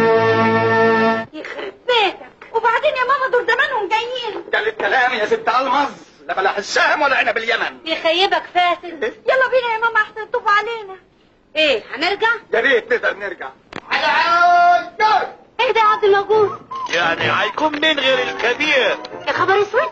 [SPEAKER 2] يخرب بيتك وبعدين يا ماما دول زمانهم جايين
[SPEAKER 13] ده الكلام يا ست المز لا بلا الشام ولا عنب اليمن
[SPEAKER 6] يخيبك فاسد
[SPEAKER 2] يلا بينا يا ماما احسن تطوف علينا
[SPEAKER 6] ايه هنرجع
[SPEAKER 13] يا ريت نقدر نرجع
[SPEAKER 6] ايه ده يا عبد الموجود
[SPEAKER 4] يعني هيكون مين غير الكبير
[SPEAKER 6] يا خبر اسود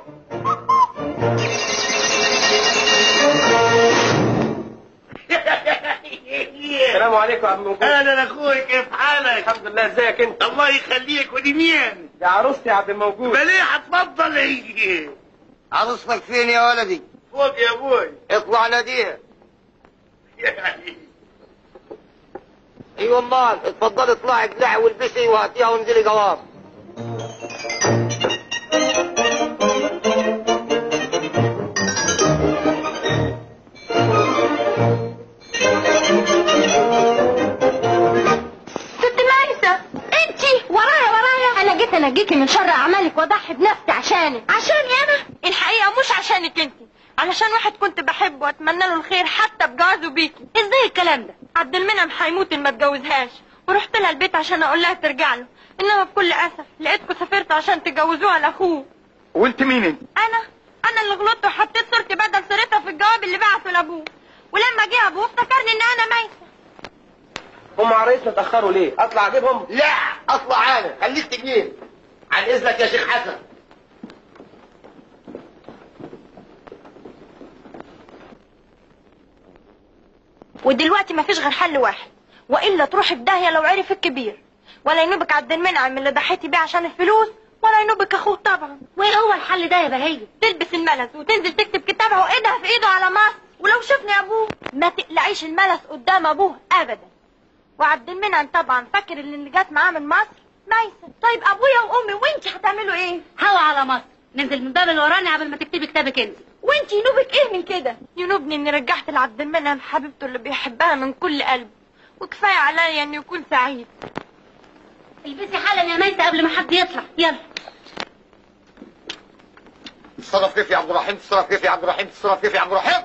[SPEAKER 1] السلام عليكم يا عم موجود
[SPEAKER 4] اهلا اخوي كيف حالك
[SPEAKER 1] الحمد لله ازيك انت
[SPEAKER 4] الله يخليك ودي مين
[SPEAKER 1] يا عروستي يا عبد الموجود
[SPEAKER 4] مليحة اتفضل هي
[SPEAKER 3] عروستك فين يا ولدي
[SPEAKER 4] فوق يا ابوي
[SPEAKER 3] اطلع ناديها ايوه امال اتفضلي اطلعي اقلعي والبسي وهاتيها وانزلي جواب
[SPEAKER 2] ست ميسة انتي ورايا ورايا انا جيت انجيكي من شر اعمالك واضحي بنفسي عشانك عشاني انا الحقيقة مش عشانك انتي علشان واحد كنت بحبه واتمنى له الخير حتى بجوازه بيكي ازاي الكلام ده عبد المنعم هيموت ان ما اتجوزهاش ورحت لها البيت عشان اقول لها ترجع له انما بكل اسف لقيتكم سافرتوا عشان تجوزوها لاخوه
[SPEAKER 13] وانت مين انت
[SPEAKER 2] انا انا اللي غلطت وحطيت صورتي بدل صورتها في الجواب اللي بعته لابوه ولما جه ابوه افتكرني ان انا ميسه
[SPEAKER 1] هم عرايسنا اتاخروا ليه اطلع اجيبهم
[SPEAKER 3] لا اطلع انا خليك تجيب عن اذنك يا شيخ حسن
[SPEAKER 2] ودلوقتي مفيش غير حل واحد والا تروحي في داهيه لو عرف الكبير ولا ينوبك عبد المنعم اللي ضحيتي بيه عشان الفلوس ولا ينوبك اخوه طبعا
[SPEAKER 6] وايه هو الحل ده يا بهية
[SPEAKER 2] تلبس الملس وتنزل تكتب كتابها وايدها في ايده على مصر ولو شفني ابوه ما تقلعيش الملس قدام ابوه ابدا وعبد المنعم طبعا فاكر ان اللي جات معاه من مصر ميسة طيب ابويا وامي وانت هتعملوا ايه
[SPEAKER 6] هوا على مصر ننزل من باب الوراني قبل ما تكتبي كتابك انت
[SPEAKER 2] وانت ينوبك ايه من كده ينوبني اني رجعت لعبد المنعم حبيبته اللي بيحبها من كل قلب وكفايه عليا انه يكون سعيد
[SPEAKER 6] البسي حالا يا ميسة قبل ما حد يطلع يلا
[SPEAKER 3] تتصرف كيف يا عبد الرحيم تتصرف كيف يا عبد الرحيم تتصرف كيف يا عبد الرحيم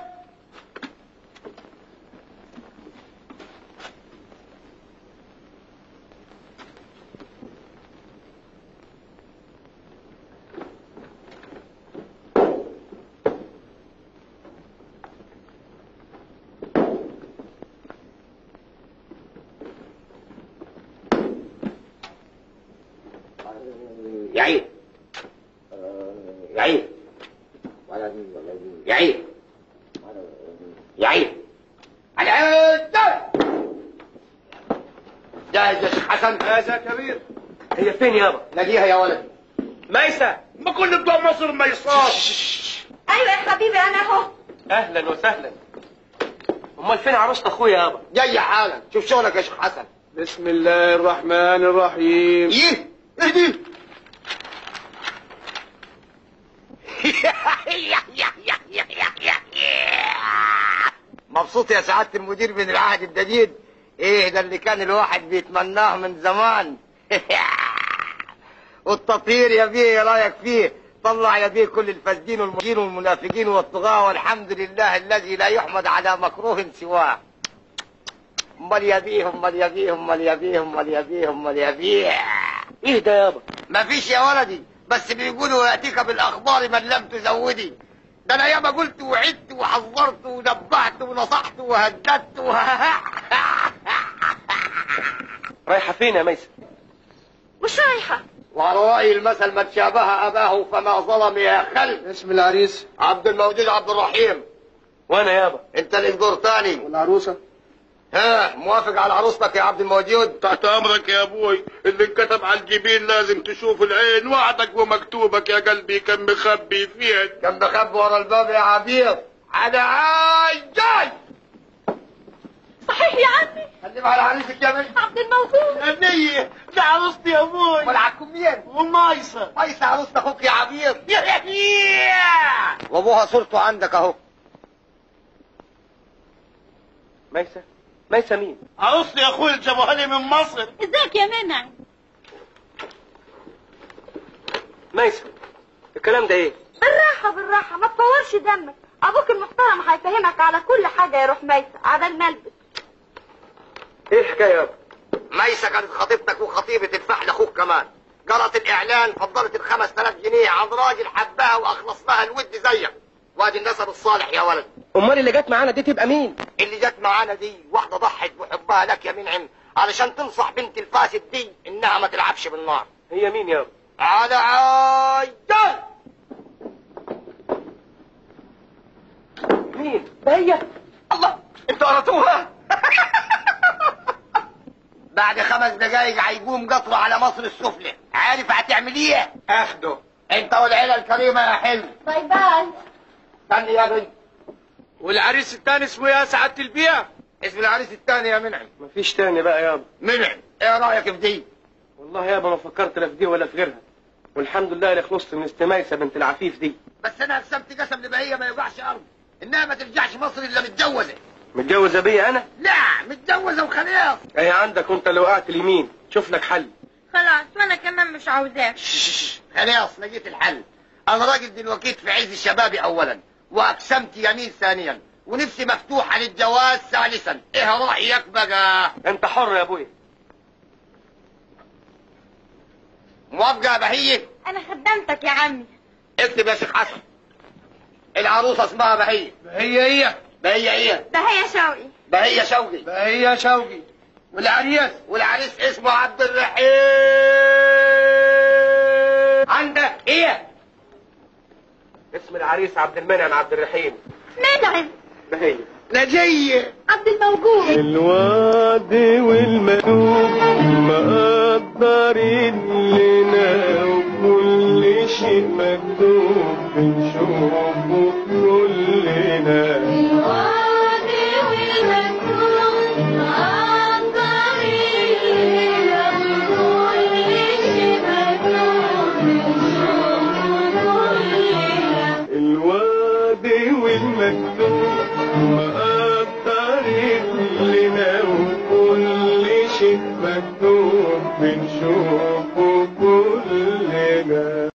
[SPEAKER 3] يا عيد يا عيد يا عيد يا عيد العيد جاهز يا شيخ حسن
[SPEAKER 1] جاهز يا كبير هي فين يابا
[SPEAKER 3] لاقيها يا ولد
[SPEAKER 1] ميسة
[SPEAKER 11] ما كل بتوع مصر ما يصار
[SPEAKER 2] ايوه يا حبيبي انا اهو
[SPEAKER 1] اهلا وسهلا امال فين عروسة اخويا يابا
[SPEAKER 3] جاي حالا شوف شغلك يا شيخ حسن
[SPEAKER 11] بسم الله الرحمن الرحيم
[SPEAKER 3] ايه اهدي مبسوط يا سعادة المدير من العهد الجديد ايه ده اللي كان الواحد بيتمناه من زمان والتطهير يا بيه ايه رايك فيه طلع يا بيه كل الفاسدين والمجين والمنافقين والطغاة والحمد لله الذي لا يحمد على مكروه سواه امال يا بيه امال يا بيه امال يا بيه امال يا بيه امال يا بيه
[SPEAKER 1] ايه ده يابا
[SPEAKER 3] ما فيش يا ولدي بس بيقولوا ياتيك بالاخبار من لم تزودي ده انا ياما قلت وعدت وحذرت ونبهت ونصحت وهددت و...
[SPEAKER 1] رايحة فين يا ميسة
[SPEAKER 2] مش رايحه
[SPEAKER 3] وعلى رأي المثل من شابه أباه فما ظلم يا خل
[SPEAKER 11] اسم العريس
[SPEAKER 3] عبد الموجود عبد الرحيم
[SPEAKER 1] وانا يابا
[SPEAKER 3] انت اللي دور تاني
[SPEAKER 11] والعروسة
[SPEAKER 3] ها موافق على عروستك يا عبد الموجود
[SPEAKER 11] تحت امرك يا ابوي اللي انكتب على الجبين لازم تشوف العين وعدك ومكتوبك يا قلبي كان مخبي فيها
[SPEAKER 3] كان بخبي ورا الباب يا عبير على عاي جاي
[SPEAKER 2] صحيح يا عمي
[SPEAKER 3] سلم على عريسك يا بنت
[SPEAKER 2] عبد الموجود
[SPEAKER 11] هنية ده عروستي يا ابوي
[SPEAKER 3] ملعبكم مين
[SPEAKER 11] ومايسة
[SPEAKER 3] ميسة عروست اخوك يا عبير وابوها صورته عندك اهو
[SPEAKER 1] ميسة ميسة مين
[SPEAKER 11] عروستي يا اخوي اللي جابوها لي من مصر
[SPEAKER 2] ازيك يا منعم
[SPEAKER 1] ميسة الكلام ده ايه
[SPEAKER 9] بالراحة بالراحة ما تطورش دمك أبوك المحترم هيفهمك على كل حاجة يا روح ميسة عبال ما البس
[SPEAKER 1] ايه الحكاية يابا
[SPEAKER 3] ميسة كانت خطيبتك وخطيبة الفحل اخوك كمان قرأت الاعلان فضلت الخمس تلاف جنيه عن راجل حبها واخلص لها الود زيك وادي النسب الصالح يا ولد
[SPEAKER 1] امال اللي جت معانا دي تبقى مين
[SPEAKER 3] اللي جت معانا دي واحدة ضحت بحبها لك يا منعم علشان تنصح بنت الفاسد دي انها ما تلعبش بالنار
[SPEAKER 1] هي مين يابا
[SPEAKER 3] على عايدان
[SPEAKER 1] مين هي الله انتوا قرأتوها
[SPEAKER 3] بعد خمس دقايق هيقوم قطره على مصر السفلى عارف هتعمل ايه
[SPEAKER 11] اخده
[SPEAKER 3] انت والعيله الكريمه يا حلو
[SPEAKER 2] باي باي
[SPEAKER 3] استني يا بنت
[SPEAKER 11] والعريس التاني اسمه يا سعادة البيع
[SPEAKER 3] اسم العريس الثاني يا منعم
[SPEAKER 1] مفيش تاني بقى يابا
[SPEAKER 3] منعم ايه رايك في دي
[SPEAKER 1] والله يابا ما فكرت لا في دي ولا في غيرها والحمد لله اللي خلصت من استمايسة بنت العفيف دي
[SPEAKER 3] بس انا قسمت قسم لبهيه ما يوقعش ارض انها ما ترجعش مصر الا متجوزه
[SPEAKER 1] متجوزة بيا انا
[SPEAKER 3] لا متجوزه وخلاص
[SPEAKER 1] اهي عندك وانت لو وقعت اليمين شوف لك حل
[SPEAKER 2] خلاص وانا كمان مش عاوزاك
[SPEAKER 3] خلاص لقيت الحل انا راجل دلوقتي في عز شبابي اولا واقسمت يمين ثانيا ونفسي مفتوحه للجواز ثالثا ايه رايك بقى
[SPEAKER 1] انت حر يا ابويا
[SPEAKER 3] موافقه يا بهيه
[SPEAKER 2] انا خدمتك يا عمي
[SPEAKER 3] اكتب يا شيخ حسن العروسه اسمها بهيه
[SPEAKER 11] هي هي
[SPEAKER 3] بهيه ايه
[SPEAKER 2] بهية شوقي
[SPEAKER 3] بهيه شوقي
[SPEAKER 11] هي شوقي والعريس
[SPEAKER 3] والعريس اسمه عبد الرحيم عندك ايه
[SPEAKER 1] اسم العريس عبد المنعم عبد الرحيم
[SPEAKER 2] منعم
[SPEAKER 1] بهي
[SPEAKER 3] نجيه
[SPEAKER 2] عبد الموجود
[SPEAKER 5] الوعد والمكتوب ما مقدرين لنا وكل شيء مكتوب بنشوفه كلنا الوادي والمكتوب مقدرين لنا وكل شيء مكتوب بنشوفه كلنا